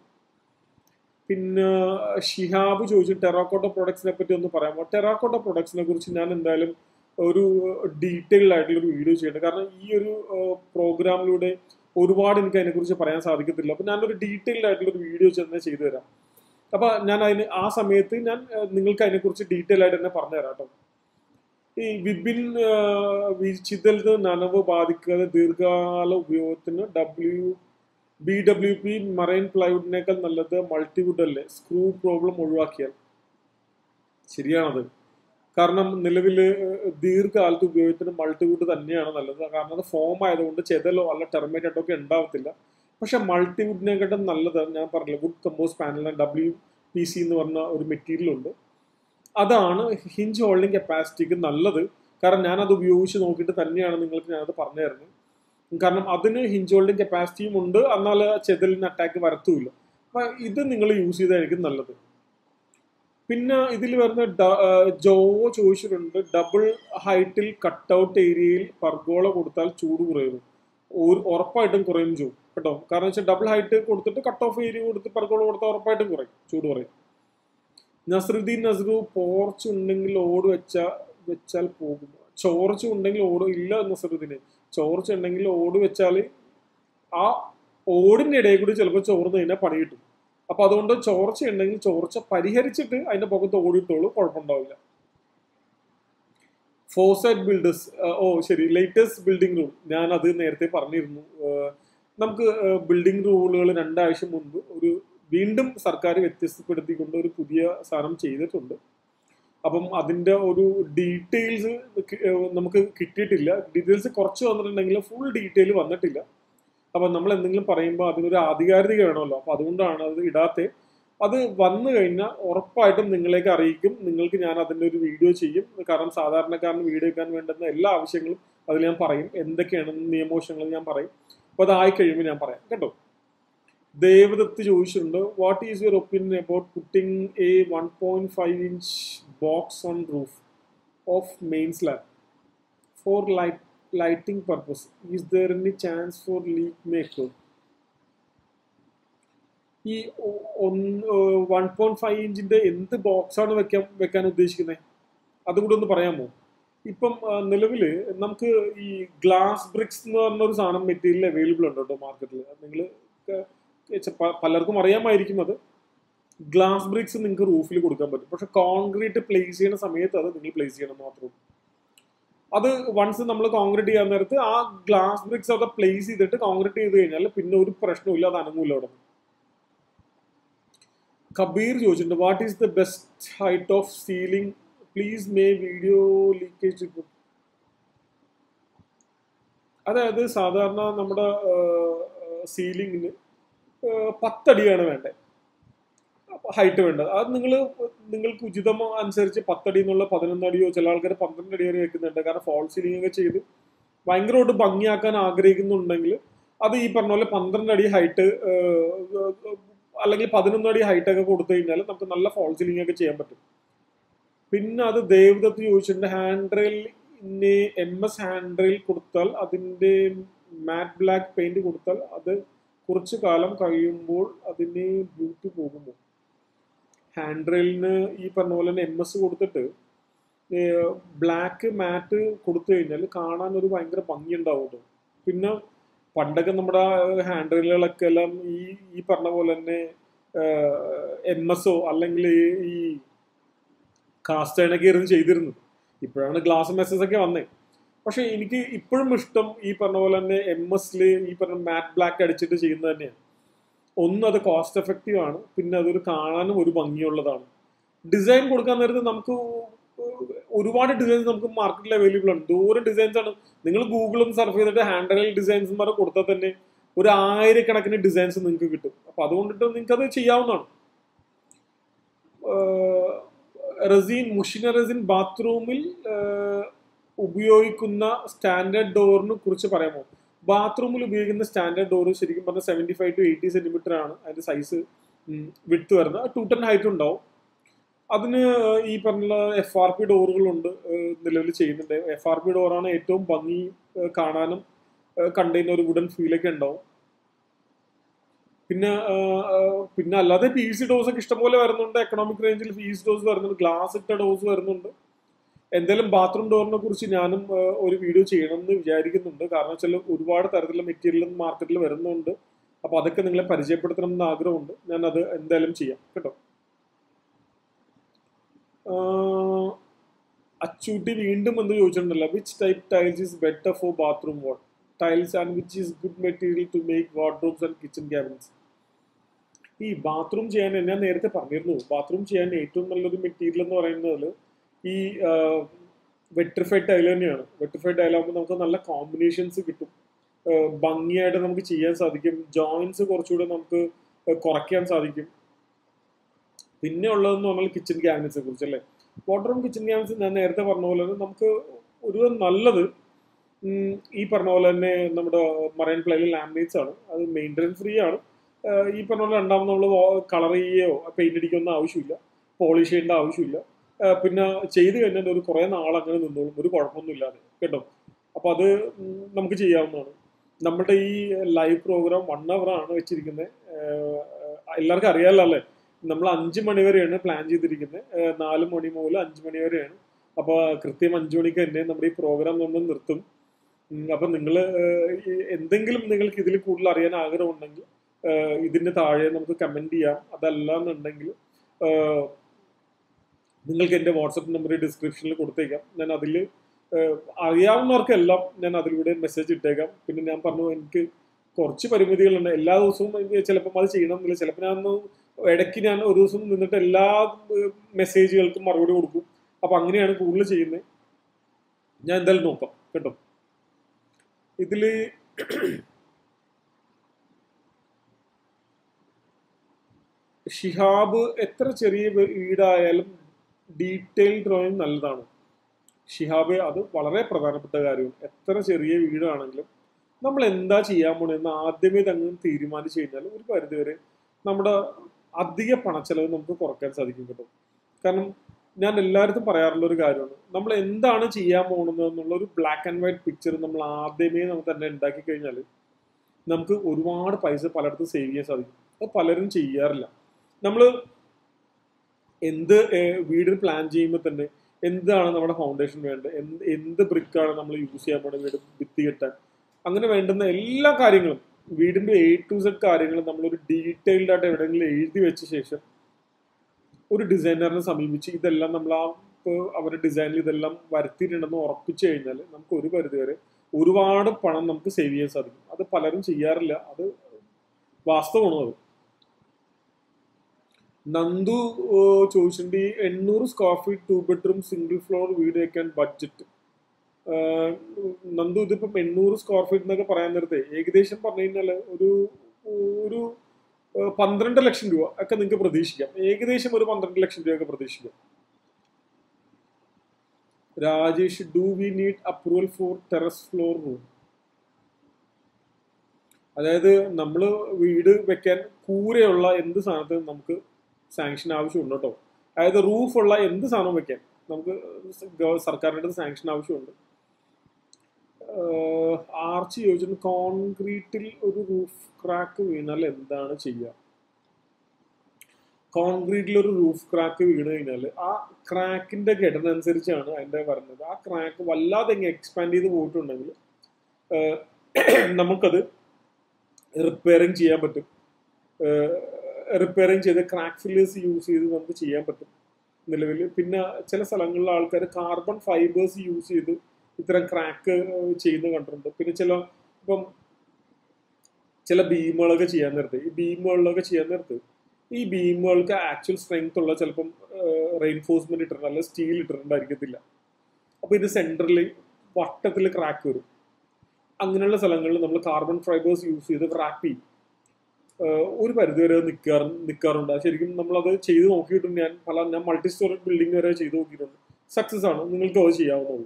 പിന്നെ ഷിഹാബ് ചോദിച്ചു ടെറാക്കോട്ട പ്രൊഡക്ട്സിനെ പറ്റി ഒന്ന് പറയാമോ ടെറാക്കോട്ട പ്രൊഡക്ട്സിനെ കുറിച്ച് ഞാൻ എന്തായാലും ഒരു ഡീറ്റെയിൽ ആയിട്ടുള്ള ഒരു വീഡിയോ ചെയ്യണം കാരണം ഈ ഒരു പ്രോഗ്രാമിലൂടെ ഒരുപാട് എനിക്ക് അതിനെക്കുറിച്ച് പറയാൻ സാധിക്കത്തില്ല അപ്പൊ ഞാനൊരു ഡീറ്റെയിൽഡ് ആയിട്ടുള്ള ഒരു വീഡിയോ തന്നെ ചെയ്തു തരാം അപ്പൊ ഞാൻ അതിന് ആ സമയത്ത് ഞാൻ ഏഹ്, നിങ്ങൾക്ക് അതിനെക്കുറിച്ച് ഡീറ്റെയിൽ ആയിട്ട് തന്നെ പറഞ്ഞു തരാം കേട്ടോ ഈ വിപിൻ വീഴ്ചിതലിന് നനവ് ബാധിക്കാതെ ദീർഘകാല ഉപയോഗത്തിന് W B W P marine പ്ലൈവുഡിനേക്കാൾ നല്ലത് മൾട്ടിവുഡ് അല്ലേ സ്ക്രൂ പ്രോബ്ലം ഒഴിവാക്കിയാൽ ശരിയാണത് കാരണം നിലവിൽ ദീർഘകാലത്ത് ഉപയോഗത്തിന് മൾട്ടിവുഡ് തന്നെയാണ് നല്ലത് കാരണം അത് ഫോം ആയതുകൊണ്ട് ചെതലോ അല്ല ടെർമേറ്റോ ഒക്കെ ഉണ്ടാവത്തില്ല പക്ഷെ മൾട്ടിവുഡിനെക്കാട്ടും നല്ലത് ഞാൻ പറഞ്ഞില്ല wood compose panel W P C എന്ന് പറഞ്ഞ ഒരു മെറ്റീരിയൽ ഉണ്ട് അതാണ് ഹിഞ്ച് ഹോൾഡിംഗ് കപ്പാസിറ്റിക്ക് നല്ലത് കാരണം ഞാൻ അത് ഉപയോഗിച്ച് നോക്കിയിട്ട് തന്നെയാണ് നിങ്ങൾക്ക് ഞാനത് പറഞ്ഞു തരുന്നത് കാരണം അതിന് ഹിഞ്ച് ഹോൾഡിംഗ് കപ്പാസിറ്റിയും ഉണ്ട് എന്നാൽ ചെതലിന് അറ്റാക്ക് വരത്തുമില്ല അപ്പൊ ഇത് നിങ്ങൾ യൂസ് ചെയ്തായിരിക്കും നല്ലത് പിന്നെ ഇതിൽ വരുന്ന ഡ- ആ, ജോ ചോദിച്ചിട്ടുണ്ട് ഡബിൾ ഹൈറ്റിൽ കട്ട് ഔട്ട് ഏരിയയിൽ പർഗോള കൊടുത്താൽ ചൂട് കുറയും ഒരു- ഉറപ്പായിട്ടും കുറയും ജോ കേട്ടോ കാരണം വെച്ചാൽ ഡബിൾ ഹൈറ്റ് കൊടുത്തിട്ട് കട്ട് ഓഫ് ഏരിയ കൊടുത്ത് പർഗോള കൊടുത്താൽ ഉറപ്പായിട്ടും കുറയും ചൂട് കുറയും നസറുദ്ദീൻ നസറു പോർച്ച് ഉണ്ടെങ്കിൽ ഓട് വെച്ച വെച്ചാൽ പോകും ചോർച്ച ഉണ്ടെങ്കിൽ ഓട് ഇല്ല നസറുദ്ദീന് ചോർച്ച ഉണ്ടെങ്കിൽ ഓട് വെച്ചാൽ ആ ഓടിന്റെ ഇടയിൽ കൂടി ചിലപ്പോൾ ചോർന്ന് കഴിഞ്ഞാൽ പണി കിട്ടും അപ്പൊ അതുകൊണ്ട് ചോർച്ച ഉണ്ടെങ്കിൽ ചോർച്ച പരിഹരിച്ചിട്ട് അതിന്റെ പുറത്ത് ഓടിയിട്ടോളൂ കുഴപ്പമുണ്ടാവില്ല ഫോസൈറ്റ് ബിൽഡേഴ്സ് ഓ ശരി ലേറ്റസ്റ്റ് ബിൽഡിംഗ് റൂൾ ഞാൻ അത് നേരത്തെ പറഞ്ഞിരുന്നു ഏഹ് നമുക്ക് ബിൽഡിംഗ് റൂളുകൾ രണ്ടാഴ്ച മുൻപ് ഒരു വീണ്ടും സർക്കാർ വ്യത്യസ്തപ്പെടുത്തിക്കൊണ്ട് ഒരു പുതിയ സാധനം ചെയ്തിട്ടുണ്ട് അപ്പം അതിന്റെ ഒരു ഡീറ്റെയിൽസ് നമുക്ക് കിട്ടിയിട്ടില്ല ഡീറ്റെയിൽസ് കുറച്ച് വന്നിട്ടുണ്ടെങ്കിൽ ഫുൾ ഡീറ്റെയിൽ വന്നിട്ടില്ല അപ്പം നമ്മൾ എന്തെങ്കിലും പറയുമ്പോൾ അതിനൊരു ആധികാരികത വേണമല്ലോ അപ്പം അതുകൊണ്ടാണ് അത് ഇടാത്തെ അത് വന്നു കഴിഞ്ഞാൽ ഉറപ്പായിട്ടും നിങ്ങളേക്ക് അറിയിക്കും നിങ്ങൾക്ക് ഞാൻ അതിൻ്റെ ഒരു വീഡിയോ ചെയ്യും കാരണം സാധാരണക്കാരന് വീഡിയോ വെക്കാൻ വേണ്ടുന്ന എല്ലാ ആവശ്യങ്ങളും അതിൽ ഞാൻ പറയും എന്തൊക്കെയാണ് നിയമവശങ്ങൾ ഞാൻ പറയും അപ്പോൾ അതായി കഴിയുമ്പോൾ ഞാൻ പറയാം കേട്ടോ ദേവദത്ത് ചോദിച്ചിട്ടുണ്ട് what is your opinion about putting a one point five inch box on roof of main slab for light lighting purpose is there any chance for leak maker ഈ വൺ പോയിന്റ് ഫൈവ് ഇഞ്ചിന്റെ എന്ത് box ആണ് വെക്കാൻ വെക്കാൻ ഉദ്ദേശിക്കുന്നത് അതും കൂടെ ഒന്ന് പറയാമോ ഇപ്പം നിലവിൽ നമുക്ക് ഈ ഗ്ലാസ് ബ്രിക്സ് എന്ന് പറഞ്ഞ ഒരു സാധനം മെറ്റീരിയൽ അവൈലബിൾ ഉണ്ട് കേട്ടോ മാർക്കറ്റിൽ നിങ്ങൾ പലർക്കും അറിയാമായിരിക്കും അത് ഗ്ലാസ് ബ്രിക്സ് നിങ്ങൾക്ക് റൂഫിൽ കൊടുക്കാൻ പറ്റും പക്ഷെ കോൺക്രീറ്റ് പ്ലേസ് ചെയ്യുന്ന സമയത്ത് അത് നിങ്ങൾ പ്ലേസ് ചെയ്യണം മാത്രം അത് വൺസ് നമ്മൾ കോൺക്രീറ്റ് ചെയ്യാൻ നേരത്ത് ആ ഗ്ലാസ് ബ്രിക്സ് അവിടെ പ്ലേസ് ചെയ്തിട്ട് കോൺക്രീറ്റ് ചെയ്ത് കഴിഞ്ഞാൽ പിന്നെ ഒരു പ്രശ്നമില്ല അത് അനങ്ങൂല അവിടെ കബീർ ചോദിച്ചിട്ടുണ്ട് what is the best height of ceiling please may video leakage അതായത് സാധാരണ നമ്മുടെ സീലിംഗിന് പത്തടിയാണ് വേണ്ടത് ഹൈറ്റ് വേണ്ടത് അത് നിങ്ങൾ നിങ്ങൾക്ക് ഉചിതം അനുസരിച്ച് പത്തടി എന്നുള്ള പതിനൊന്നടിയോ ചില ആൾക്കാർ പന്ത്രണ്ട് അടി വരെ വെക്കുന്നുണ്ട് കാരണം ഫോൾ സീലിംഗ് ഒക്കെ ചെയ്ത് ഭയങ്കരമായിട്ട് ഭംഗിയാക്കാൻ ആഗ്രഹിക്കുന്നുണ്ടെങ്കിൽ അത് ഈ പറഞ്ഞ പോലെ പന്ത്രണ്ട് അടി ഹൈറ്റ് അല്ലെങ്കിൽ പതിനൊന്ന് അടി ഹൈറ്റ് ഒക്കെ കൊടുത്തു കഴിഞ്ഞാൽ നമുക്ക് നല്ല ഫോൾ സീലിംഗ് ഒക്കെ ചെയ്യാൻ പറ്റും പിന്നെ അത് ദേവദത്ത് ചോദിച്ചിട്ടുണ്ട് hand rail M S hand rail കൊടുത്താൽ അതിൻ്റെ മാറ്റ് ബ്ലാക്ക് പെയിന്റ് കൊടുത്താൽ അത് കുറച്ചു കാലം കഴിയുമ്പോൾ അതിന് ബ്യൂട്ടി പോകുമോ ഹാൻഡ് റെയിലിന് ഈ പറഞ്ഞ പോലെ തന്നെ എം എസ് കൊടുത്തിട്ട് ബ്ലാക്ക് മാറ്റ് കൊടുത്തു കഴിഞ്ഞാൽ കാണാൻ ഒരു ഭയങ്കര ഭംഗി ഉണ്ടാവുമല്ലോ പിന്നെ പണ്ടൊക്കെ നമ്മുടെ ഹാൻഡ് റെയിലുകളൊക്കെ എല്ലാം ഈ ഈ പറഞ്ഞ പോലെ തന്നെ എം എസോ അല്ലെങ്കിൽ ഈ കാസ്റ്റേണൊക്കെ ഇരുന്ന് ചെയ്തിരുന്നത് ഇപ്പോഴാണ് ഗ്ലാസ് മെസ്സസ് ഒക്കെ വന്നേ പക്ഷെ എനിക്ക് ഇപ്പോഴും ഇഷ്ടം ഈ പറഞ്ഞ പോലെ തന്നെ എം എസിൽ ഈ പറഞ്ഞ മാറ്റ് ബ്ലാക്ക് അടിച്ചിട്ട് ചെയ്യുന്നത് തന്നെയാണ് ഒന്ന് അത് കോസ്റ്റ് എഫക്റ്റീവ് ആണ് പിന്നെ അതൊരു കാണാനും ഒരു ഭംഗിയുള്ളതാണ് ഡിസൈൻ കൊടുക്കാൻ നേരത്ത് നമുക്ക് ഒരുപാട് ഡിസൈൻസ് നമുക്ക് മാർക്കറ്റിൽ അവൈലബിൾ ആണ് ദൂരം ഡിസൈൻസ് ആണ് നിങ്ങൾ ഗൂഗിളും സർഫ് ചെയ്തിട്ട് ഹാൻഡൽ ഡിസൈൻസ് വരെ കൊടുത്താൽ തന്നെ ഒരു ആയിരക്കണക്കിന് ഡിസൈൻസ് നിങ്ങൾക്ക് കിട്ടും അപ്പൊ അതുകൊണ്ടിട്ട് നിങ്ങൾക്ക് അത് ചെയ്യാവുന്നതാണ് റസീൻ മുഷിന റസീൻ ബാത്റൂമിൽ ഉപയോഗിക്കുന്ന സ്റ്റാൻഡേർഡ് ഡോറിനെ കുറിച്ച് പറയാമോ ബാത്റൂമിൽ ഉപയോഗിക്കുന്ന സ്റ്റാൻഡേർഡ് ഡോർ ശരിക്കും പറഞ്ഞാൽ seventy five to eighty centimetre ആണ് അതിന്റെ സൈസ് വിട്ട് വരുന്നത് ടു ടെൻ ഹൈറ്റ് ഉണ്ടാവും അതിന് ഈ പറഞ്ഞ എഫ് ആർ പി ഡോറുകളുണ്ട് നിലവിൽ ചെയ്യുന്നുണ്ട് എഫ് ആർ പി ഡോറാണ് ഏറ്റവും ഭംഗി കാണാനും കണ്ടെയ്നർ ഒരു വുഡൻ ഫീലൊക്കെ ഉണ്ടാവും പിന്നെ പിന്നെ അല്ലാതെ പി സി ഡോസ് ഒക്കെ ഇഷ്ടംപോലെ വരുന്നുണ്ട് എക്കണോമിക് റേഞ്ചിൽ പി സി ഡോസ് വരുന്നുണ്ട് ഗ്ലാസ് ഇട്ട ഡോസ് വരുന്നുണ്ട് എന്തായാലും ബാത്റൂം ഡോറിനെ കുറിച്ച് ഞാനും ഒരു വീഡിയോ ചെയ്യണമെന്ന് വിചാരിക്കുന്നുണ്ട് കാരണം വെച്ചാൽ ഒരുപാട് തരത്തിലുള്ള മെറ്റീരിയൽ മാർക്കറ്റിൽ വരുന്നുണ്ട് അപ്പൊ അതൊക്കെ നിങ്ങളെ പരിചയപ്പെടുത്തണം എന്ന് ആഗ്രഹമുണ്ട് ഞാൻ അത് എന്തായാലും ചെയ്യാം കേട്ടോ അച്ചൂട്ടി വീണ്ടും എന്ത് ചോദിച്ചിട്ടുണ്ടല്ലോ which type tiles is better for bathroom wall tiles and which is good material to make wardrobes and kitchen cabins ഈ ബാത്റൂം ചെയ്യാൻ ഞാൻ നേരത്തെ പറഞ്ഞിരുന്നു ബാത്റൂം ചെയ്യാൻ ഏറ്റവും നല്ലൊരു മെറ്റീരിയൽ എന്ന് പറയുന്നത് ഈ വെട്രിഫൈഡ് ടൈൽ തന്നെയാണ് വെട്രിഫൈഡ് ടൈലാകുമ്പോൾ നമുക്ക് നല്ല കോമ്പിനേഷൻസ് കിട്ടും ഭംഗിയായിട്ട് നമുക്ക് ചെയ്യാൻ സാധിക്കും ജോയിൻസ് കുറച്ചുകൂടെ നമുക്ക് കുറയ്ക്കാൻ സാധിക്കും പിന്നെ ഉള്ളതെന്ന് പറഞ്ഞാൽ കിച്ചൺ ക്യാബിനറ്റ്സിനെ കുറിച്ച് അല്ലേ വാട്ടർ കിച്ചൺ ക്യാബിനറ്റ്സ് ഞാൻ നേരത്തെ പറഞ്ഞ പോലെ തന്നെ നമുക്ക് ഒരു നല്ലത് ഈ പറഞ്ഞ പോലെ തന്നെ നമ്മുടെ മറൈൻ പ്ലൈയിൽ ലാമിനേറ്റ്സ് ആണ് അത് മെയിൻ്റനൻസ് ഫ്രീ ആണ് ഈ പറഞ്ഞ പോലെ രണ്ടാമത് നമ്മൾ കളർ ചെയ്യുകയോ പെയിന്റ് അടിക്കുകയൊന്നും ആവശ്യമില്ല പോളിഷ് ചെയ്യേണ്ട ആവശ്യമില്ല പിന്നെ ചെയ്ത് കഴിഞ്ഞാൽ ഒരു കുറേ നാൾ അങ്ങനെ നിന്നോളും ഒരു കുഴപ്പമൊന്നുമില്ലാതെ കേട്ടോ അപ്പൊ അത് നമുക്ക് ചെയ്യാവുന്നതാണ് നമ്മുടെ ഈ ലൈവ് പ്രോഗ്രാം വൺ അവർ ആണ് വെച്ചിരിക്കുന്നത് എല്ലാവർക്കും അറിയാമല്ലോ അല്ലേ നമ്മൾ അഞ്ച് മണി വരെയാണ് പ്ലാൻ ചെയ്തിരിക്കുന്നത് നാല് മണി മുതൽ അഞ്ച് മണി വരെയാണ് അപ്പോൾ കൃത്യം അഞ്ചു മണിക്ക് തന്നെ നമ്മുടെ ഈ പ്രോഗ്രാം നമ്മൾ നിർത്തും അപ്പൊ നിങ്ങൾ എന്തെങ്കിലും നിങ്ങൾക്ക് ഇതിൽ കൂടുതൽ അറിയാൻ ആഗ്രഹമുണ്ടെങ്കിൽ ഇതിന്റെ താഴെ നമുക്ക് കമന്റ് ചെയ്യാം അതല്ല എന്നുണ്ടെങ്കിൽ നിങ്ങൾക്ക് എൻ്റെ വാട്സപ്പ് നമ്പർ ഡിസ്ക്രിപ്ഷനിൽ കൊടുത്തേക്കാം ഞാൻ അതിൽ അറിയാവുന്നവർക്കെല്ലാം ഞാൻ അതിലൂടെ മെസ്സേജ് ഇട്ടേക്കാം പിന്നെ ഞാൻ പറഞ്ഞു എനിക്ക് കുറച്ച് പരിമിതികളുണ്ട് എല്ലാ ദിവസവും എനിക്ക് ചിലപ്പം അത് ചെയ്യണമെന്നില്ല ചിലപ്പോൾ ഞാൻ ഇടയ്ക്ക് ഞാൻ ഒരു ദിവസം നിന്നിട്ട് എല്ലാ മെസ്സേജുകൾക്കും മറുപടി കൊടുക്കും അപ്പം അങ്ങനെയാണ് കൂടുതൽ ചെയ്യുന്നത് ഞാൻ എന്തായാലും നോക്കാം കേട്ടോ ഇതിൽ ഷിഹാബ് എത്ര ചെറിയ വീടായാലും ഡീറ്റെയിൽ ഡ്രോയിങ് നല്ലതാണ് ഷിഹാബ് അത് വളരെ പ്രധാനപ്പെട്ട കാര്യമാണ് എത്ര ചെറിയ വീടാണെങ്കിലും നമ്മൾ എന്താ ചെയ്യാൻ പോണെന്ന് ആദ്യമേ തന്നെ തീരുമാനിച്ചു കഴിഞ്ഞാൽ ഒരു പരിധിവരെ നമ്മുടെ അധിക പണച്ചെലവ് നമുക്ക് കുറയ്ക്കാൻ സാധിക്കും കേട്ടോ കാരണം ഞാൻ എല്ലായിടത്തും പറയാറുള്ള ഒരു കാര്യമാണ് നമ്മൾ എന്താണ് ചെയ്യാൻ പോകുന്നത് എന്നുള്ള ഒരു ബ്ലാക്ക് ആൻഡ് വൈറ്റ് പിക്ചർ നമ്മൾ ആദ്യമേ നമുക്ക് തന്നെ ഉണ്ടാക്കി കഴിഞ്ഞാൽ നമുക്ക് ഒരുപാട് പൈസ പലയിടത്തും സേവ് ചെയ്യാൻ സാധിക്കും അത് പലരും ചെയ്യാറില്ല നമ്മൾ എന്ത് വീട് പ്ലാൻ ചെയ്യുമ്പോൾ തന്നെ എന്താണ് നമ്മുടെ ഫൗണ്ടേഷൻ വേണ്ടത് എന്ത് എന്ത് ബ്രിക്കാണ് നമ്മൾ യൂസ് ചെയ്യാൻ പോകുന്നത് വീട് ഭിത്തി കെട്ടാൻ അങ്ങനെ വേണ്ടുന്ന എല്ലാ കാര്യങ്ങളും വീടിന്റെ എ ടു സെഡ് കാര്യങ്ങൾ നമ്മളൊരു ഡീറ്റെയിൽഡ് ആയിട്ട് എവിടെയെങ്കിലും എഴുതി വെച്ച ശേഷം ഒരു ഡിസൈനറിനെ സമീപിച്ച് ഇതെല്ലാം നമ്മൾ ആ അവരുടെ ഡിസൈനിൽ ഇതെല്ലാം വരുത്തിയിട്ടുണ്ടെന്ന് ഉറപ്പിച്ചു കഴിഞ്ഞാൽ നമുക്ക് ഒരു പരിധി വരെ ഒരുപാട് പണം നമുക്ക് സേവ് ചെയ്യാൻ സാധിക്കും അത് പലരും ചെയ്യാറില്ല അത് വാസ്തവമാണ് അത് നന്ദു ചോദിച്ചിട്ടുണ്ട് ഈ എണ്ണൂറ് square feet two bedroom single floor വീട് വെക്കാൻ ബഡ്ജറ്റ് നന്ദു ഇതിപ്പം എണ്ണൂറ് സ്ക്വയർ ഫീറ്റ് എന്നൊക്കെ പറയാൻ നേരത്തെ ഏകദേശം പറഞ്ഞു കഴിഞ്ഞാൽ ഒരു ഒരു പന്ത്രണ്ട് ലക്ഷം രൂപ ഒക്കെ നിങ്ങൾക്ക് പ്രതീക്ഷിക്കാം ഏകദേശം ഒരു പന്ത്രണ്ട് ലക്ഷം രൂപ ഒക്കെ പ്രതീക്ഷിക്കാം Rajesh do we need approval for terrace floor room അതായത് നമ്മൾ വീട് വെക്കാൻ കൂരെയുള്ള എന്ത് സാധനത്തിനും നമുക്ക് സാങ്ഷൻ ആവശ്യമുണ്ട് കേട്ടോ അതായത് റൂഫുള്ള എന്ത് സാധനം വെക്കാൻ നമുക്ക് ഗവ- സർക്കാരിൻ്റെ അടുത്ത് സാങ്ഷൻ ആവശ്യമുണ്ട് ആർച്ച് യോജന കോൺക്രീറ്റിൽ ഒരു റൂഫ് ക്രാക്ക് വീണാൽ എന്താണ് ചെയ്യുക കോൺക്രീറ്റിൽ ഒരു റൂഫ് ക്രാക്ക് വീണ് കഴിഞ്ഞാൽ ആ ക്രാക്കിന്റെ ഘടന അനുസരിച്ചാണ് അതിന്റെ പറയുന്നത് ആ ക്രാക്ക് വല്ലാതെ ഇങ്ങനെ എക്സ്പാൻഡ് ചെയ്ത് പോയിട്ടുണ്ടെങ്കിൽ ഏഹ്, നമുക്കത് റിപ്പയറിങ് ചെയ്യാൻ പറ്റും റിപ്പയറിങ് ചെയ്ത് ക്രാക്ക് ഫില്ലേഴ്സ് യൂസ് ചെയ്ത് നമുക്ക് ചെയ്യാൻ പറ്റും നിലവിൽ പിന്നെ ചില സ്ഥലങ്ങളിലെ ആൾക്കാർ കാർബൺ ഫൈബേഴ്സ് യൂസ് ചെയ്ത് ഇത്തരം ക്രാക്ക് ചെയ്യുന്ന കണ്ടിട്ടുണ്ട് പിന്നെ ചില ഇപ്പം ചില ബീമുകളൊക്കെ ചെയ്യാൻ നേരത്ത് ഈ ബീമുകളിലൊക്കെ ചെയ്യാൻ നേരത്ത് ഈ ബീമുകൾക്ക് ആക്ച്വൽ സ്ട്രെങ്ത് ഉള്ള ചിലപ്പം റെയിൻഫോഴ്സ്മെന്റ് ഇട്ടിട്ടുണ്ട് അല്ലെങ്കിൽ സ്റ്റീൽ ഇട്ടിട്ടുണ്ടായിരിക്കത്തില്ല അപ്പൊ ഇത് സെന്ററിൽ വട്ടത്തിൽ ക്രാക്ക് വരും അങ്ങനെയുള്ള സ്ഥലങ്ങളിൽ നമ്മൾ കാർബൺ ഫൈബേഴ്സ് യൂസ് ചെയ്ത് റാപ്പ് ചെയ്യും ഏഹ് ഒരു പരിധിവരെ നിൽക്കാറ് നിൽക്കാറുണ്ട് അത് ശരിക്കും നമ്മളത് ചെയ്ത് നോക്കിയിട്ടുണ്ട് ഞാൻ പല ഞാൻ മൾട്ടി സ്റ്റോറി ബിൽഡിംഗ് വരെ ചെയ്ത് നോക്കിയിട്ടുണ്ട് സക്സസ് ആണ് നിങ്ങൾക്ക് അത് ചെയ്യാവുന്നുള്ളൂ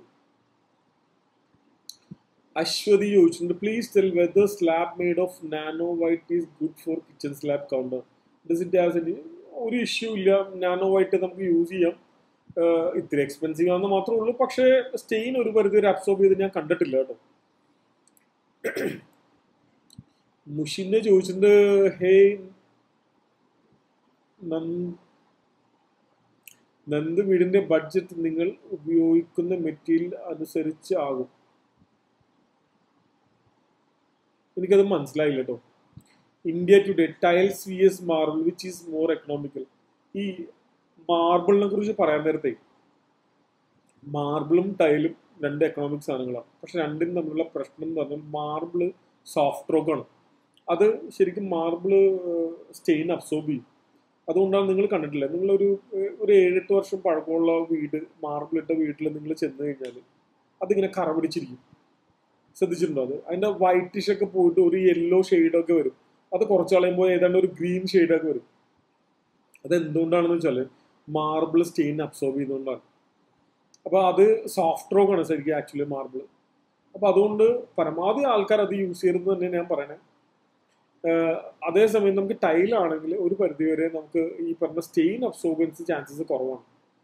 അശ്വതി ചോദിച്ചിട്ടുണ്ട് please tell whether slab made of nano white is good for kitchen slab counter does it has any ഒരു ഇഷ്യൂ ഇല്ല നാനോ വൈറ്റ് നമുക്ക് യൂസ് ചെയ്യാം ഏഹ് ഇത്തിരി എക്സ്പെൻസീവ് ആണെന്ന് മാത്രമേ ഉള്ളൂ പക്ഷേ സ്റ്റെയിൻ ഒരു പരിധി വരെ അബ്സോർബ് ചെയ്ത് ഞാൻ കണ്ടിട്ടില്ല കേട്ടോ മുഷിന്റെ ചോദിച്ചിട്ടുണ്ട് ഹേ നന്ദ് നന്ദ് വീടിന്റെ ബഡ്ജറ്റ് നിങ്ങൾ ഉപയോഗിക്കുന്ന മെറ്റീരിയൽ അനുസരിച്ച് ആകും എനിക്കത് മനസ്സിലായില്ല കേട്ടോ India Today tiles V S marble which is more economical ഈ മാർബിളിനെ കുറിച്ച് പറയാൻ നേരത്തെ മാർബിളും ടൈലും രണ്ട് എക്കണോമിക് സാധനങ്ങളാണ് പക്ഷെ രണ്ടിനും തമ്മിലുള്ള പ്രശ്നം എന്ന് പറഞ്ഞാൽ മാർബിള് സോഫ്റ്റ് റോക്കാണ് അത് ശരിക്കും മാർബിള് സ്റ്റെയിൻ അബ്സോർബ് ചെയ്യും അതുകൊണ്ടാണ് നിങ്ങൾ കണ്ടിട്ടില്ല നിങ്ങളൊരു ഏഹ്, ഒരു ഏഴെട്ട് വർഷം പഴക്കമുള്ള വീട് മാർബിൾ ഇട്ട വീട്ടിൽ നിങ്ങൾ ചെന്ന് കഴിഞ്ഞാൽ അതിങ്ങനെ കറ പിടിച്ചിരിക്കും ശ്രദ്ധിച്ചിട്ടുണ്ടോ അത് അതിന്റെ വൈറ്റിഷ് ഒക്കെ പോയിട്ട് ഒരു യെല്ലോ ഒക്കെ വരും അത് കുറച്ച് കളയുമ്പോൾ ഏതാണ്ട് ഒരു ഗ്രീൻ ഒക്കെ വരും അത് എന്തുകൊണ്ടാണെന്ന് വെച്ചാൽ മാർബിൾ സ്റ്റെയിൻ അബ്സോർബ് ചെയ്യുന്നതുകൊണ്ടാണ് അപ്പൊ അത് സോഫ്റ്റ് റോക്ക് ആണ് ശരിക്കും ആക്ച്വലി മാർബിൾ അപ്പൊ അതുകൊണ്ട് പരമാവധി ആൾക്കാർ അത് യൂസ് ചെയ്യരുത് തന്നെ ഞാൻ പറയണേ ഏഹ് അതേസമയം നമുക്ക് ടൈലാണെങ്കിൽ ഒരു പരിധിവരെ നമുക്ക് ഈ പറഞ്ഞ സ്റ്റെയിൻ അബ്സോർബൻസ് ചാൻസസ് കുറവാണ്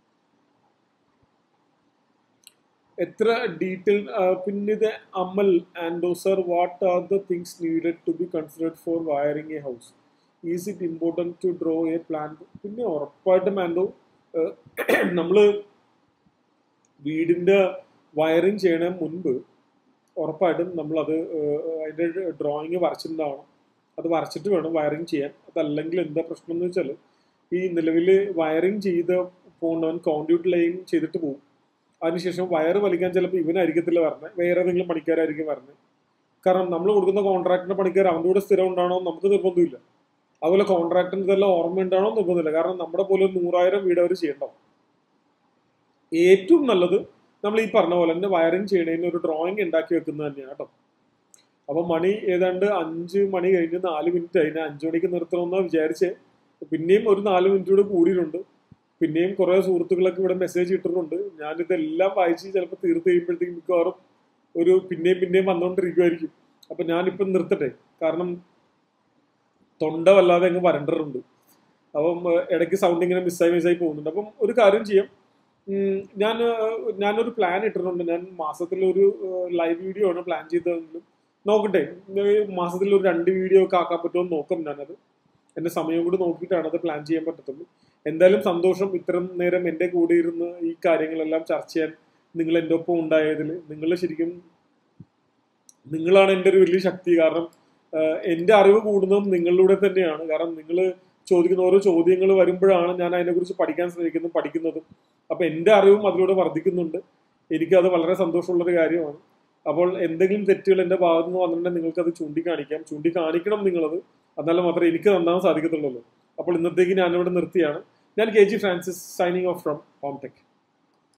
എത്ര ഡീറ്റെയിൽ പിന്നെ ഇത് Amal and sir what are the things needed to be considered for wiring a house is it important to draw a plan പിന്നെ ഉറപ്പായിട്ടും ആൻഡോ നമ്മൾ വീടിന്റെ വയറിംഗ് ചെയ്യണ മുൻപ് ഉറപ്പായിട്ടും നമ്മളത് ഏഹ്, അതിന്റെ ഡ്രോയിങ് വരച്ചിട്ടുണ്ടാവണം അത് വരച്ചിട്ട് വേണം വയറിംഗ് ചെയ്യാൻ അതല്ലെങ്കിൽ എന്താ പ്രശ്നം എന്ന് വെച്ചാൽ ഈ നിലവിൽ വയറിംഗ് ചെയ്ത് പോകുന്നവൻ കോൺഡ്യൂട്ട് ലൈൻ ചെയ്തിട്ട് പോകും അതിനുശേഷം വയർ വലിക്കാൻ ചിലപ്പോൾ ഇവനായിരിക്കത്തില്ല പറഞ്ഞത് വേറെ ഏതെങ്കിലും പണിക്കാരായിരിക്കും പറഞ്ഞത് കാരണം നമ്മൾ കൊടുക്കുന്ന കോൺട്രാക്ടിന്റെ പണിക്കാർ അവൻ്റെ കൂടെ സ്ഥിരം ഉണ്ടാണോ എന്ന് നമുക്ക് നിർബന്ധമില്ല അതുപോലെ കോൺട്രാക്ടിന് ഇതെല്ലാം ഓർമ്മ ഉണ്ടാണോ എന്ന് നിർബന്ധമില്ല കാരണം നമ്മുടെ പോലെ ഒരു നൂറായിരം വീട് അവർ ചെയ്യണ്ടാവും ഏറ്റവും നല്ലത് നമ്മൾ ഈ പറഞ്ഞ പോലെ തന്നെ വയറിംഗ് ചെയ്യണതിന് ഒരു ഡ്രോയിങ് ഉണ്ടാക്കി വെക്കുന്നത് തന്നെയാണ് കേട്ടോ അപ്പൊ മണി ഏതാണ്ട് അഞ്ച് മണി കഴിഞ്ഞ് നാല് മിനിറ്റ് അതിനെ അഞ്ചു മണിക്ക് നിർത്തണമെന്ന് വിചാരിച്ച് പിന്നെയും ഒരു നാല് മിനിറ്റ് കൂടെ കൂടിയിട്ടുണ്ട് പിന്നെയും കുറെ സുഹൃത്തുക്കളൊക്കെ ഇവിടെ മെസ്സേജ് ഇട്ടിട്ടുണ്ട് ഞാനിതെല്ലാം വായിച്ച് ചിലപ്പോൾ തീർത്ത് കഴിയുമ്പോഴത്തേക്കും മിക്കവാറും ഒരു പിന്നെയും പിന്നെയും വന്നുകൊണ്ടിരിക്കുമായിരിക്കും അപ്പൊ ഞാനിപ്പം നിർത്തട്ടെ കാരണം തൊണ്ട വല്ലാതെ അങ്ങ് വരണ്ടറുണ്ട് അപ്പം ഏഹ്, ഇടയ്ക്ക് സൗണ്ട് ഇങ്ങനെ മിസ്സായി മിസ്സായി പോകുന്നുണ്ട് അപ്പം ഒരു കാര്യം ചെയ്യാം ഉം, ഞാൻ ഏഹ്, ഞാനൊരു പ്ലാൻ ഇട്ടിട്ടുണ്ട് ഞാൻ മാസത്തിൽ ഒരു ലൈവ് വീഡിയോ ആണ് പ്ലാൻ ചെയ്തതെങ്കിലും നോക്കട്ടെ ഏഹ്, മാസത്തിൽ ഒരു രണ്ട് വീഡിയോ ഒക്കെ ആക്കാൻ പറ്റുമോ എന്ന് നോക്കും ഞാനത് എന്റെ സമയം കൂടി നോക്കിയിട്ടാണ് അത് പ്ലാൻ ചെയ്യാൻ പറ്റത്തുള്ളൂ എന്തായാലും സന്തോഷം ഇത്രയും നേരം എൻ്റെ കൂടെ ഇരുന്ന് ഈ കാര്യങ്ങളെല്ലാം ചർച്ച ചെയ്യാൻ നിങ്ങൾ എൻ്റെ ഒപ്പം ഉണ്ടായതിൽ നിങ്ങൾ ശരിക്കും നിങ്ങളാണ് എൻ്റെ ഒരു വലിയ ശക്തി കാരണം ആഹ്, എൻ്റെ അറിവ് കൂടുന്നതും നിങ്ങളിലൂടെ തന്നെയാണ് കാരണം നിങ്ങൾ ചോദിക്കുന്ന ഓരോ ചോദ്യങ്ങൾ വരുമ്പോഴാണ് ഞാൻ അതിനെക്കുറിച്ച് പഠിക്കാൻ ശ്രമിക്കുന്നതും പഠിക്കുന്നതും അപ്പൊ എൻ്റെ അറിവും അതിലൂടെ വർദ്ധിക്കുന്നുണ്ട് എനിക്കത് വളരെ സന്തോഷമുള്ളൊരു കാര്യമാണ് അപ്പോൾ എന്തെങ്കിലും തെറ്റുകൾ എൻ്റെ ഭാഗത്തു നിന്ന് വന്നിട്ടുണ്ടെങ്കിൽ നിങ്ങൾക്ക് അത് ചൂണ്ടിക്കാണിക്കാം ചൂണ്ടിക്കാണിക്കണം നിങ്ങളത് എന്നാലും മാത്രമേ എനിക്ക് നന്നാവാൻ സാധിക്കത്തുള്ളൂ അപ്പോൾ ഇന്നത്തേക്ക് ഞാനിവിടെ നിർത്തിയാണ് ഞാൻ K G Francis signing off from Home tech